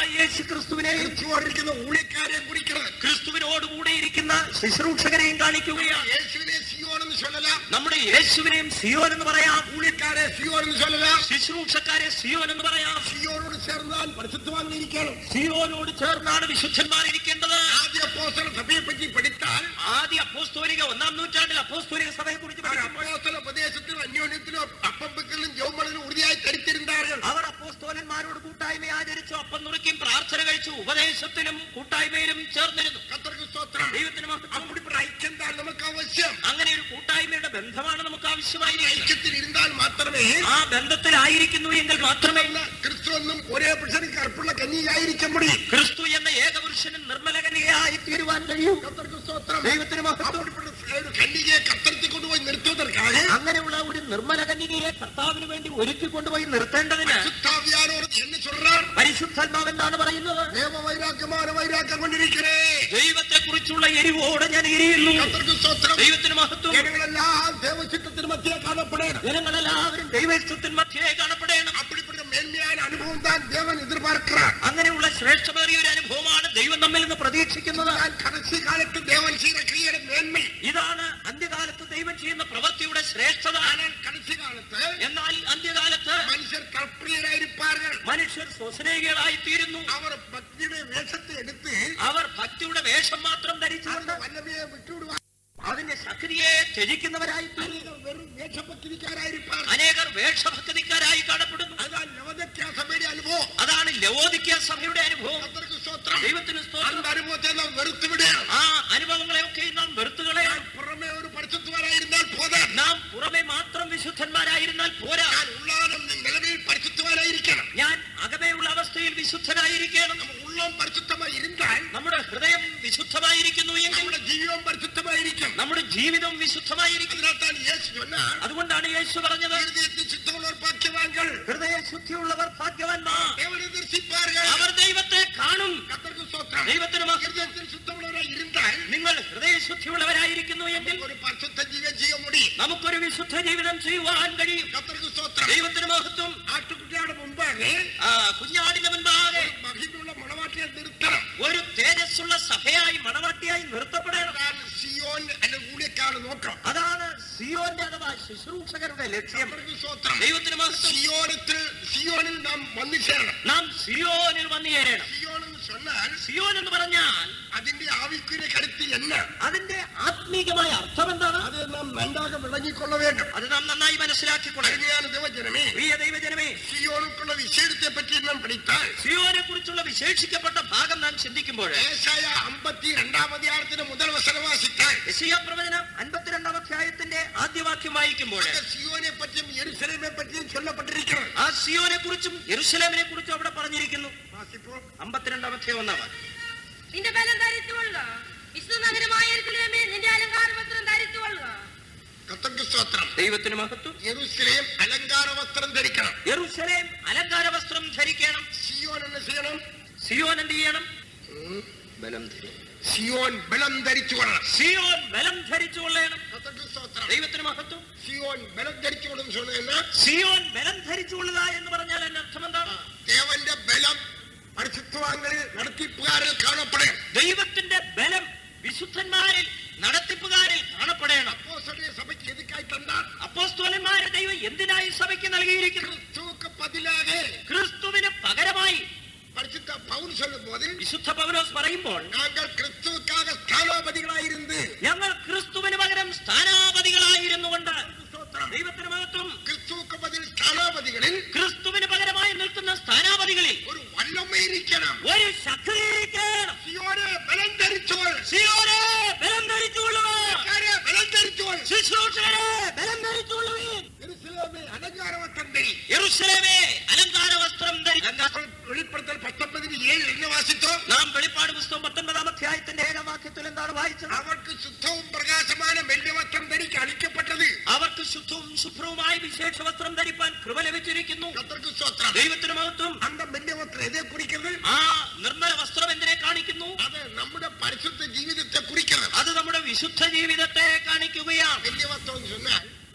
കർത്താവായ യേശു ക്രിസ്തുവിനെയും ക്രിസ്തുവോടിരിക്കുന്ന ഊഴിക്കാരെ കുറിക്കുന്നത് ക്രിസ്തുവിനോടുകൂടെ ഇരിക്കുന്ന ശുശ്രൂഷകരെയും കാണിക്കുകയാണ് യേശുവിനെ സിയോൻ എന്ന് ചൊല്ലലാം നമ്മുടെ യേശുവിനെയും സിയോൻ എന്ന് പറയാം ഊഴിക്കാരെ സിയോൻ എന്ന് ചൊല്ലലാം ശുശ്രൂഷക്കാരെ സിയോൻ എന്ന് പറയാം സിയോനോട് ചേർന്നാൽ പരിശുദ്ധവാങ്ങിയിരിക്കണം സിയോനോട് ചേർന്നാണ് വിശുദ്ധന്മാർ ഇരിക്കേണ്ടത് ആദ്യ അപ്പോസ്തല സഭയെ പറ്റി പഠിത്താൽ ആദ്യ അപ്പോസ്തോലിക ഒന്നാം നൂറ്റാണ്ടിൽ അപ്പോസ്തോലിക സഭയെ കുറിച്ച് പഠിക്കുമ്പോൾ അപ്പോസ്തല ഉപദേശത്തിലും അന്യോന്യത്തിലും അപ്പം വെക്കലും ജോമളിലും ഉറുതിയായി തരിത്തിരുന്നാர்கள் അവർ അപ്പോസ്തോലന്മാരോട് കൂട്ടായ്മ ആചരിച്ചു അപ്പം നുറുക്കിയും പ്രാർത്ഥന കഴിച്ചു ഉപദേശത്തിലും കൂട്ടായ്മയിലും ചേർന്നിരുന്നു കത്തർക്ക് സ്തോത്രം ദൈവത്തിന് മഹത്വം. அப்படிப்பட்ட ஐக்கியம் தான் நமக்கு அவசியம் അങ്ങനെ ഒരു കൂട്ടായ്മയുടെ ബന്ധമാണ് നമുക്ക് ആവശ്യമായി ഐക്യത്തിൽ ഇരുന്നാൽ മാത്രമേ ആ ബന്ധത്തിലായിരിക്കുന്നു എങ്കിൽ മാത്രമേ ക്രിസ്തു എന്നും ഒരേ പുരുഷനിക്ക് അർപ്പുള്ള കന്യയായിരിക്കാൻ മുടിയും ക്രിസ്തു എന്ന ഏകപുരുഷനും നിർമ്മലകനികയായി തീരുവാൻ കഴിയും കത്തർക്ക് സ്തോത്രം ദൈവത്തിന് മഹത്വം அப்படிப்பட்ட ഒരു കന്യകയെ കത്തർത്തി കൊണ്ടുപോയി നിർത്തുവதற்காக അങ്ങനെയുള്ള ഒരു നിർമ്മല കന്യകയെ കർത്താവിന് വേണ്ടി ഒരുക്കി കൊണ്ടുപോയി നിർത്തേണ്ടതിന് சுத்தாவியானவர் என்ன சொல்றார் പരിശുദ്ധാത്മാവ് എന്താണ് പറയുന്നത് தேவ வைராக்கியமான வைராக்கியம் கொண்டிருக்கிறேன் ദൈവത്തെ കുറിച്ചുള്ള എരിവോടെ ഞാൻ എരിയുന്നു கத்தருக்கு ஸ்தோத்திரம் ദൈവത്തിന് മഹത്വം ஜனங்களெல்லாம் தேவ சித்தத்தின் மத்தியே காணப்படணும் ജനങ്ങളെല്ലാവരും ദൈവത്വത്തിൽ മധ്യേ കാണപ്പെടണം அப்படிப்பட்ட மேன்மையான அனுபவம் தான் தேவன் எதிர்பார்க்கிறார் അങ്ങനെയുള്ള ശ്രേഷ്ഠമേറിയ ഒരു അനുഭവമാണ് ദൈവം നമ്മിൽ നിന്ന് പ്രതീക്ഷിക്കുന്നത് இதுதான் கடைசி காலத்து தேவன் செய்கிற கிரியைയുടെ மேன்மை ഇതാണ് അന്ത്യകാലത്ത് ദൈവം ചെയ്യുന്ന പ്രവൃത്തിയുടെ ശ്രേഷ്ഠത ஆனால் கடைசி காலத்து എന്നാൽ അന്ത്യകാലത്ത് மனுஷர் கற்பிரியராயிருப்பார்கள் മനുഷ്യർ സ്വസ്നേഹികളായി തീരുന്നു அவர் பக்தியுடைய வேஷத்தை எடுத்து അവർ ഭക്തിയുടെ വേഷം മാത്രം அந்த ധരിച്ചുകൊണ്ട് வல்லமையை விட்டு விடுவார் അതിന്റെ ശക്തിയെ ത്യജിക്കുന്നവരായി തീരുന്നു வெறும் வேஷபக்திக்காராயிருப்பார் അനേകർ വേഷഭക്തിക്കാരായി കാണപ്പെടുന്നു அதுதான் நவதத்தியா சபையுடைய அனுபவம் അതാണ് ലവോദിക്ക സഭയുടെ അനുഭവം கத்தருக்கு ஸ்தோத்திரம் ദൈവത്തിന് സ്തോത്രം அந்த அனுபவத்தை நாம் வெறுத்து விடு ആ അനുഭവങ്ങളെയൊക്കെ നാം വെറുത്തുകളെ புறமே ஒரு பரிசுத்தவராயிருந்தால் போதாது നാം പുറമെ മാത്രം വിശുദ്ധന്മാരായിരുന്നാൽ പോരാ நான் உள்ளான நிலைமையில் பரிசுத்தவராയിരിക്കണം ഞാൻ അകമേയുള്ള അവസ്ഥയിൽ വിശുദ്ധനായിരിക്കണം நம்ம உள்ளம் பரிசுத்தமா இருந்தால் നമ്മുടെ ഹൃദയം വിശുദ്ധമായിരിക്കുന്നു എങ്കിൽ நம்முடைய ஜீவம் பரிசுத்தமாയിരിக்கும் നമ്മുടെ ജീവിതം വിശുദ്ധമായിരിക്കും அதனால் தான் இயேசு சொன்னார் അതുകൊണ്ടാണ് യേശു പറഞ്ഞത് இருதயத்தில் சித்தமுள்ளவர் பாக்கியவான்கள் ഹൃദയ ശുദ്ധിയുള്ളവർ ഭാഗ്യവാന്മാർ தேவனை தரிசிப்பார்கள் അവർ ദൈവത്തെ കാണും கத்தருக்கு ஸ்தோத்திரம் ദൈവത്തിന് മഹത്വം. இருதயத்தில் சுத்தமுள்ளவராய் இருந்தால் നിങ്ങൾ ഹൃദയശുദ്ധിയുള്ളവരായിരിക്കുന്നു എങ്കിൽ ஒரு பரிசுத்த ஜீவன் செய்ய முடியும் നമുക്കൊരു വിശുദ്ധ ജീവിതം ചെയ്യുവാൻ കഴിയും கத்தருக்கு ஸ்தோத்திரம் ദൈവത്തിന് മഹത്വം ஆட்டுக்குட்டியோட முன்பாக ആ കുഞ്ഞാടിന്റെ മുൻപാകെ மகிழ்வுள்ள மனவாட்டியை நிறுத்தണം ഒരു തേജസ്സുള്ള സഭയായി മണവാട്ടിയായി നിർത്തപ്പെടണം அதான் சியோன் அல்லது ஊழியக்கான நோக்கம் അതാണ് സിയോന്റെ അഥവാ ശുശ്രൂഷകരുടെ ലക്ഷ്യം கத்தருக்கு ஸ்தோத்திரம் ദൈവത്തിന് മഹത്വം சியோனத்தில் சியோனில் நாம் வந்து சேரணும் നാം സിയോനിൽ വന്നു ചേരണം சியோன் சொன்னால் സിയോൻ എന്ന് പറഞ്ഞാൽ അതിന്റെ ആവിക്കുரிய കരുത്ത് என்ன അതിന്റെ ആത്മീകമായ അർത്ഥം എന്താണ് അത് നാം നന്നാக വിളങ്ങിക്കൊള്ള வேண்டும் അത് നാം നന്നായി മനസ്സിലാക്കിക്കൊള്ളണം അരുமையான ദേവജനമേ പ്രിയ ദൈവജനമേ സിയോനുക്കുള്ള വിഷയത്തെ പറ്റി നാം പഠിത്താൽ സിയോനെ കുറിച്ചുള്ള വിശേഷിക്കപ്പെട്ട ഭാഗം നാം ചിന്തിക്കുമ്പോൾ ഏശായ അമ്പത്തി രണ്ടാം അധികാരത്തിന് മുതൽ വസനം വാസിത്താൽ യശയ്യ പ്രവചനം അൻപത്തിരണ്ടാം അധ്യായത്തിന്റെ ആദ്യവാക്യം വായിക്കുമ്പോൾ അங்க സിയോനെ പറ്റിയും യെരുസലേമെ പറ്റിയും ചൊല്ലപ്പെട്ടിരിക്കുന്നത് ആ സിയോനെ കുറിച്ചും യെരുസലേമിനെ കുറിച്ചും അവിടെ പറഞ്ഞിരിക്കുന്നു വാസിപ്പോ അമ്പത്തിരണ്ടാം അധ്യായം ഒന്നാം വാക്യം. നിന്റെ ബലം ധരിച്ചുകൊള്ളുക വിശുദ്ധ നഗരമായ യെരൂശലേമേ, നിന്റെ അലങ്കാര വസ്ത്രം ധരിച്ചുകൊള്ളുക കത്തക്ക് സ്തോത്രം ദൈവത്തിന് മഹത്വം യെരുസലേം അലങ്കാര വസ്ത്രം ധരിക്കണം യെരുസലേം അലങ്കാര വസ്ത്രം ധരിക്കണം സിയോൻ എന്ന് ചെയ്യണം സിയോൻ എന്ത് ചെയ്യണം ഉം. ബലം ധരിക്കണം സിയോൻ ബലം ധരിച്ചു കൊള്ളണം സിയോൻ ബലം ധരിച്ചു കൊള്ളണം കത്തക്ക് സ്തോത്രം ദൈവത്തിന് മഹത്വം സിയോൻ ബലം ധരിച്ചു കൊള്ളും சொன்னா സിയോൻ ബലം ധരിച്ചു കൊള്ളുക എന്ന് പറഞ്ഞാൽ എന്റെ അർത്ഥം എന്താണ് ദേവന്റെ ബലം പരിശുദ്ധവാങ്ങളിൽ നടത്തിപ്പുകാരിൽ കാണപ്പെടണം ദൈവത്തിന്റെ ബലം വിശുദ്ധന്മാരിൽ നടത്തിപ്പുകാരിൽ കാണപ്പെടണം അപ്പോസ്തലീയ സഭയ്ക്ക് എതുക്കായി തന്നാൽ അപ്പോസ്തോലന്മാരെ ദൈവം എന്തിനായി സഭയ്ക്ക് നൽകിയിരിക്കുന്നു ക്രിസ്തുவுக்கு பதிலாக ക്രിസ്തുവിന് പകരമായി பரிசுத்த பவுல் சொல்லும் போது വിശുദ്ധ പൗലോസ് പറയുമ്പോൾ நாங்கள் கிறிஸ்துவுக்காக ஸ்தானாபதிகளாயிருந்து ഞങ്ങൾ ക്രിസ്തുവിന് പകരം സ്ഥാനാപതികളായിരുന്നു കൊണ്ട് ஸ்தோத்திரம். ദൈവത്തിന് മഹത്വം கிறிஸ்துவுக்கு பதில் ஸ்தானாபதிகளில் ക്രിസ്തുവിന് പകരമായി നിൽക്കുന്ന സ്ഥാനാപതികളിൽ ஒரு வல்லமை இருக்கணும் ഒരു ശക്തിയിരിക്കണം சியோனே பலம் தரிச்சோள் സിയോനെ ബലം ധരിച്ചുകൊള്ളുക பலம் தரிச்சோள் ശുശ്രൂഷകരെ ബലം ധരിച്ചുകൊള്ളുവീൻ எருசலேமே அலங்காரவத்தம் தெரி യെരൂശലേമേ അലങ്കാര വസ്ത്രം ധരിക്കുക வெளிப்படுத்தல் பத்தொன்பதிന് ஏழு என்ன வாசித்தோம் നാം വെളിപ്പാട് പുസ്തകം പത്തൊൻപതാം അധ്യായത്തിന്റെ ഏഴാം വാക്യത്തിൽ എന്താണ് വായിച്ചത് அவருக்கு சுத்தവും பிரகாசமான மெல்லிய வஸ்திரம் தரிக்க அளிக்கப்பட்டது അവർക്ക് ശുദ്ധവും ശുഭ്രവുമായ വിശേഷ വസ്ത്രം ധരിപ്പാൻ കൃപ ലഭിച്ചിരിക്കുന്നു கத்தருக்கு ஸ்தோத்திரம் ദൈവത്തിന് മഹത്വം அந்த மெல்லிய வஸ்திரம் எதை குறிக்கிறது ആ നിർമ്മല വസ്ത്രം എന്തിനെ കാണിക്കുന്നു அது நம்முடைய பரிசுத்த ஜீவிதத்தை குறிக்கிறது അത് നമ്മുടെ വിശുദ്ധ ജീവിതത്തെ കാണിക്കുകയാണ് மெல்லிய வஸ்திரம் சொன்னால்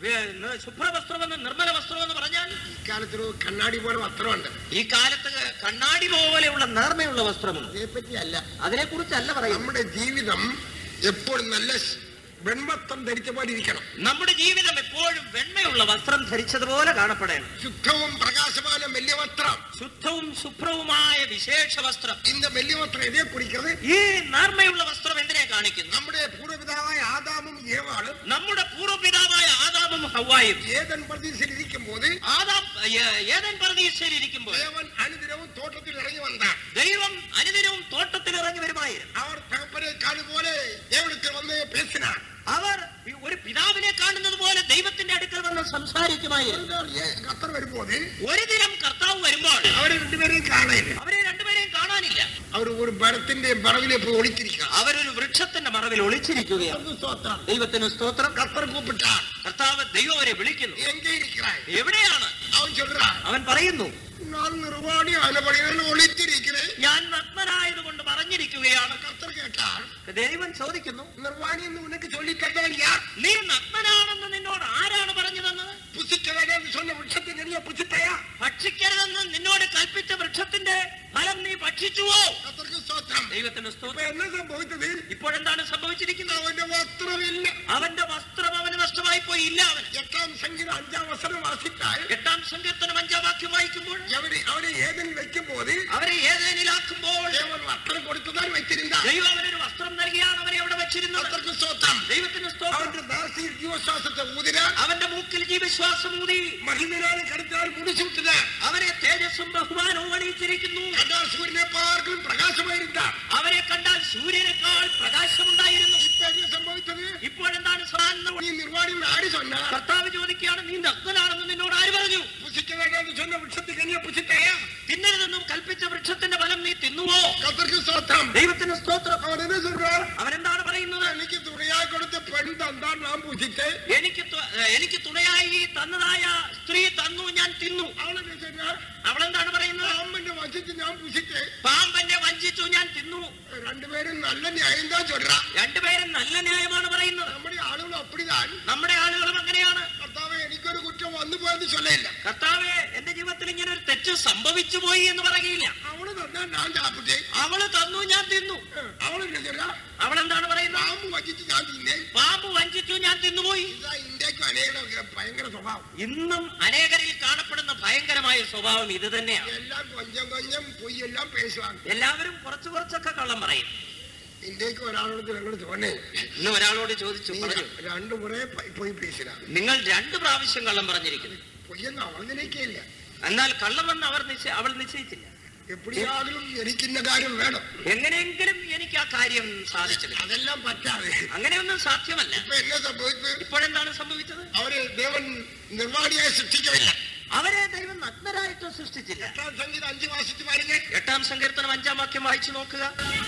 വേ- ന- ശുഭ്രവസ്ത്രമെന്ന് നിർമ്മല വസ്ത്രമെന്ന് പറഞ്ഞാൽ ഇക്കാലത്തൊരു കണ്ണാടി പോലെ വസ്ത്രമുണ്ട് ഈ കാലത്ത് കണ്ണാടി പോലെയുള്ള നേർമയുള്ള വസ്ത്രമുണ്ട് അതേപ്പറ്റി അല്ല അതിനെ കുറിച്ചല്ല പറയുന്നത് നമ്മുടെ ജീവിതം എപ്പോഴും നല്ല സ് വെൺവസ്ത്രം ധരിച്ച പോലെ ഇരിക്കണം നമ്മുടെ ജീവിതം എപ്പോഴും വെണ്മയുള്ള വസ്ത്രം ധരിച്ചതുപോലെ കാണപ്പെടണം ശുദ്ധവും പ്രകാശമാന വലിയ വസ്ത്രം ശുദ്ധവും ശുഭ്രവുമായ വിശേഷ വസ്ത്രം இந்த வெள்ளி வஸ்திரம் எதை குறிக்கிறது ഈ നേർമയുള്ള വസ്ത്രം എന്തിനെ കാണിക്കുന്നു நம்முடைய பூர்வபிதாவாய ஆதாமும் ஏவாளும் നമ്മുടെ പൂർവ്വപിതാവായ ആദാമും ഹവായും ஏதன் பிரதேசத்தில் இருக்கும் போது ആദാം ഏ- ഏദൻ പരദീസയിൽ ഇരിക്കുമ്പോൾ தேவன் அனுதினமும் தோட்டத்தில் இறங்கி வந்தார் ദൈവം അനുദിനവും തോട്ടത്തിൽ ഇറങ്ങി വരുമായിരുന്നു அவர் தகப்பனை காணும் போல தேவனுக்கு வந்து பேசினார் അവർ ഈ ഒരു പിതാവിനെ കാണുന്നത് പോലെ ദൈവത്തിന്റെ അടുക്കൽ വന്ന് സംസാരിക്കുമായിരുന്നു ஒரு நாள் ஏ- கர்த்தர் வரும்போது ഒരു ദിനം കർത്താവ് വരുമ്പോൾ அவரை ரெண்டு பேரையும் காணல അവരെ രണ്ടുപേരെയും കാണാനില്ല அவர் ஒரு மரத்தின் மரவிலே போய் ஒளித்திருக்கிறார் അവരൊരു വൃക്ഷത്തിന്റെ മറവിൽ ഒളിച്ചിരിക്കുകയാണ് ஸ்தோத்திரம் ദൈവത്തിന് സ്തോത്രം கர்த்தர் கூப்பிட்டார் കർത്താവ് ദൈവം അവരെ വിളിക്കുന്നു நீ எங்கே இருக்கிறாய் എവിടെയാണ് அவன் சொல்றான் അവൻ പറയുന്നു நான் நிர்வாணி ஆனபடியால் ஒளித்திருக்கிறேன் ഞാൻ നഗ്നനായതുകൊണ്ട് പറഞ്ഞിരിക്കുകയാണ് கர்த்தர் கேட்டார் ദൈവം ചോദിക്കുന്നു நிர்வாணி என்று உனக்கு சொல்லி தந்தான் யார் നീ നഗ്നനാണെന്ന് നിന്നോട് ആരാണ് പറഞ്ഞു തന്നത് புசிக்க வேண்டாம் சொன்ன விருட்சத்தை நிறைய புசித்தையா ഭക്ഷിക്കരുതെന്ന് നിന്നോട് കൽപ്പിച്ച വൃക്ഷത്തിന്റെ ഫലം നീ ഭക്ഷിച്ചുവോ கர்த்தருக்கு ஸ்தோத்திரம் ദൈവത്തിന് இப்ப സ്തോത്രം என்ன சம்பவித்தது ഇപ്പോഴെന്താണ് സംഭവിച്ചിരിക്കുന്നത് அவന്റെ வஸ்திரம் இல்ல അവന്റെ വസ്ത്രം അവന് നഷ്ടമായി പോയി ഇല്ല അവന് எட்டாம் சங்கீதம் அஞ்சாம் வசனம் வாசித்தால் എട്ടാം സങ്കീർത്തനം അഞ്ചാം വാക്യം വായിക്കുമ്പോൾ அவனை அவனை ஏதன் வைக்கும் போது അവരെ ഏതേനിലാക്കുമ്പോൾ தேவன் வஸ்திரம் கொடுத்துதான் வைத்திருந்தார் ദൈവം അവനൊരു വസ്ത്രം നൽകിയാണ് അവനെ അവിടെ വെച്ചിരുന്നത് கர்த்தருக்கு ஸ்தோத்திரம் ദൈവത്തിന് സ്തോത്രം அவன் தாசியில் ஜீவசுவாசத்தை ஊதினார் അവന്റെ മൂക്കിൽ ജീവശ്വാസം ഊതി மகிமையினாலும் கடத்தினால் முடிச்சு விட்டனார் അവനെ തേജസ്സും ബഹുമാനവും അണിയിച്ചിരിക്കുന്നു கண்டால் சூரியனை பார்க்கலும் பிரகாசமாயிருந்தார் അവരെ കണ്ടാൽ സൂര്യനേക്കാൾ പ്രകാശമുണ്ടായിരുന്നു இப்ப என்ன சம்பவித்தது ഇപ്പോഴെന്താണ് സാധാരണ நீ நிர்வாணி ஆடி சொன்னார் കർത്താവ് ചോദിക്കുകയാണ് നീ നഗ്നനാണെന്ന് നിന്നോട് ആര് പറഞ്ഞു புசிக்க வேண்டாம் சொன்ன விருட்சத்துக்கு நீ புசித்தையா തിന്നരുതെന്നും കൽപ്പിച്ച വൃക്ഷത്തിന്റെ ഫലം നീ തിന്നുവോ கர்த்தருக்கு ஸ்தோத்திரம் ദൈവത്തിന് സ്തോത്രം அவன் என்ன சொல்றார் അവനെന്താണ് പറയുന്നത് എനിക്ക് തുണയായി കൊടുത്ത പെൺ തന്താൻ നാം പൂജിച്ച് എനിക്ക് തു- എനിക്ക് തുണയായി തന്നതായ സ്ത്രീ തന്നു ഞാൻ തിന്നു അവളെന്നെ சொன்னார் അവളെന്താണ് പറയുന്നത് അമ്മന്റെ വഞ്ചിച്ച് ഞാൻ പൂജിച്ച് പാമ്പന്റെ വഞ്ചിച്ചു ഞാൻ തിന്നു രണ്ടുപേരും നല്ല ന്യായം താൻ ചൊല്ലാ രണ്ടുപേരും നല്ല ന്യായമാണ് പറയുന്നത് നമ്മുടെ ആളുകൾ അപ്പടിതാൻ നമ്മുടെ ആളുകളും അങ്ങനെയാണ് കർത്താവ് എനിക്കൊരു കുറ്റം വന്നു പോയെന്ന് ചൊല്ലയില്ല കർത്താവെ എന്റെ ജീവിതത്തിൽ ഇങ്ങനെ ഒരു തെറ്റ് സംഭവിച്ചു പോയി എന്ന് പറയുകയില്ല അവള് തന്നാ ഞാൻ ചാപ്പിട്ടേ അവള് തന്നു ഞാൻ തിന്നു അവളെന്നെ ചൊല്ല അവളെന്താണ് പറയുന്നത് പാമ്പ് വഞ്ചിച്ച് ഞാൻ തിന്നേ പാമ്പ് വഞ്ചിച്ചു ഞാൻ തിന്നുപോയി ഇതാ ഇന്ത്യക്ക് അനേക ഭയങ്കര സ്വഭാവം ഇന്നും അനേകരിൽ കാണപ്പെടുന്ന ഭയങ്കരമായ സ്വഭാവം ഇത് തന്നെയാണ് എല്ലാം കൊഞ്ചം കൊഞ്ചം പൊയ്യെല്ലാം പേശുവാണ് എല്ലാവരും കുറച്ച് കുറച്ചൊക്കെ കള്ളം പറയും ഇന്ത്യക്ക് ഒരാളോട് ഞങ്ങൾ തോന്നേ ഇന്ന് ഒരാളോട് ചോദിച്ചു നീ പറഞ്ഞു രണ്ടു മുറേ പോയി പേശിനാ നിങ്ങൾ രണ്ട് പ്രാവശ്യം കള്ളം പറഞ്ഞിരിക്കുന്നു പൊയ്യെന്ന് അവൾ നിലയ്ക്കില്ല എന്നാൽ കള്ളമെന്ന് അവർ നിശ്ചയ അവൾ നിശ്ചയിച്ചില്ല എപ്പോഴാണെങ്കിലും എനിക്കിന്ന കാര്യം വേണം എങ്ങനെയെങ്കിലും എനിക്ക് ആ കാര്യം സാധിച്ചത് അതെല്ലാം പറ്റാതെ അങ്ങനെയൊന്നും സാധ്യമല്ല ഇപ്പൊ എന്നെ സംഭവിച്ചത് ഇപ്പോഴെന്താണ് സംഭവിച്ചത് അവര് ദേവൻ നിർവാണിയായി സൃഷ്ടിക്കവില്ല അവരെ ദൈവം നഗ്നരായിട്ട് സൃഷ്ടിച്ചില്ല എട്ടാം സംഗീതം അഞ്ച് മാസത്തിൽ വരുന്നേ എട്ടാം സങ്കീർത്തനം അഞ്ചാം വാക്യം വായിച്ചു നോക്കുക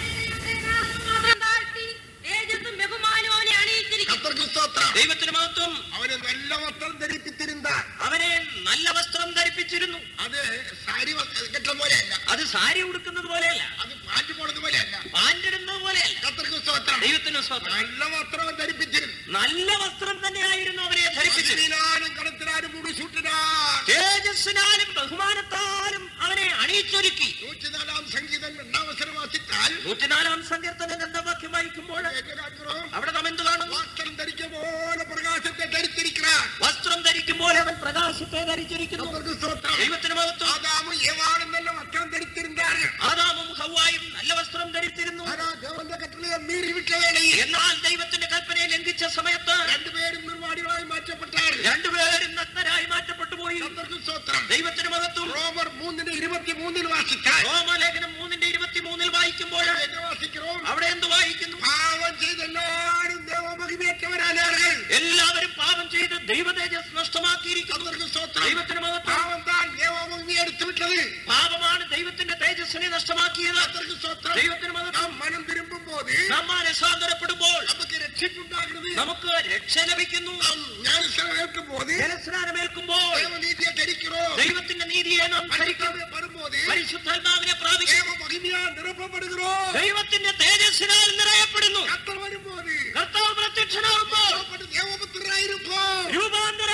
മാത്രം താഴ്ത്തി തേജസ്സും ബഹുമാനവും അവനെ അണിയിച്ചിരിക്കുന്നു കത്തർക്ക് സ്തോത്രം ദൈവത്തിന് മഹത്വം അവന് നല്ല വസ്ത്രം ധരിപ്പിച്ചിരുന്ന അവനെ നല്ല വസ്ത്രം ധരിപ്പിച്ചിരുന്നു അത് സാരി വസ്ത്രം കെട്ടുന്ന പോലെയല്ല അത് സാരി ഉടുക്കുന്നത് പോലെയല്ല അത് പാൻറ് പോണത് പോലെയല്ല പാൻറിടുന്നത് പോലെയല്ല കത്തർക്ക് സ്തോത്രം ദൈവത്തിന് സ്വന്തം നല്ല വസ്ത്രം ധരിപ്പിച്ചിരുന്നു നല്ല വസ്ത്രം തന്നെയായിരുന്നു അവരെ ധരിപ്പിച്ചത് മഹിമയിലാലും കടത്തിലാലും മുടിസൂട്ടിനാ തേജസ്സിനാലും ബഹുമാനത്താലും അവനെ അണിയിച്ചൊരുക്കി നൂറ്റിനാലാം സംഗീതം രണ്ടാമസരം വാസിച്ചാൽ നൂറ്റിനാലാം സങ്കീർത്തനം ഗന്ധവാക്യം വായിക്കുമ്പോൾ അവിടെ നാം എന്ത് കാണുന്നു വസ്ത്രം ധരിക്കും പോലെ പ്രകാശത്തെ ധരിച്ചിരിக்கிறார் വസ്ത്രം ധരിക്കുമ്പോൾ അവൻ പ്രകാശത്തെ ധരിച്ചിരിക്കുന്നു കത്തർക്ക് സ്തോത്രം ദൈവത്തിന് മഹത്വം ആദാമും ഏവാളും നല്ല വസ്ത്രം ധരിച്ചിരുന്നാர்கள் ആദാമും ഹൗവായും നല്ല വസ്ത്രം ധരിച്ചിരുന്നു ആരാ ദേവന്റെ കട്ടളയെ മീറി വിട്ട വേളയിൽ എന്നാൽ ദൈവത്തിന്റെ കൽപ്പനയെ ലംഘിച്ച സമയത്ത് രണ്ടുപേരും നിർവാണികളായി മാറ്റപ്പെട്ടാർ രണ്ടുപേരും നഗ്നരായി മാറ്റപ്പെട്ടു പോയി കത്തർക്ക് സ്തോത്രം ദൈവത്തിന് മഹത്വം റോമർ മൂന്നിന് ഇരുപത്തി മൂന്നിൽ വാസിച്ചാൽ റോമലേഖനം മൂന്നിന്റെ ഇരുപത്തിമൂന്നിൽ വായിക്കുമ്പോൾ എന്നെ വാസിக்கிறோம் അവിടെ എന്ത് വായിക്കുന്നു പാവം ചെയ്ത എല്ലാവരും ദേവമഹിമേറ്റവരാനാர்கள் എല്ലാവരും പാപം ചെയ്ത് ദൈവ തേജസ് നഷ്ടമാക്കിയിരിക്കുന്നു കത്തർക്ക് സ്തോത്രം ദൈവത്തിന് മഹത്വം പാവം താൻ ദേവമഹിമി എടുത്തു വിട്ടത് പാപമാണ് ദൈവത്തിന്റെ തേജസ്സിനെ നഷ്ടമാക്കിയത് കത്തർക്ക് സ്തോത്രം ദൈവത്തിന് മഹത്വം നാം മനം തിരുമ്പുമ്പോൾ നാം മാനസാന്തരപ്പെടുമ്പോൾ നമുക്ക് രക്ഷിപ്പുണ്ടാകുന്നത് നമുക്ക് രക്ഷ ലഭിക്കുന്നു നാം ജ്ഞാനസ്നാനം ഏൽക്കുമ്പോൾ ജലസ്നാനമേൽക്കുമ്പോൾ ദേവനീതിയെ ധരിக்கிறோம் ദൈവത്തിന്റെ നീതിയെ നാം ധരിക്കും പരിശുദ്ധാത്മാവ് വരുമ്പോൾ പരിശുദ്ധാത്മാവിനെ പ്രാപിക്കും ദേവമഹിമയാൽ നിറപ്പപ്പെടുகிறோம் ദൈവത്തിന്റെ തേജസ്സിനാൽ നിറയപ്പെടുന്നു കത്തർ വരുമ്പോൾ കർത്താവ് പ്രത്യക്ഷനാകുമ്പോൾ ദേവപുത്രരായിരിക്കും രൂപാന്തര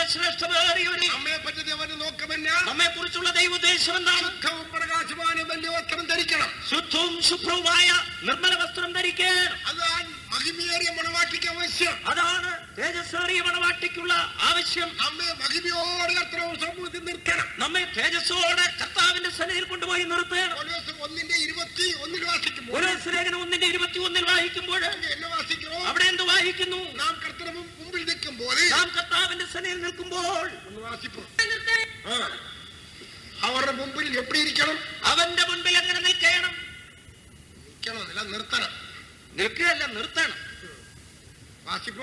ശ്രേഷ്ഠമേറിയവരെ നമ്മെ പറ്റി ദേവന് നോക്കമെന്ന നമ്മെ കുറിച്ചുള്ള ദൈവ ഉദ്ദേശം എന്താണ് ശുദ്ധവും പ്രകാശമാനും വലിയ വസ്ത്രം ധരിക്കണം ശുദ്ധവും ശുഭ്രവുമായ നിർമ്മല വസ്ത്രം ധരിക്കണം അതാണ് മഹിമേറിയ മണവാട്ടിക്ക് ആവശ്യം അതാണ് തേജസ്സേറിയ മണവാട്ടിക്കുള്ള ആവശ്യം നമ്മെ മഹിമയോടെ കർത്തരവും സമൂഹത്തിൽ നിർത്തണം നമ്മെ തേജസ്സോടെ കർത്താവിന്റെ സന്നിധിയിൽ കൊണ്ടുപോയി നിർത്തണം പൗലോസ് ഒന്നിന്റെ ഇരുപത്തി ഒന്നിൽ വാസിക്കുമ്പോൾ ഒരു ലേഖനം ഒന്നിന്റെ ഇരുപത്തി ഒന്നിൽ വായിക്കുമ്പോൾ എന്നെ വാസിക്കണോ അവിടെ എന്ത് വായിക്കുന്നു നാം കർത്തരവും മുമ്പിൽ നിൽക്കുമ്പോൾ നാം കർത്താവിന്റെ സന്നിധിയിൽ നിൽക്കുമ്പോൾ ഒന്ന് വാസിപ്പോ നിർത്താൻ ആ. അവരുടെ മുമ്പിൽ എപ്പിടി ഇരിക്കണം അവന്റെ മുൻപിൽ എങ്ങനെ നിൽക്കണം നിൽക്കണം അല്ല നിർത്തണം നിൽക്കുകയല്ല നിർത്തണം വാസിപ്പോ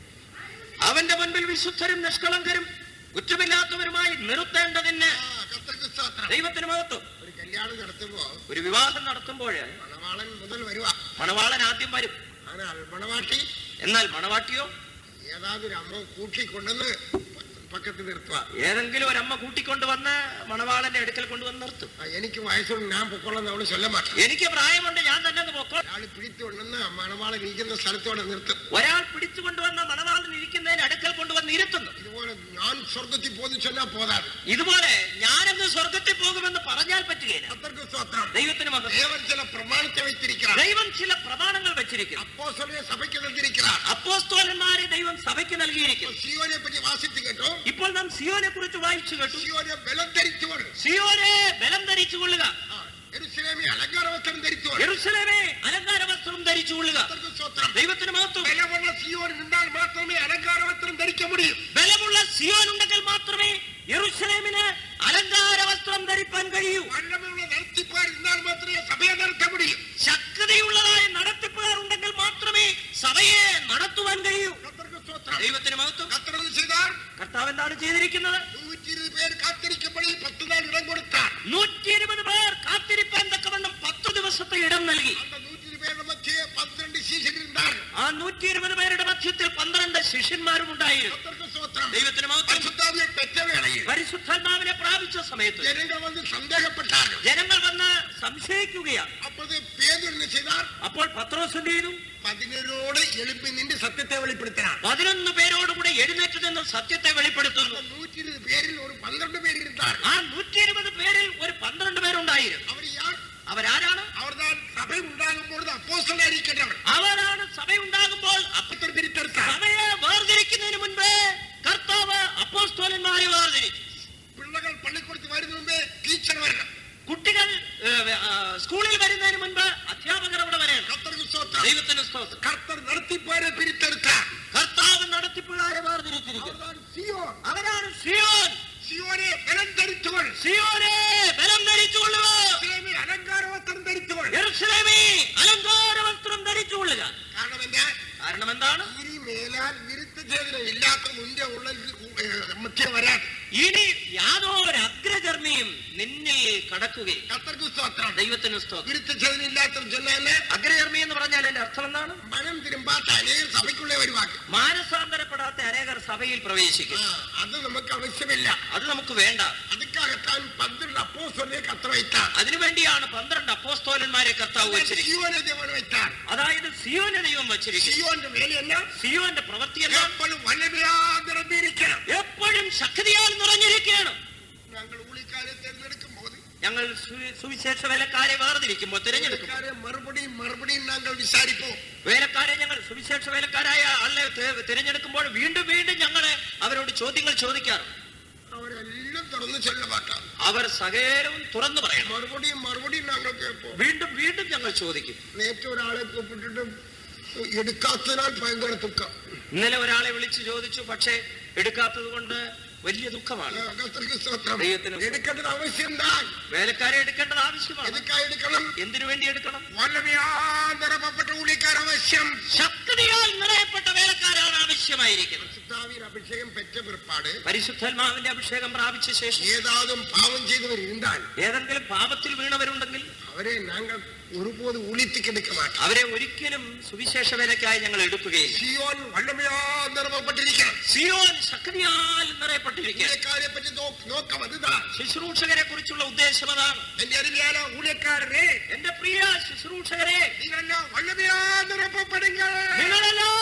അവന്റെ മുൻപിൽ വിശുദ്ധരും നിഷ്കളങ്കരും കുറ്റമില്ലാത്തവരുമായി നിർത്തേണ്ടതിന് ആ, കർത്തർക്ക് സ്തോത്രം. ദൈവത്തിന് മഹത്വം ഒരു കല്യാണം നടത്തുമ്പോ ഒരു വിവാഹം നടത്തുമ്പോൾ മണവാളൻ മുതൽ വരുവാ മണവാളൻ ആദ്യം വരും ஆனால் മണവാട്ടി എന്നാൽ മണവാട്ടിയോ ഏതാതൊരു അമ്മ കൂട്ടിക്കൊണ്ടെന്ന് പക്കത്ത് നിർത്തുക ഏതെങ്കിലും ഒരമ്മ കൂട്ടിക്കൊണ്ടുവന്ന് മണവാളന്റെ അടുക്കൽ കൊണ്ടുവന്ന് നിർത്തും ആ, എനിക്ക് വയസ്സുണ്ട് ഞാൻ പൊക്കോളെന്ന് അവള് ചൊല്ല മാറ്റം എനിക്ക് പ്രായമുണ്ട് ഞാൻ തന്നെ ഒന്ന് പൊക്കോ ഒരാൾ പിടിച്ചുകൊണ്ടെന്ന് മണവാളൻ ഇരിക്കുന്ന സ്ഥലത്തോടെ നിർത്തും ഒരാൾ പിടിച്ചു കൊണ്ടുവന്ന മണവാളൻ ഇരിക്കുന്നതിന് അടുക്കൽ കൊണ്ടുവന്ന് ഇരുത്തുന്നു ഇതുപോലെ ഞാൻ സ്വർഗത്തിൽ പോന്ന് ചൊല്ലാ പോതാറ് ഇതുപോലെ ഞാനെന്ന് സ്വർഗത്തിൽ പോകുമെന്ന് പറഞ്ഞാൽ പറ്റുകയില്ല അത്രക്ക് സ്തോത്രം ദൈവത്തിന് മഹത്വം ദേവൻ ചില പ്രമാണത്തെ வைத்திருக்கிறார் ദൈവം ചില പ്രമാണങ്ങൾ വെച്ചിരിക്കുന്നു அப்போஸ்தலரை സഭയ്ക്ക് നൽകിയിരിக்கிறார் അപ്പോസ്തോലന്മാരെ ദൈവം സഭയ്ക്ക് നൽകിയിരിക്കുന്നു സിയോനെ പറ്റി വാസിച്ചു കേട്ടോ ഇപ്പോൾ നാം സിയോനെ കുറിച്ച് വായിച്ചു കേട്ടു സിയോനെ ബലം ധരിച്ചവൾ സിയോനെ ബലം ധരിച്ചു കൊള്ളുക ആ, യെരൂശലേമേ അലങ്കാര വസ്ത്രം ധരിച്ചവൾ യെരൂശലേമേ അലങ്കാര വസ്ത്രം ധരിച്ചു കൊള്ളുക അത്രക്ക് സ്തോത്രം ദൈവത്തിന് മഹത്വം ബലമുള്ള സിയോൻ നിന്നാൽ മാത്രമേ അലങ്കാര വസ്ത്രം ധരിക്ക മുടിയും ബലമുള്ള സിയോൻ ഉണ്ടെങ്കിൽ മാത്രമേ യെരൂശലേമിന് അലങ്കാര വസ്ത്രം ധരിപ്പാൻ കഴിയൂ വല്ലമുള്ള നടത്തിപ്പാർ നിന്നാൽ മാത്രമേ സഭയെ നടത്ത മുടിയും ശക്തിയുള്ളതായ നടത്തിപ്പുകാർ ഉണ്ടെങ്കിൽ മാത്രമേ സഭയെ നടത്തുവാൻ കഴിയൂ അത്രക്ക് സ്തോത്രം ദൈവത്തിന് മഹത്വം കർത്തരത് ചെയ്താൽ കർത്താവ് എന്താണ് ചെയ്തിരിക്കുന്നത് നൂറ്റി ഇരുപത് പേർ കാത്തിരിക്കുമ്പോൾ പത്ത് നാൾ ഇടം കൊടുത്താൽ നൂറ്റി ഇരുപത് പേർ കാത്തിരിപ്പാൻ തക്കവണ്ണം പത്ത് ദിവസത്തെ ഇടം നൽകി அந்த நூற்றி இருபது பேர் மத்தியே பன்னிரண்டு சீசன் இருந்தார்கள் ആ നൂറ്റി ഇരുപത് പേരുടെ മധ്യത്തിൽ പന്ത്രണ്ട് ശിഷ്യന്മാരും ഉണ്ടായിരുന്നു கர்த்தருக்கு ஸ்தோத்திரம் ദൈവത്തിന് മഹത്വം பரிசுத்தாவியை பெற்ற வேளையில் പരിശുദ്ധാത്മാവിനെ പ്രാപിച്ച സമയത്ത് ஜனங்கள் வந்து சந்தேகப்பட்டார்கள் ജനങ്ങൾ വന്ന് സംശയിക്കുകയാണ് அப்போது பேதர் என்ன செய்தார் അപ്പോൾ പത്രോസ് എന്ത് ചെയ്തു பதினேழோடு எழுப்பி நின்று சத்தியத்தை வெளிப்படுத்தினார் പതിനൊന്ന് പേരോടുകൂടെ എഴുന്നേറ്റ് നിന്ന് സത്യത്തെ വെളിപ്പെടുത്തുന്നു அந்த நூற்றி இருபது பேரில் ஒரு பன்னிரண்டு பேர் இருந்தார் ആ നൂറ്റി ഇരുപത് പേരിൽ ഒരു പന്ത്രണ്ട് പേരുണ്ടായിരുന്നു அவர் யார் അവരാരാണ് அவர்தான் சபை உண்டாகும் பொழுது அப்போஸ்தலர் அறிக்கின்றவர் അവരാണ് സഭയുണ്ടാകുമ്പോൾ അപ്പ- அப்பத்தர் பிரித்தெடுத்தார் സഭയെ വേർതിരിക്കുന്നതിന് മുൻപേ കർത്താവ് അപ്പോസ്തോലന്മാരെ വേർതിരിച്ചു பிள்ளைகள் பள்ளிக்கூடத்து வருது முன்பே டீச்சர் வரணும் കുട്ടികൾ ഏ, ആ, സ്കൂളിൽ വരുന്നതിന് മുൻപ് അധ്യാപകർ അവിടെ വരണം கர்த்தருக்கு ஸ்தோத்திரம் ദൈവത്തിന് സ്തോത്രം கர்த்தர் நடத்திப்பாരെ பிரித்தெடுத்தார் കർത്താവ് നടത്തിപ്പുകാരെ വേർതിരിച്ചിരിക്കുന്നു அவர்தான் சியோன் അവരാണ് സിയോൻ சியோனே பலன் தரித்தவள் സിയോനെ ബലം ധരിച്ചുകൊള്ളുക சிலைமை அலங்கார வஸ்திரம் தரித்தவள் യെരൂശലേമേ അലങ്കാര വസ്ത്രം ധരിച്ചുകൊള്ളുക കാരണം എന്താ കാരണം എന്താണ് ഇനി മേലാൽ വിരുദ്ധ ചേതന ഇല്ലാത്ത മുന്റെ ഉള്ള മധ്യ വരാൻ ഇനി യാതൊരു അഗ്രചർമ്മിയും നിന്നിൽ കടക്കുകയും കത്തർക്ക് സ്തോത്രം ദൈവത്തിന് സ്തോത്രം വിരുദ്ധ ചേതന ഇല്ലാത്ത ചൊല്ലാല് അഗ്രചർമ്മി എന്ന് പറഞ്ഞാൽ എന്റെ അർത്ഥം എന്താണ് മനം തിരുമ്പാത്ത അനേകം സഭയ്ക്കുള്ളേ വരുവാക്ക് മാനസാന്തരപ്പെടാത്ത അനേകർ സഭയിൽ പ്രവേശിക്കും ആ, അത് നമുക്ക് ആവശ്യമില്ല അത് നമുക്ക് വേണ്ട അതുക്കാകത്താൻ പന്ത്രണ്ട് അപ്പോസ്തലരെ കത്ത വയ്ത്താർ അതിനുവേണ്ടിയാണ് പന്ത്രണ്ട് അപ്പോസ്തോലന്മാരെ കർത്താവ് വെച്ചിരിക്കുന്നത് സിയോനെ ദേവൻ വയ്ത്താർ അതായത് സിയോനെ ദൈവം വെച്ചിരിക്കുന്നു സിയോന്റെ വേല എന്നാ സിയോന്റെ പ്രവൃത്തി എന്താ എപ്പോഴും വനവിരാതിരിക്കണം എപ്പോഴും ശക്തിയാൽ നിറഞ്ഞിരിക്കണം ഞങ്ങൾ ഊളിക്കാരെ തിരഞ്ഞെടുക്കും പോത് ഞങ്ങൾ സു- സുവിശേഷ വേലക്കാരെ വേർതിരിക്കുമ്പോൾ തിരഞ്ഞെടുക്കും മറുപടിയും മറുപടിയും ഞങ്ങൾ വിചാരിപ്പോ വേലക്കാരെ ഞങ്ങൾ സുവിശേഷ വേലക്കാരായ ആളെ തെ- തിരഞ്ഞെടുക്കുമ്പോൾ വീണ്ടും വീണ്ടും ഞങ്ങളെ അവരോട് ചോദ്യങ്ങൾ ചോദിക്കാറുണ്ട് അവരെല്ലാം തുറന്ന് ചൊല്ല മാട്ടാം അവർ സകലവും തുറന്നു പറയണം മറുപടിയും മറുപടിയും ഞങ്ങൾ കേൾപ്പോ വീണ്ടും വീണ്ടും ഞങ്ങൾ ചോദിക്കും നേരത്തെ ഒരാളെ കൂപ്പിട്ടിട്ട് എടുക്കാത്തതിനാൽ ഭയങ്കര ദുഃഖം ഇന്നലെ ഒരാളെ വിളിച്ചു ചോദിച്ചു പക്ഷേ എടുക്കാത്തത് കൊണ്ട് വലിയ ദുഃഖമാണ് കർത്തർക്ക് സ്തോത്രം ദൈവത്തിന് സ്തോത്രം. എടുക്കേണ്ടത് ആവശ്യം എന്താ വേലക്കാരെ എടുക്കേണ്ടത് ആവശ്യമാണ് എതുക്കായി എടുക്കണം എന്തിനു വേണ്ടി എടുക്കണം വല്ലവയാന്തരപ്പെട്ട ഊഴിക്കാർ ആവശ്യം ശക്തിയാൽ നിറയപ്പെട്ട വേലക്കാരാണ് ആവശ്യമായിരിക്കുന്നത് சித்தாவின் அபிஷேகம் பெற்ற பிற்பாடு പരിശുദ്ധാത്മാവിന്റെ അഭിഷേകം പ്രാപിച്ച ശേഷം ஏதாவது பாவம் செய்தவர் இருந்தால் ഏതെങ്കിലും പാപത്തിൽ വീണവരുണ്ടെങ്കിൽ அவரை நாங்கள் ஒருபோது ஒழித்து கிடைக்க மாட்டோம் അവരെ ഒരിക്കലും സുവിശേഷ വേലയ്ക്കായി ഞങ്ങൾ എടുക്കുകയില്ല சியோன் வல்லமையா நிரப்பப்பட்டிருக்கிறார் സിയോൻ ശക്തിയാൽ നിറയപ്പെട്ടിരിക്കുക ஊழியக்காரை பற்றி நோக்- நோக்கம் அதுதான் ശുശ്രൂഷകരെ കുറിച്ചുള്ള ഉദ്ദേശം അതാണ് என் அருமையான ஊழியக்காரரே എന്റെ പ്രിയ ശുശ്രൂഷകരെ நீங்கள் வல்லமையா நிரப்பப்படுங்க നിങ്ങളെല്ലാവരും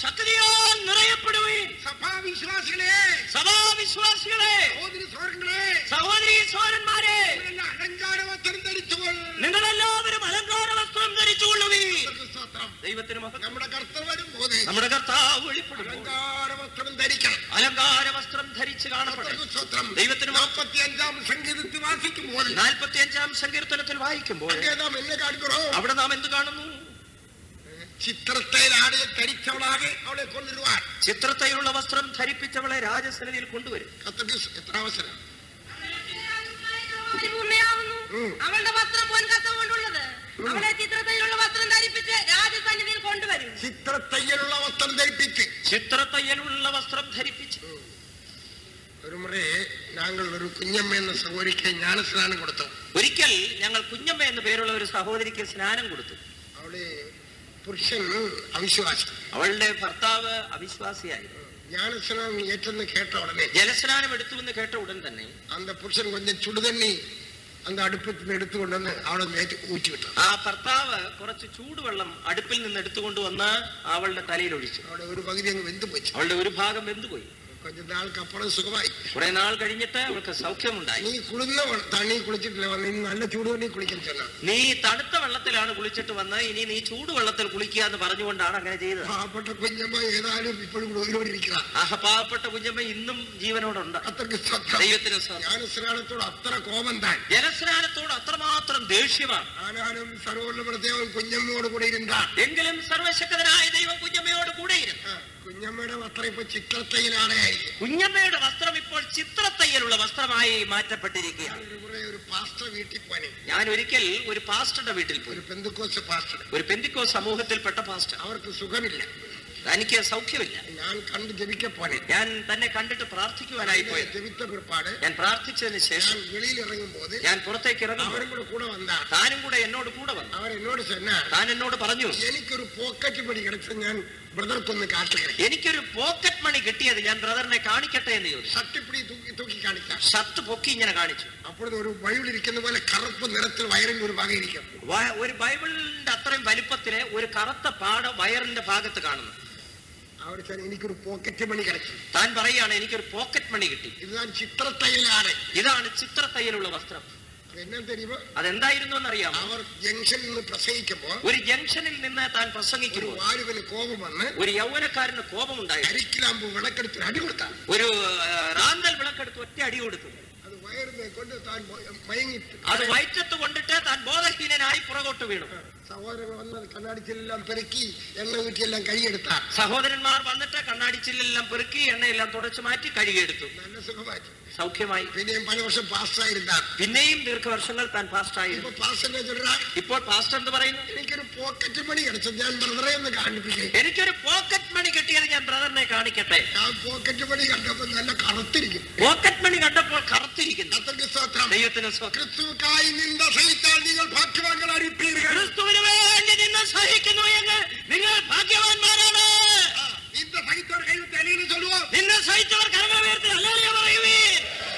ശക്തിയാൽ നിറയപ്പെടുവീൻ സഭാവിശ്വാസികളെ സഭാവിശ്വാസികളെ സഹോദരി സഹോദരങ്ങളെ സഹോദരി സഹോദരന്മാരെ നിങ്ങളെല്ലാം അലങ്കാര വസ്ത്രം ധരിച്ചുകൊൾ നിങ്ങളെല്ലാവരും അലങ്കാര വസ്ത്രം ധരിച്ചുകൊള്ളുവീൻ കർത്തർക്ക് സ്തോത്രം. ദൈവത്തിന് മഹത്വം നമ്മുടെ കർത്തർ വരുമ്പോൾ നമ്മുടെ കർത്താവ് വെളിപ്പെടും അലങ്കാര വസ്ത്രം ധരിക്കണം അലങ്കാര വസ്ത്രം ധരിച്ച് കാണപ്പെടും കർത്തർക്ക് സ്തോത്രം. ദൈവത്തിന് മഹത്വം. നാൽപ്പത്തി അഞ്ചാം സംഗീതത്തിൽ വാസിക്കുമ്പോൾ നാൽപ്പത്തി അഞ്ചാം സങ്കീർത്തനത്തിൽ വായിക്കുമ്പോൾ സംഗീതം എന്നെ കാണിക്കണോ അവിടെ നാം എന്ത് കാണുന്നു ചിത്രത്തിൽ ആടിയെ ധരിച്ചവളാകെ അവളെ കൊണ്ടുവരുവാൻ ചിത്രത്തയിലുള്ള വസ്ത്രം ധരിപ്പിച്ചവളെ രാജസന്നിധിയിൽ കൊണ്ടുവരും കർത്തർക്ക് എത്ര അവസരം പരിപൂർണ്ണയാവുന്നു ഉം. അവളുടെ വസ്ത്രം പൊൻകത്ത കൊണ്ടുള്ളത് അവളെ ചിത്രത്തിലുള്ള വസ്ത്രം ധരിപ്പിച്ച് രാജസന്നിധിയിൽ കൊണ്ടുവരും ചിത്രത്തയ്യലുള്ള വസ്ത്രം ധരിപ്പിച്ച് ചിത്രത്തയ്യലുള്ള വസ്ത്രം ധരിപ്പിച്ച് ഒരു മുறை ഞങ്ങൾ ഒരു കുഞ്ഞമ്മ എന്ന സഹോദരിക്ക് ജ്ഞാനസ്നാനം കൊടുത്തു ഒരിക്കൽ ഞങ്ങൾ കുഞ്ഞമ്മ എന്ന പേരുള്ള ഒരു സഹോദരിക്ക് സ്നാനം കൊടുത്തു അവളെ പുരുഷൻ അവിശ്വാസി അവളുടെ ഭർത്താവ് അവിശ്വാസിയായിരുന്നു ஞானஸ்நானம் ஏற்றன்னு கேட்ட உடனே ജലസ്നാനം എടുത്തുവെന്ന് കേട്ട ഉടൻ തന്നെ அந்த புருஷன் கொஞ்சம் சுடுதண்ணி அந்த அடுப்பத்தில் எடுத்து கொண்டு வந்து அவளை நேற்று ஊற்றி விட்டான் ആ ഭർത്താവ് കുറച്ച് ചൂടുവെള്ളം അടുപ്പിൽ നിന്ന് എടുത്തുകൊണ്ടുവന്ന് അവളുടെ തലയിൽ ഒഴിച്ചു அவளோட ஒரு பகுதி அங்க வெந்து போச்சு അവളുടെ ഒരു ഭാഗം വെന്തുപോയി கொஞ்ச நாளுக்கு அப்புறம் சுகமாய் കുറെ നാൾ കഴിഞ്ഞിട്ട് അവൾക്ക് സൗഖ്യമുണ്ടായി நீ குளிர்ந்த வெ- தண்ணி குளிச்சிட்டு வந்து நீ நல்ல சுடு தண்ணி குளிக்கன்னு சொன்னான் നീ തണുത്ത വെള്ളത്തിലാണ് കുളിച്ചിട്ട് വന്ന് ഇനി നീ ചൂടുവെള്ളത്തിൽ കുളിക്കുക എന്ന് പറഞ്ഞുകൊണ്ടാണ് അങ്ങനെ ചെയ്തത് பாவப்பட்ட கொஞ்சமா ஏதாலும் இப்பொழுது கூட உயிரோடு இருக்கிறான் ആ പാവപ്പെട്ട കുഞ്ഞമ്മ ഇന്നും ജീവനോടുണ്ട് அத்தற்கு சத்தம் ദൈവത്തിന് സ്വന്തം ஞானஸ்நானத்தோட அத்தனை கோபம் தான் ജലസ്നാനത്തോട് അത്രമാത്രം ദേഷ്യമാണ് ஆனாலும் சர்வல்லபட தேவன் குஞ்சம்மோடு கூட இருந்தான் എങ്കിലും സർവശക്തനായ ദൈവം കുഞ്ഞമ്മയോട് കൂടെയിരുന്നു ஆ, കുഞ്ഞമ്മയുടെ വസ്ത്രം ഇപ്പൊ ചിത്രത്തയ്യലാണെയായിരിക്കും കുഞ്ഞമ്മയുടെ വസ്ത്രം ഇപ്പോൾ ചിത്രത്തയ്യലുള്ള വസ്ത്രമായി മാറ്റപ്പെട്ടിരിക്കുകയാണ് ഒരു മുறை ഒരു പാസ്റ്റർ വീട്ടിൽ പോനെ ഞാൻ ഒരിക്കൽ ഒരു പാസ്റ്ററുടെ വീട്ടിൽ പോയി ഒരു പെന്തുക്കോസ് പാസ്റ്റർ ഒരു പെന്തിക്കോ സമൂഹത്തിൽപ്പെട്ട പാസ്റ്റർ അവർക്ക് സുഖമില്ല എനിക്ക് സൗഖ്യമില്ല ഞാൻ കണ്ട് ജപിക്ക പോനെ ഞാൻ തന്നെ കണ്ടിട്ട് പ്രാർത്ഥിക്കുവാനായി പോയത് ജപിച്ച പിற்பாട് ഞാൻ പ്രാർത്ഥിച്ചതിന് ഞാൻ ശേഷം വെളിയിൽ ഇറങ്ങുമ്പോൾ ഞാൻ പുറത്തേക്ക് ഇറങ്ങുമ്പോൾ അവരും കൂടെ കൂടെ വന്നാ താനും കൂടെ എന്നോട് കൂടെ വന്നു അവർ എന്നോട് சொன்னார் താൻ എന്നോട് പറഞ്ഞു എനിക്കൊരു പോക്കറ്റ് പണി കിടച്ച ഞാൻ ബ്രദർക്കൊന്ന് കാട്ടുകയാണ് എനിക്കൊരു പോക്കറ്റ് മണി കിട്ടിയത് ഞാൻ ബ്രദറിനെ കാണിക്കട്ടെ എന്ന് ചോദിച്ചു ഷട്ടിപ്പിടി തൂക്കി തൂക്കി കാണിക്കാം ഷർട്ട് പൊക്കി ഇങ്ങനെ കാണിച്ചു അപ്പോഴത്തെ ഒരു ബൈബിൾ ഇരിക്കുന്ന പോലെ കറുപ്പ് നിറത്തിൽ വയറിന്റെ ഒരു ഭാഗം ഇരിക്കും വ- ഒരു ബൈബിളിന്റെ അത്രയും വലിപ്പത്തിലെ ഒരു കറുത്ത പാട വയറിന്റെ ഭാഗത്ത് കാണുന്നു അവർ സാർ എനിക്കൊരു പോക്കറ്റ് മണി കിടച്ചു താൻ പറയാണ് എനിക്കൊരു പോക്കറ്റ് മണി കിട്ടി ഇതാണ് ചിത്രത്തയ്യലാണ് ഇതാണ് ചിത്രത്തയ്യലുള്ള വസ്ത്രം എന്നാ തെരുവ് അതെന്തായിരുന്നു എന്നറിയാമോ അവർ ജംഗ്ഷനിൽ നിന്ന് പ്രസംഗിക്കുമ്പോ ഒരു ജംഗ്ഷനിൽ നിന്ന് താൻ ഒരു പ്രസംഗിക്കുന്നു വാലുവിന് കോപം വന്ന് ഒരു യൗവനക്കാരന് കോപമുണ്ടായി അരിക്കിലാമ്പ് വിളക്കെടുത്ത് അടി കൊടുത്താ ഒരു ആ, റാന്തൽ വിളക്കെടുത്ത് ഒറ്റ അടി കൊടുത്തു അത് വയറിനെ കൊണ്ട് താൻ മ- മയങ്ങിട്ട് അത് വയറ്റത്ത് കൊണ്ടിട്ട് താൻ ബോധഹീനനായി പുറകോട്ട് വീണു സഹോദരൻ വന്ന് കണ്ണാടിച്ചിലെല്ലാം പെരുക്കി എണ്ണ വീട്ടിയെല്ലാം കൈയെടുത്താ സഹോദരന്മാർ വന്നിട്ട് കണ്ണാടി ചില്ലെല്ലാം പെറുക്കി എണ്ണയെല്ലാം തുടച്ചു മാറ്റി കഴുകിയെടുത്തു നല്ല സുഖമാക്കി സൗഖ്യമായി പിന്നെയും പല വർഷം പാസ്റ്റായിരുന്നാ പിന്നെയും ദീർഘവർഷങ്ങൾ താൻ പാസ്റ്റായിരുന്നു ഇപ്പൊ പാസ്റ്ററിനെ ചൊല്ലാ ഇപ്പോൾ പാസ്റ്റർ എന്ന് പറയുന്നു എനിക്കൊരു പോക്കറ്റ് മണി കിടച്ചു ഞാൻ ബ്രദറെ ഒന്ന് കാണിപ്പിക്കേ എനിക്കൊരു പോക്കറ്റ് മണി കിട്ടിയത് ഞാൻ ബ്രദറിനെ കാണിക്കട്ടെ ഞാൻ പോക്കറ്റ് മണി കണ്ടപ്പോ നല്ല കറുത്തിരിക്കും പോക്കറ്റ് മണി കണ്ടപ്പോൾ കറുത്തിരിക്കുന്നു അത്രയ്ക്ക് സ്തോത്രം ദൈവത്തിന് സ്വന്തം ക്രിസ്തുക്കായി നിന്ന സഹിത്താൽ നിങ്ങൾ ഭാഗ്യവാന്കളായിരിപ്പീர்கள் ക്രിസ്തുവിന് വേണ്ടി നിന്ന് സഹിക്കുന്നു എന്ന് നിങ്ങൾ ഭാഗ്യവാന്മാരാണ് ആ, இந்த சகித்தவர் கைவிட்டு அழின்னு சொல்லுவோம் നിന്നെ സഹിച്ചവർ കരങ്ങൾ ഉയർത്തി ഹല്ലേലൂയ പറയുവീൻ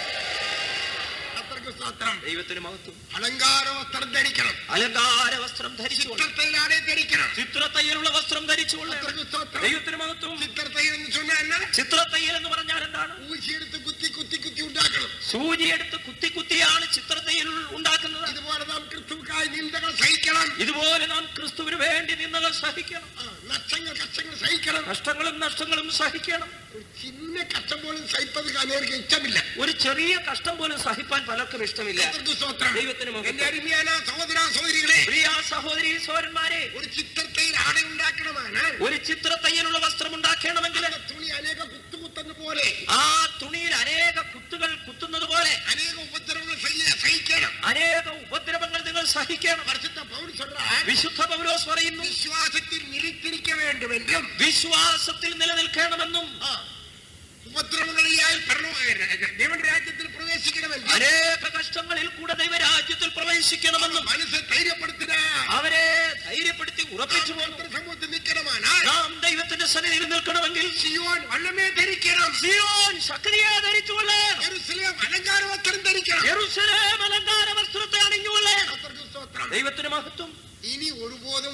கர்த்தருக்கு ஸ்தோத்திரம் ദൈവത്തിന് മഹത്വം அலங்கார வஸ்திரம் தரிக்கணும் അലങ്കാര വസ്ത്രം ധരിച്ചുകൊണ്ട് சித்திரத்தையிலானே தரிக்கணும் ചിത്രത്തയ്യലുള്ള വസ്ത്രം ധരിച്ചുകൊണ്ട് கர்த்தருக்கு ஸ்தோத்திரம் ദൈവത്തിന് മഹത്വം சித்திரத்தையில் சொன்னா என்ன ചിത്രത്തയ്യൽ എന്ന് പറഞ്ഞാൽ എന്താണ് ஊசி எடுத்து குத்தி குத்தி குத்தி உண்டாக்கணும் സൂചി എടുത്ത് കുത്തി കുത്തിയാണ് ചിത്രത്തയ്യൽ ഉണ്ടാക്കുന്നത് இதுபோல நாம் கிறிஸ்துவுக்காய் நிந்தகள் சகிக்கலாம் ഇതുപോലെ നാം ക്രിസ്തുവിന് വേണ്ടി നിന്നകൾ സഹിക്കണം ஆ, நஷ்டங்கள் கஷ்டங்கள் சகிக்கலாம் കഷ്ടങ്ങളും നഷ്ടങ്ങളും സഹിക്കണം ஒரு சின்ன கஷ்டம் போலும் சகிப்பதுக்கு அநேருக்கு இஷ்டமில்லை ഒരു ചെറിയ കഷ്ടം പോലും സഹിപ്പാൻ പലർക്കും ഇഷ്ടമില്ല கர்த்தருக்கு ஸ்தோத்திரம் ദൈവത്തിന് മഹത്വം. എന്റെ അരുമയാന സഹോദര സഹോദരികളെ പ്രിയ സഹോദരി സഹോദരന്മാരെ ഒരു ചിത്രത്തിൽ ആട ഉണ്ടാക്കണമാണ് ഒരു ചിത്രത്തയ്യലുള്ള വസ്ത്രം ഉണ്ടാക്കണമെങ്കിൽ തുണി അനേക കുത്തുകുത്തുന്ന പോലെ ആ തുണിയിൽ അനേക കുത്തുകൾ കുത്തുന്നത് പോലെ അനേക ഉപദ്രവങ്ങൾ സഹി- സഹിക്കണം അനേക ഉപദ്രവങ്ങൾ നിങ്ങൾ സഹിക്കണം പരിശുദ്ധ പൗൽ சொல்ற വിശുദ്ധ പൗലോസ് പറയുന്നു വിശ്വാസത്തിൽ നിലത്തിരിക്ക വേണ്ടുമെന്നും വിശ്വാസത്തിൽ നിലനിൽക്കണമെന്നും ഉപദ്രവങ്ങളിലായി ദൈവന്റെ രാജ്യത്തിൽ പ്രവേശിക്കണമെന്നും അനേക കഷ്ടങ്ങളിൽ കൂടെ ദൈവരാജ്യത്തിൽ പ്രവേശിക്കണമെന്നും മനസ്സ് ധൈര്യപ്പെടുത്തുക അവരെ ധൈര്യപ്പെടുത്തി ഉറപ്പിച്ചു പോന്നു സമൂഹത്തിൽ നിൽക്കണമാണ് നാം ദൈവത്തിന്റെ സന്നിധിയിൽ നിൽക്കണമെങ്കിൽ സിയോൻ വല്ലമേ ധരിക്കണം സിയോൻ ശക്തിയെ ധരിച്ചുകൊള്ളേണം യെരൂശലേം അലങ്കാര വസ്ത്രം ധരിക്കണം യെരൂശലേം അലങ്കാര വസ്ത്രത്തെ അണിഞ്ഞുകൊള്ളേണം കർത്തർക്ക് സ്തോത്രം. ദൈവത്തിന് മഹത്വം ഇനി ഒരുപോതും വിരുദ്ധ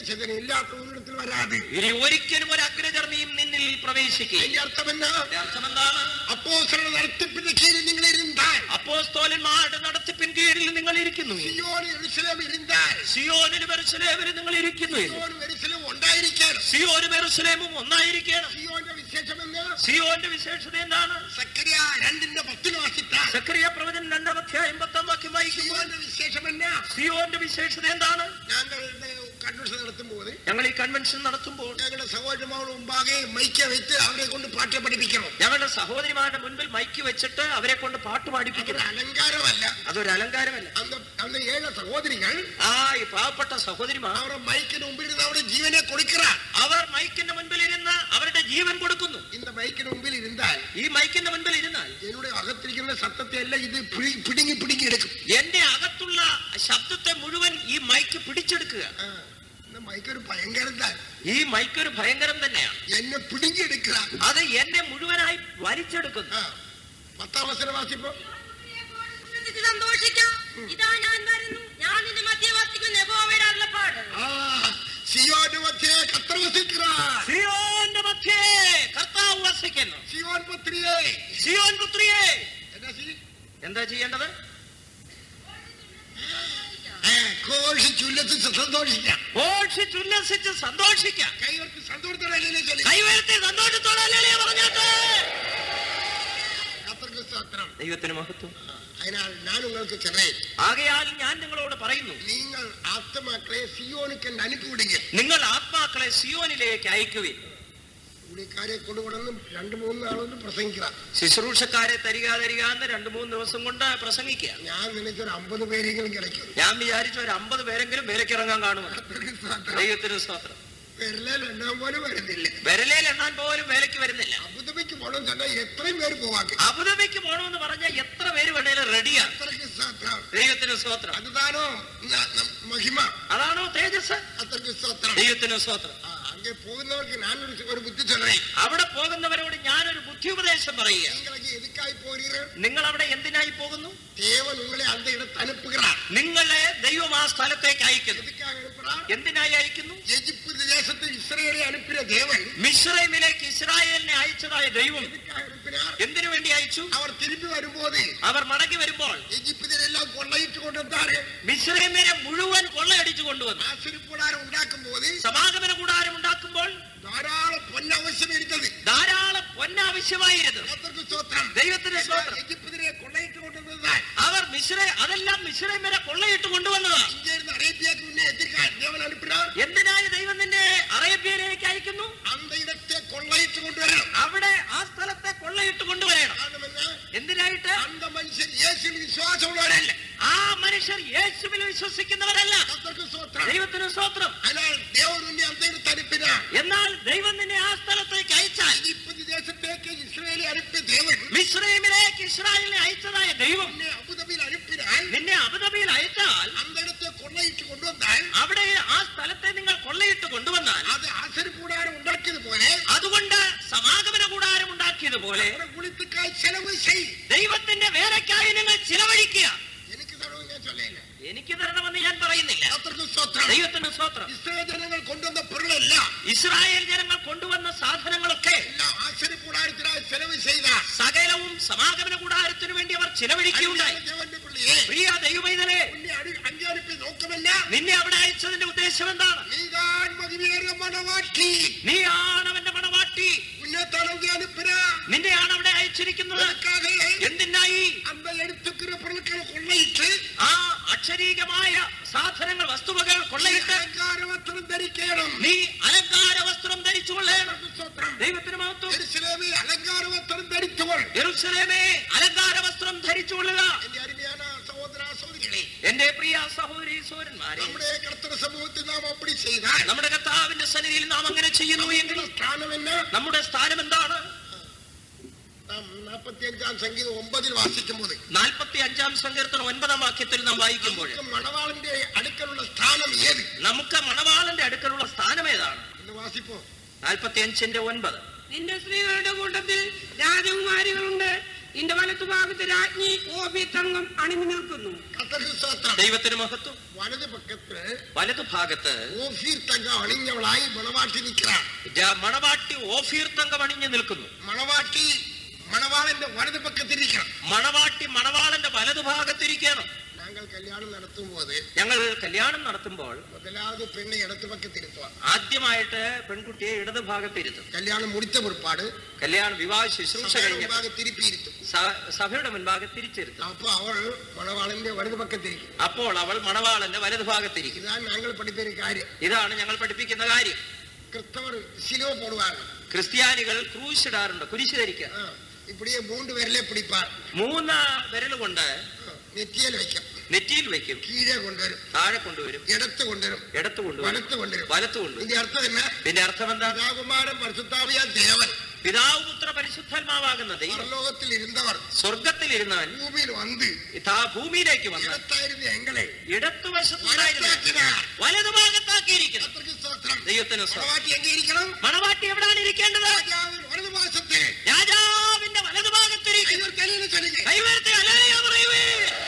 അഗ്രചതന ഇല്ലാത്ത ഒരിടത്തിൽ വരാതെ ഇനി ഒരിക്കലും ഒരു അഗ്രചർമ്മിയും നിന്നിൽ പ്രവേശിക്കുകയില്ല അതിന്റെ അർത്ഥം എന്നാ അതിന്റെ അർത്ഥമെന്താണ് അപ്പോസ്തല നടത്തിപ്പിന്റെ കീഴിൽ നിങ്ങൾ ഇരുന്നാൽ അപ്പോസ്തോലന്മാരുടെ നടത്തിപ്പിൻ കീഴിൽ നിങ്ങൾ ഇരിക്കുന്നു സിയോൻ എരുസലേം ഇരുന്നാൽ സിയോനിലും എറുസലേമിലും നിങ്ങൾ ഇരിക്കുന്നു സിയോൻ എരുസലേം ഉണ്ടായിരിക്കണം സിയോനും എറുസലേമും ഒന്നായിരിക്കണം സിയോന്റെ വിശേഷം എന്ന് സിയോന്റെ വിശേഷത എന്താണ് സക്രിയ രണ്ടിന്റെ പത്തിന് വാസിത്താൽ സക്രിയ പ്രവചനം രണ്ടാം അധ്യായം പത്താം വാക്യം വായിക്കുമ്പോൾ സിയോന്റെ വിശേഷം എന്നാ സിയോന്റെ വിശേഷത എന്താണ് ഞങ്ങളുടെ കൺവെൻഷൻ നടത്തുമ്പോൾ ഞങ്ങൾ ഈ കൺവെൻഷൻ നടത്തുമ്പോൾ ഞങ്ങളുടെ സഹോദരന്മാരുടെ മുമ്പാകെ മൈക്ക വെച്ച് അവരെ കൊണ്ട് പാട്ട് പഠിപ്പിക്കണം ഞങ്ങളുടെ സഹോദരിമാരുടെ മുൻപിൽ മൈക്ക് വെച്ചിട്ട് അവരെ കൊണ്ട് പാട്ട് അതൊരു പാടിപ്പിക്കണം അലങ്കാരമല്ല അതൊരു അലങ്കാരമല്ല അന്ന് അന്ന് ഏഴ് സഹോദരികൾ ആ ഈ പാവപ്പെട്ട സഹോദരിമാർ അവരുടെ മൈക്കിന് മുമ്പിൽ ഇരുന്ന് അവരുടെ ജീവനെ കൊടുക്கிறார் അവർ മൈക്കിന്റെ മുൻപിൽ ഇരുന്ന് അവരുടെ ജീവൻ കൊടുക്കുന്നു இந்த മൈക്കിന് മുമ്പിൽ ഇരുന്നാൽ ഈ മൈക്കിന്റെ മുൻപിൽ ഇരുന്നാൽ என்னுடைய അകത്തിരിക്കുന്ന സത്തത്തെ എല്ലാം ഇത് പിടി- പിടുങ്ങി പിടുങ്ങി എടുക്കും എന്റെ അകത്തുള്ള ശബ്ദത്തെ മുഴുവൻ ഈ മൈക്ക് പിടിച്ചെടുക്കുക ആ, இந்த മൈക്ക് ഒരു ഭയങ്കരം താൻ ഈ മൈക്ക് ഒരു ഭയങ്കരം തന്നെയാണ് എന്നെ പിടുങ്ങി എടുക്കുക അത് എന്നെ മുഴുവനായി വലിച്ചെടുക്കുന്നു ആ, പത്താം അവസരം വാസിപ്പോ ശ്രദ്ധിച്ച് സന്തോഷിക്കാം ഇതാ ഞാൻ വരുന്നു ഞാൻ നിന്റെ മധ്യ വസിക്കുന്ന യഹോവയുടെ അരുളപ്പാട് ആ സിയോന്റെ മധ്യേ കത്ര വസിக்கிறார் സിയോന്റെ മധ്യേ കർത്താവ് വസിക്കുന്നു സിയോൻ പുത്രിയെ സിയോൻ പുത്രിയെ എന്നാ ചെയ്യും എന്താ ചെയ്യേണ്ടത് ഘോഷിച്ചുല്ലത്തിൽ സന്തോഷിക്കാം ഘോഷിച്ചുല്ലസിച്ച് സന്തോഷിക്കാം കൈവർക്ക് സന്തോഷത്തോടെ ചൊല്ലി കൈവരുത്തി സന്തോഷത്തോടെ അല്ലേ പറഞ്ഞാട്ടെ കത്തർക്ക് സ്തോത്രം ദൈവത്തിന് മഹത്വം അതിനാൽ ഞാൻ നിങ്ങൾക്ക് ചെന്നൈ ആകയാൽ ഞാൻ നിങ്ങളോട് പറയുന്നു നിങ്ങൾ ആത്മാക്കളെ സിയോനിക്ക് അനുപ്പിവിടുക നിങ്ങൾ ആത്മാക്കളെ സിയോനിലേക്ക് അയക്കുവിൻ പുള്ളിക്കാരെ കൊണ്ടുകൊണ്ടെന്നും രണ്ടു മൂന്ന് നാളൊന്നും പ്രസംഗിക്കുക ശുശ്രൂഷക്കാരെ തരിക തരിക എന്ന് രണ്ടു മൂന്ന് ദിവസം കൊണ്ട് പ്രസംഗിക്കുക ഞാൻ നിനക്കൊരു അമ്പത് പേരെങ്കിലും കിടക്കും ഞാൻ വിചാരിച്ച ഒരു അമ്പത് പേരെങ്കിലും വേലക്കിറങ്ങാൻ കാണുമെന്ന് കത്തർക്ക് സ്തോത്രം ദൈവത്തിന് സ്തോത്രം വിരലിൽ എണ്ണാൻ പോലും വരുന്നില്ല വിരലേൽ എണ്ണാൻ പോലും വേലയ്ക്ക് വരുന്നില്ല അബുദാബിക്ക് പോകണം തന്നെ എത്രയും പേര് പോവാക്കി അബുദാബിക്ക് പോകണമെന്ന് പറഞ്ഞാൽ എത്ര പേര് വേണേലും റെഡിയാണ് അത്രയ്ക്ക് സ്തോത്രം ദൈവത്തിന് സ്തോത്രം അതുതാനോ ന- ന- മഹിമ അതാണോ തേജസ് അത്രയ്ക്ക് സ്തോത്രം ദൈവത്തിന് സ്തോത്രം ആ, അങ്ങേ പോകുന്നവർക്ക് ഞാനൊരു ഒരു ബുദ്ധി ചൊല്ലേ അവിടെ പോകുന്നവരോട് ഞാനൊരു ബുദ്ധി ഉപദേശം പറയുക നിങ്ങൾക്ക് എതുക്കായി പോகிறீர்கள் നിങ്ങൾ അവിടെ എന്തിനായി പോകുന്നു தேவன் உங்களை அந்த இடத்தை அனுப்புகிறார் നിങ്ങളെ ദൈവം ആ സ്ഥലത്തേക്ക് അയക്കുന്നു எதுக்காக அனுப்புறார் എന്തിനായി അയക്കുന്നു எகிப்து தேசத்தில் இஸ்ரேலை அனுப்பின தேவன் മിശ്രൈമിലേക്ക് ഇസ്രായേലിനെ അയച്ചതായ ദൈവം எதுக்காக அனுப்பினார் എന്തിനു വേണ്ടി അയച്ചു அவர் திரும்பி வரும்போது അവർ മടങ്ങി വരുമ്പോൾ எகிப்தில் எல்லாம் கொள்ளையிட்டு கொண்டு வந்தாரு മിശ്രൈമിനെ മുഴുവൻ കൊള്ളയടിച്ചു കൊണ്ടുവന്നു ஆசிரிப்புடாரம் உண்டாக்கும் போது സമാഗമന കൂടാരം ഉണ്ടാക്കുമ്പോൾ தாராள பொன் அவசியம் இருந்தது ധാരാളം പൊന്നാവശ്യമായിരുന്നു கர்த்தருக்கு ஸ்தோத்திரம் ദൈവത്തിന് സ്തോത്രം எகிப்திலே கொள்ளையிட்டு கொண்டு வந்ததுதான் അവർ മിശ്ര അതെല്ലാം മിശ്രൈമിനെ കൊള്ളയിട്ട് കൊണ്ടുവന്നതാണ് இங்க இருந்து அரேபியாக்கு முன்னே எதுக்காக தேவன் அனுப்பினார் എന്തിനായി ദൈവം നിന്നെ അറേബ്യയിലേക്ക് അയക്കുന്നു அந்த இடத்தை கொள்ளையிட்டு கொண்டு வரணும் അവിടെ ആ സ്ഥലത്തെ കൊള്ളയിട്ട് കൊണ്ടുവരണം காரணம் என்ன എന്തിനായിട്ട് அந்த மனுஷன் இயேசுவில் விசுவாசம் உள்ளவரல்ல ആ മനുഷ്യർ യേശുവിൽ വിശ്വസിക്കുന്നവരല്ല கர்த்தருக்கு ஸ்தோத்திரம் ദൈവത്തിന് സ്തോത്രം ஆனால் தேவன் உன்னை அந்த இடத்தை அனுப்பினார் എന്നാൽ ദൈവം നിന്നെ ആ സ്ഥലത്തേക്ക് അയച്ചാൽ எகிப்து தேசത്തേക്ക് இஸ்ரேலை அனுப்பிய தேவன் മിശ്രൈമിലേക്ക് ഇസ്രായേലിനെ അയച്ചതായ ദൈവം உன்னை அபுதாபியில் அனுப்பினால் നിന്നെ അബുദാബിയിൽ അയച്ചാൽ அந்த இடத்தை கொள்ளையிட்டு கொண்டு வந்தால் അവിടെ ആ സ്ഥലത്തെ നിങ്ങൾ കൊള്ളയിട്ട് കൊണ്ടുവന്നാൽ அது ஆசரி கூடாரம் உண்டாக்கியது போல അതുകൊണ്ട് സമാഗമന കൂടാരം ഉണ്ടാക്കിയതുപോലെ குளித்துக்காய் செலவு செய் ദൈവത്തിന്റെ വേലയ്ക്കായി നിങ്ങൾ ചിലവഴിക്കുക எனக்கு தடவை நான் சொல்லல എനിക്ക് തരണമെന്ന് ഞാൻ പറയുന്നില്ല கர்த்தருக்கு ஸ்தோத்திரம் ദൈവത്തിന് സ്തോത്രം இஸ்ரேல் ஜனங்கள் கொண்டு வந்த பொருள் எல்லாம் ഇസ്രായേൽ ജനങ്ങൾ കൊണ്ടുവന്ന സാധനങ്ങളൊക്കെ எல்லாம் ஆசரி கூடாரத்தினால் செலவு செய்தார் സകലവും സമാഗമന കൂടാരത്തിനു വേണ്ടി അവർ ചിലവഴിക്കുകയുണ്ടായി தேவന്റെ பிள்ளையே പ്രിയ ദൈവമൈതലേ உன்னை அனு- அங்கே அனுப்பிய நோக்கமல்ல നിന്നെ അവിടെ അയച്ചതിന്റെ ഉദ്ദേശം എന്താണ് நீதான் மகிமையேற மனவாட்டி നീയാണ് അവന്റെ മണവാട്ടി உன்னை தனது அனுப்பினார் നിന്നെയാണ് അവിടെ അയച്ചിരിക്കുന്നത് அதற்காக എന്തിനായി அந்த எடுத்துக்கிற பொருட்களை கொள்ளையிட்டு ആ അക്ഷരീകമായ സാധനങ്ങൾ വസ്തുവകൾ കൊള്ളയിട്ട് அலங்கார வஸ்திரம் தரிக்கணும் നീ അലങ്കാര വസ്ത്രം ധരിച്ചു കൊള്ളേണം ஸ்தோத்திரம். ദൈവത്തിന് മഹത്വം எருசலேமே அலங்கார வஸ்திரம் தரித்துவள் യെരൂശലേമേ അലങ്കാര വസ്ത്രം ധരിച്ചു കൊള്ളുക என் அருமையான சகோதர சகோதரிகளே എന്റെ പ്രിയ സഹോദരി സോരന്മാരെ நம்முடைய கர்த்தர சமூகத்தில் நாம் அப்படி செய்தால் നമ്മുടെ കർത്താവിന്റെ സന്നിധിയിൽ നാം അങ്ങനെ ചെയ്യുന്നു എങ്കിൽ நம்முடைய ஸ்தானம் என்ன നമ്മുടെ സ്ഥാനം എന്താണ് நாம் நாற்பத்தி அஞ்சாம் சங்கீதம் ஒன்பதில் வாசிக்கும் போது നാൽപ്പത്തി അഞ്ചാം സങ്കീർത്തനം ഒൻപതാം വാക്യത്തിൽ നാം വായിക്കുമ്പോൾ நமக்கு மணவாளனுடைய அடுக்கലുള്ള ஸ்தானம் ஏது നമുക്ക് മണവാളന്റെ അടുക്കലുള്ള സ്ഥാനം ഏതാണ് എന്ന് വാസിப்போம் നാൽപ്പത്തി അഞ്ചിന്റെ ഒൻപത് നിന്റെ സ്ത്രീകളുടെ കൂട്ടത്തിൽ രാജകുമാരികളുണ്ട് നിന്റെ വലത്തുഭാഗത്ത് രാജ്ഞി ഓബി തങ്കം അണിഞ്ഞു നിൽക്കുന്നു കർത്തർക്ക് സ്തോത്രം ദൈവത്തിന് മഹത്വം വലത് പക്കത്ത് വലതു ഭാഗത്ത് ഓഫീർ തങ്കം അണിഞ്ഞവളായി മണവാട്ടി നിൽக்கிறார் ജ- മണവാട്ടി ഓഫീർ തങ്കം അണിഞ്ഞു നിൽക്കുന്നു മണവാട്ടി മണവാളന്റെ വലത് പക്കത്തിരിക്കണം മണവാട്ടി മണവാളന്റെ വലതു ഭാഗത്തിരിക്കണം ഞങ്ങൾ കല്യാണം നടത്തും പോത് ഞങ്ങൾ കല്യാണം നടത്തുമ്പോൾ മുതലാவது പെണ്ണை ഇടത്ത് പക്കത്തിരുത്തുവാൻ ആദ്യമായിട്ട് പെൺകുട്ടിയെ ഇടതു ഭാഗത്തിരുത്തും കല്യാണം മുടിച്ച പിற்பாട് കല്യാണം വിവാഹ ശുശ്രൂഷ സഭയുടെ കഴിഞ്ഞ മുമ്പാകെ തിരുപ്പിയിരുത്തും സ- സഭയുടെ മുൻപാകെ തിരിച്ചിരുത്തും അപ്പൊ അവൾ മണവാളന്റെ വലത് പക്കത്തിരിക്കും അപ്പോൾ അവൾ മണവാളന്റെ വലതു ഭാഗത്തിരിക്കും ഇതാണ് ഞങ്ങൾ പഠിപ്പൊരു കാര്യം ഇതാണ് ഞങ്ങൾ പഠിപ്പിക്കുന്ന കാര്യം ക്രിസ്തവർ സിലുവ പോടുവാർ ക്രിസ്ത്യാനികൾ ക്രൂശ് ഇടാറുണ്ട് കുരിശ് ധരിക്കുക இப்படியே மூன்று விரலே பிடிப்பார் മൂന്ന് വിരൽ കൊണ്ട് നെറ്റിയിൽ വെക്കും നെറ്റിയിൽ വെക്കും കീഴെ കൊണ്ടുവരും താഴെ കൊണ്ടുവരും ഇടത്ത് കൊണ്ടുവരും ഇടത്ത് കൊണ്ടുവരും വലത്ത് കൊണ്ടുവരും വലത്ത് കൊണ്ടുവരും ഇതിന്റെ അർത്ഥം എന്നാ ഇതിന്റെ അർത്ഥം എന്താ പിതാകുമാരൻ പരിശുദ്ധാവിയ ദേവൻ പിതാവ് പുത്ര പരിശുദ്ധാത്മാവാകുന്ന ദൈവം പരലോകത്തിൽ ഇരുന്നവർ സ്വർഗത്തിലിരുന്നവൻ ഭൂമിയിൽ വന്ന് ഇതാ ഭൂമിയിലേക്ക് വന്ന് ഇടത്തായിരുന്ന എങ്ങളെ ഇടത്തുവശത്തുണ്ടായിരുന്ന വലത്താക്കിനാർ. വലതുഭാഗത്താക്കിയിരിക്കുന്നു കർത്തർക്ക് സ്തോത്രം. ദൈവത്തിന് സ്തോത്രം. മണവാട്ടി എங்கே ഇരിക്കണം മണവാട്ടി എവിടാണ് ഇരിക്കേണ്ടത് രാജാവിൻ വലതുഭാഗത്ത് രാജാവിന്റെ വലതുഭാഗത്തിരിക്കുന്നു കൈകൾ കലയിൽ ചൊല്ലുക. കൈവർത്തി അലേലൂയ പറയുവേ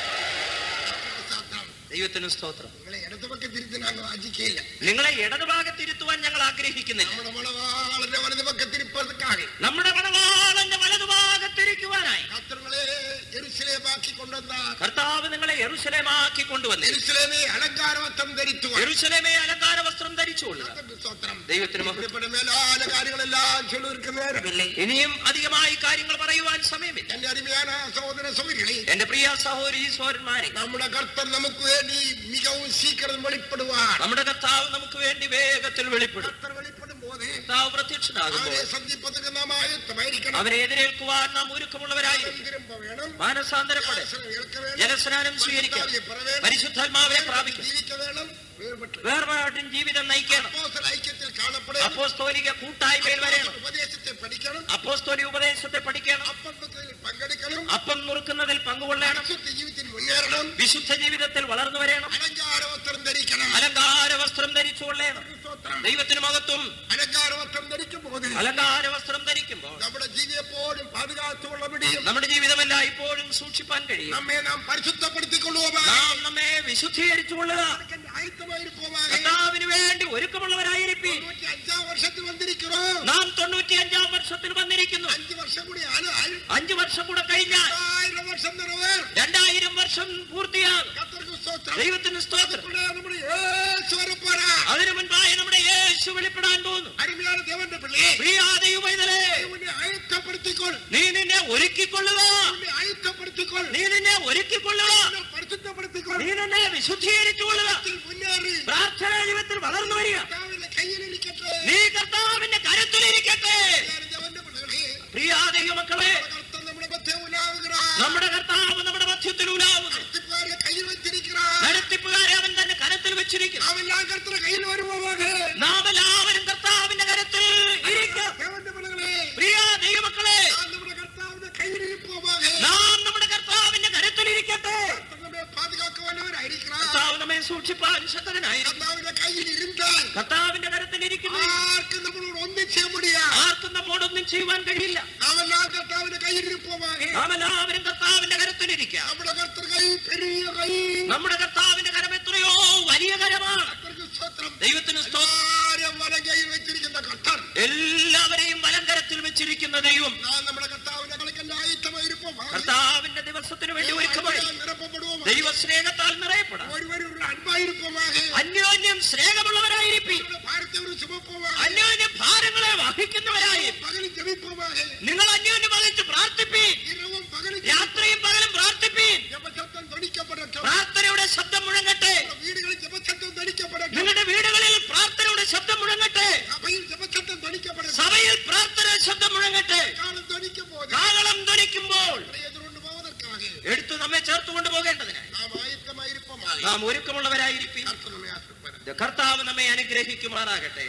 കർത്തർക്ക് സ്തോത്രം. ദൈവത്തിന് സ്തോത്രം നിങ്ങളെ ഇടത് പക്കത്തിരുത്തി ഞങ്ങൾ വാഞ്ചിക്കയില്ല നിങ്ങളെ ഇടതുഭാഗത്തിരുത്തുവാൻ ഞങ്ങൾ ആഗ്രഹിക്കുന്നില്ല നമ്മുടെ മണവാളന്റെ വലത് പക്കത്തിരിപ്പതற்காக നമ്മുടെ മണവാളന്റെ വലതുഭാഗത്തിരിക്കുവാനായി കർത്തങ്ങളെ എരുസലേമാക്കി കൊണ്ടുവന്ന കർത്താവ് നിങ്ങളെ യെറുശലേമാക്കി കൊണ്ടുവന്നു എരുസലേമെ അലങ്കാരവത്തം ധരിത്തുവാൻ യെറുശലേമെ അലങ്കാര വസ്ത്രം ധരിച്ചുകൊള്ളുക കർത്തർക്ക് സ്തോത്രം. ദൈവത്തിന് മഹത്വം. இப்படிப்பட்ட மேலான காரியங்களெல்லாம் சொல்லுவதற்கு நேரமில்லை ഇനിയും അധികമായി കാര്യങ്ങൾ പറയുവാൻ സമയമില്ല എന്റെ അരുமையான സഹോദര സൗകര്യങ്ങളെ എന്റെ പ്രിയ സഹോദരി സഹോദരന്മാരെ നമ്മുടെ കർത്തൻ നമുക്ക് വേണ്ടി മികവും സീക്കിരം വെളിപ്പെടുവാൻ നമ്മുടെ കർത്താവ് നമുക്ക് വേണ്ടി വേഗത്തിൽ വെളിപ്പെടും കർത്തർ വെളിപ്പെടും പോത് കർത്താവ് പ്രത്യക്ഷനാകുമ്പോൾ അവരെ സന്ധിപ്പതൊക്കെ നാം ആയുത്തമായിരിക്കണം അവനെ എതിരേൽക്കുവാൻ നാം ഒരുക്കമുള്ളവരായി തിരുമ്പ വേണം മാനസാന്തരപ്പെടെ ദാസനെ ഏൽക്ക വേണം. ജലസ്നാനം സ്വീകരിക്കണം പരിശുദ്ധാവിയെ പെറവേണം. പരിശുദ്ധാത്മാവിനെ പ്രാപിക്കണം ജീവിക്ക വേണം വേർപെട്ട് വേർപാട്ടും ജീവിതം നയിക്കണം അപ്പോസ്തല ഐക്യത്തിൽ കാണപ്പെടണം അപ്പോസ്തോലിക കൂട്ടായ്മയിൽ വരണം ഉപദേശത്തെ പഠിക്കണം അപ്പോസ്തോലി ഉപദേശത്തെ പഠിക്കണം അപ്പത്തിൽ പങ്കെടുക്കണം അപ്പം നുറുക്കുന്നതിൽ പങ്കുകൊള്ളണം പരിശുദ്ധ ജീവിതത്തിൽ മുന്നേറണം വിശുദ്ധ ജീവിതത്തിൽ വളർന്നു വരണം അലങ്കാരവസ്ത്രം ധരിക്കണം അലങ്കാര വസ്ത്രം ധരിച്ചുകൊള്ളണം സ്തോത്രം. ദൈവത്തിന് മഹത്വം അലങ്കാരവസ്ത്രം ധരിക്കുമ്പോൾ അലങ്കാര വസ്ത്രം ധരിക്കുമ്പോൾ നമ്മുടെ ജീവിതം എപ്പോഴും പാതുകാത്തുകൊള്ളപടിയും നമ്മുടെ ജീവിതമെല്ലാം ഇപ്പോഴും സൂക്ഷിപ്പാൻ കഴിയും നമ്മെ നാം പരിശുദ്ധപ്പെടുത്തിക്കൊള്ളുവാൻ നാം നമ്മെ വിശുദ്ധീകരിച്ചുകൊള്ളുക ആയുധമായിരിക്കുവാൻ കർത്താവിന് വേണ്ടി ഒരുക്കമുള്ളവരായിരിക്കും തൊണ്ണൂറ്റി അഞ്ചാം വർഷത്തിൽ വന്നിരിக்கிறோம் നാം തൊണ്ണൂറ്റി അഞ്ചാം വർഷത്തിൽ വന്നിരിക്കുന്നു അഞ്ച് വർഷം കൂടി ആനാൽ അഞ്ചു വർഷം കൂടെ കഴിഞ്ഞാൽ ആയിരം വർഷം നിറവേർ രണ്ടായിരം വർഷം പൂർത്തിയാകും കർത്തർക്ക് സ്തോത്രം ദൈവത്തിന് സ്തോത്രം ഇവിടെ നമ്മുടെ യേശു വരപ്പോരാ അതിനു മുൻപായി നമ്മുടെ യേശു വെളിപ്പെടാൻ പോകുന്നു അരുമയാണ് ദേവന്റെ പിള്ളേ പ്രിയാദയുമൈതലേ ദൈവനെ ആയുധപ്പെടുത്തിക്കൊൾ നീ നിന്നെ ഒരുക്കിക്കൊള്ളുക ദൈവനെ ആയുധപ്പെടുത്തിക്കൊൾ നീ നിന്നെ ഒരുക്കിക്കൊള്ളുക ദൈവനെ പരിശുദ്ധപ്പെടുത്തിക്കൊൾ നീ നിന്നെ വിശുദ്ധീകരിച്ചുകൊള്ളുക ജീവിതത്തിൽ മുന്നേറി പ്രാർത്ഥനാ ജീവിതത്തിൽ വളർന്നു വരിക കർത്താവിന്റെ കയ്യിലിരിക്കട്ടെ നീ കർത്താവിന്റെ കരത്തിലിരിക്കട്ടെ ഞാൻ ദേവന്റെ പിള്ളകളെ പ്രിയാദൈവ മക്കളെ കർത്തൻ നമ്മുടെ മധ്യ ഉലാവുகிறார் നമ്മുടെ കർത്താവ് നമ്മുടെ മധ്യത്തിൽ ഉലാവുന്നു നടത്തിപ്പുകാരെ കയ്യിൽ വെച്ചിരിக்கிறார் നടത്തിപ്പുകാരെ അവൻ തന്നെ കരത്തിൽ വെച്ചിരിക്കുന്നു നാം എല്ലാം കർത്തരുടെ കയ്യിൽ വരുമ്പോഴാக നാം എല്ലാവരും കർത്താവിന്റെ കരത്തിൽ ഇരിക്കും ദേവന്റെ പിള്ളകളെ പ്രിയ ദൈവമക്കളെ നാം നമ്മുടെ കർത്താവിന്റെ കയ്യിലിരിപ്പോവാக നാം നമ്മുടെ കർത്താവിന്റെ കരത്തിലിരിക്കട്ടെ കർത്തർ നമ്മെ പാതുകാക്കുവാനവരായിരിக்கிறார் കർത്താവ് നമ്മെ സൂക്ഷിപ്പാൻ ശക്തനായിരിക്കും കർത്താവിന്റെ കയ്യിൽ ഇരുന്നാൽ കർത്താവിന്റെ കരത്തിലിരിക്കുന്നു ആർക്കും നമ്മളോട് ഒന്നും ചെയ്യാൻ മുടിயாது ആർക്കും നമ്മോടൊന്നും ചെയ്യുവാൻ കഴിയില്ല നാം എല്ലാം കർത്താവിന്റെ കയ്യിലിരിപ്പോവാக നാം എല്ലാവരും കർത്താവിന്റെ കരത്തിലിരിക്കാം നമ്മുടെ കർത്തർ കൈ പെരിയ കൈ നമ്മുടെ കർത്താവിന്റെ കരം എത്രയോ വലിയ കരമാണ് കർത്തർക്ക് സ്തോത്രം ദൈവത്തിന് സ്തോത്രം ആരും വല കയ്യിൽ വെച്ചിരിക്കുന്ന കർത്തർ എല്ലാവരെയും വലങ്കരത്തിൽ വെച്ചിരിക്കുന്ന ദൈവം നാം നമ്മുടെ കർത്താവിന്റെ കളിക്കല്ല ആയുധമായിരിപ്പോവാக കർത്താവിന്റെ ദിവസത്തിന് വേണ്ടി ഒരുക്കമായി നിരപ്പപ്പെടുவோம் ദൈവസ്നേഹത്താൽ നിറയപ്പെടാം ഒരുവരുടെ അൻപായിരിപ്പോവാக അന്യോന്യം സ്നേഹമുള്ളവരായിരിക്കും ഭാരത്തെ ഒരു ശുഭപ്പോവാக അന്യോന്യം ഭാരങ്ങളെ വഹിക്കുന്നവരായി പകലിൽ ജപിപ്പോവാக നിങ്ങൾ അന്യോന്യം വഹിച്ച് പ്രാർത്ഥിപ്പീൻ ഇരവും പകലിൽ രാത്രിയും പകലും പ്രാർത്ഥിപ്പീൻ ജപശബ്ദം ധനിക്കപ്പെടട്ടെ പ്രാർത്ഥനയുടെ ശബ്ദം മുഴങ്ങട്ടെ വീടുകളിൽ ജപശബ്ദം ധനിക്കപ്പെടട്ടെ നിങ്ങളുടെ വീടുകളിൽ പ്രാർത്ഥനയുടെ ശബ്ദം മുഴങ്ങട്ടെ സഭയിൽ ജപശബ്ദം ധനിക്കപ്പെടട്ടെ സഭയിൽ പ്രാർത്ഥന ശബ്ദം മുഴങ്ങട്ടെ കാലം ധനിക്കും പോലെ കാഹളം ധ്വനിക്കുമ്പോൾ എതിർകൊണ്ട് പോകുന്നതற்காக എടുത്തു നമ്മെ ചേർത്ത് കൊണ്ടുപോകേണ്ടതിന് നാം ആയുധമായിരിപ്പോവാக നാം ഒരുക്കമുള്ളവരായിരിക്കും കർത്തനുമേ ആശീർവദിക്കട്ടെ. കർത്താവ് നമ്മെ അനുഗ്രഹിക്കുമാറാകട്ടെ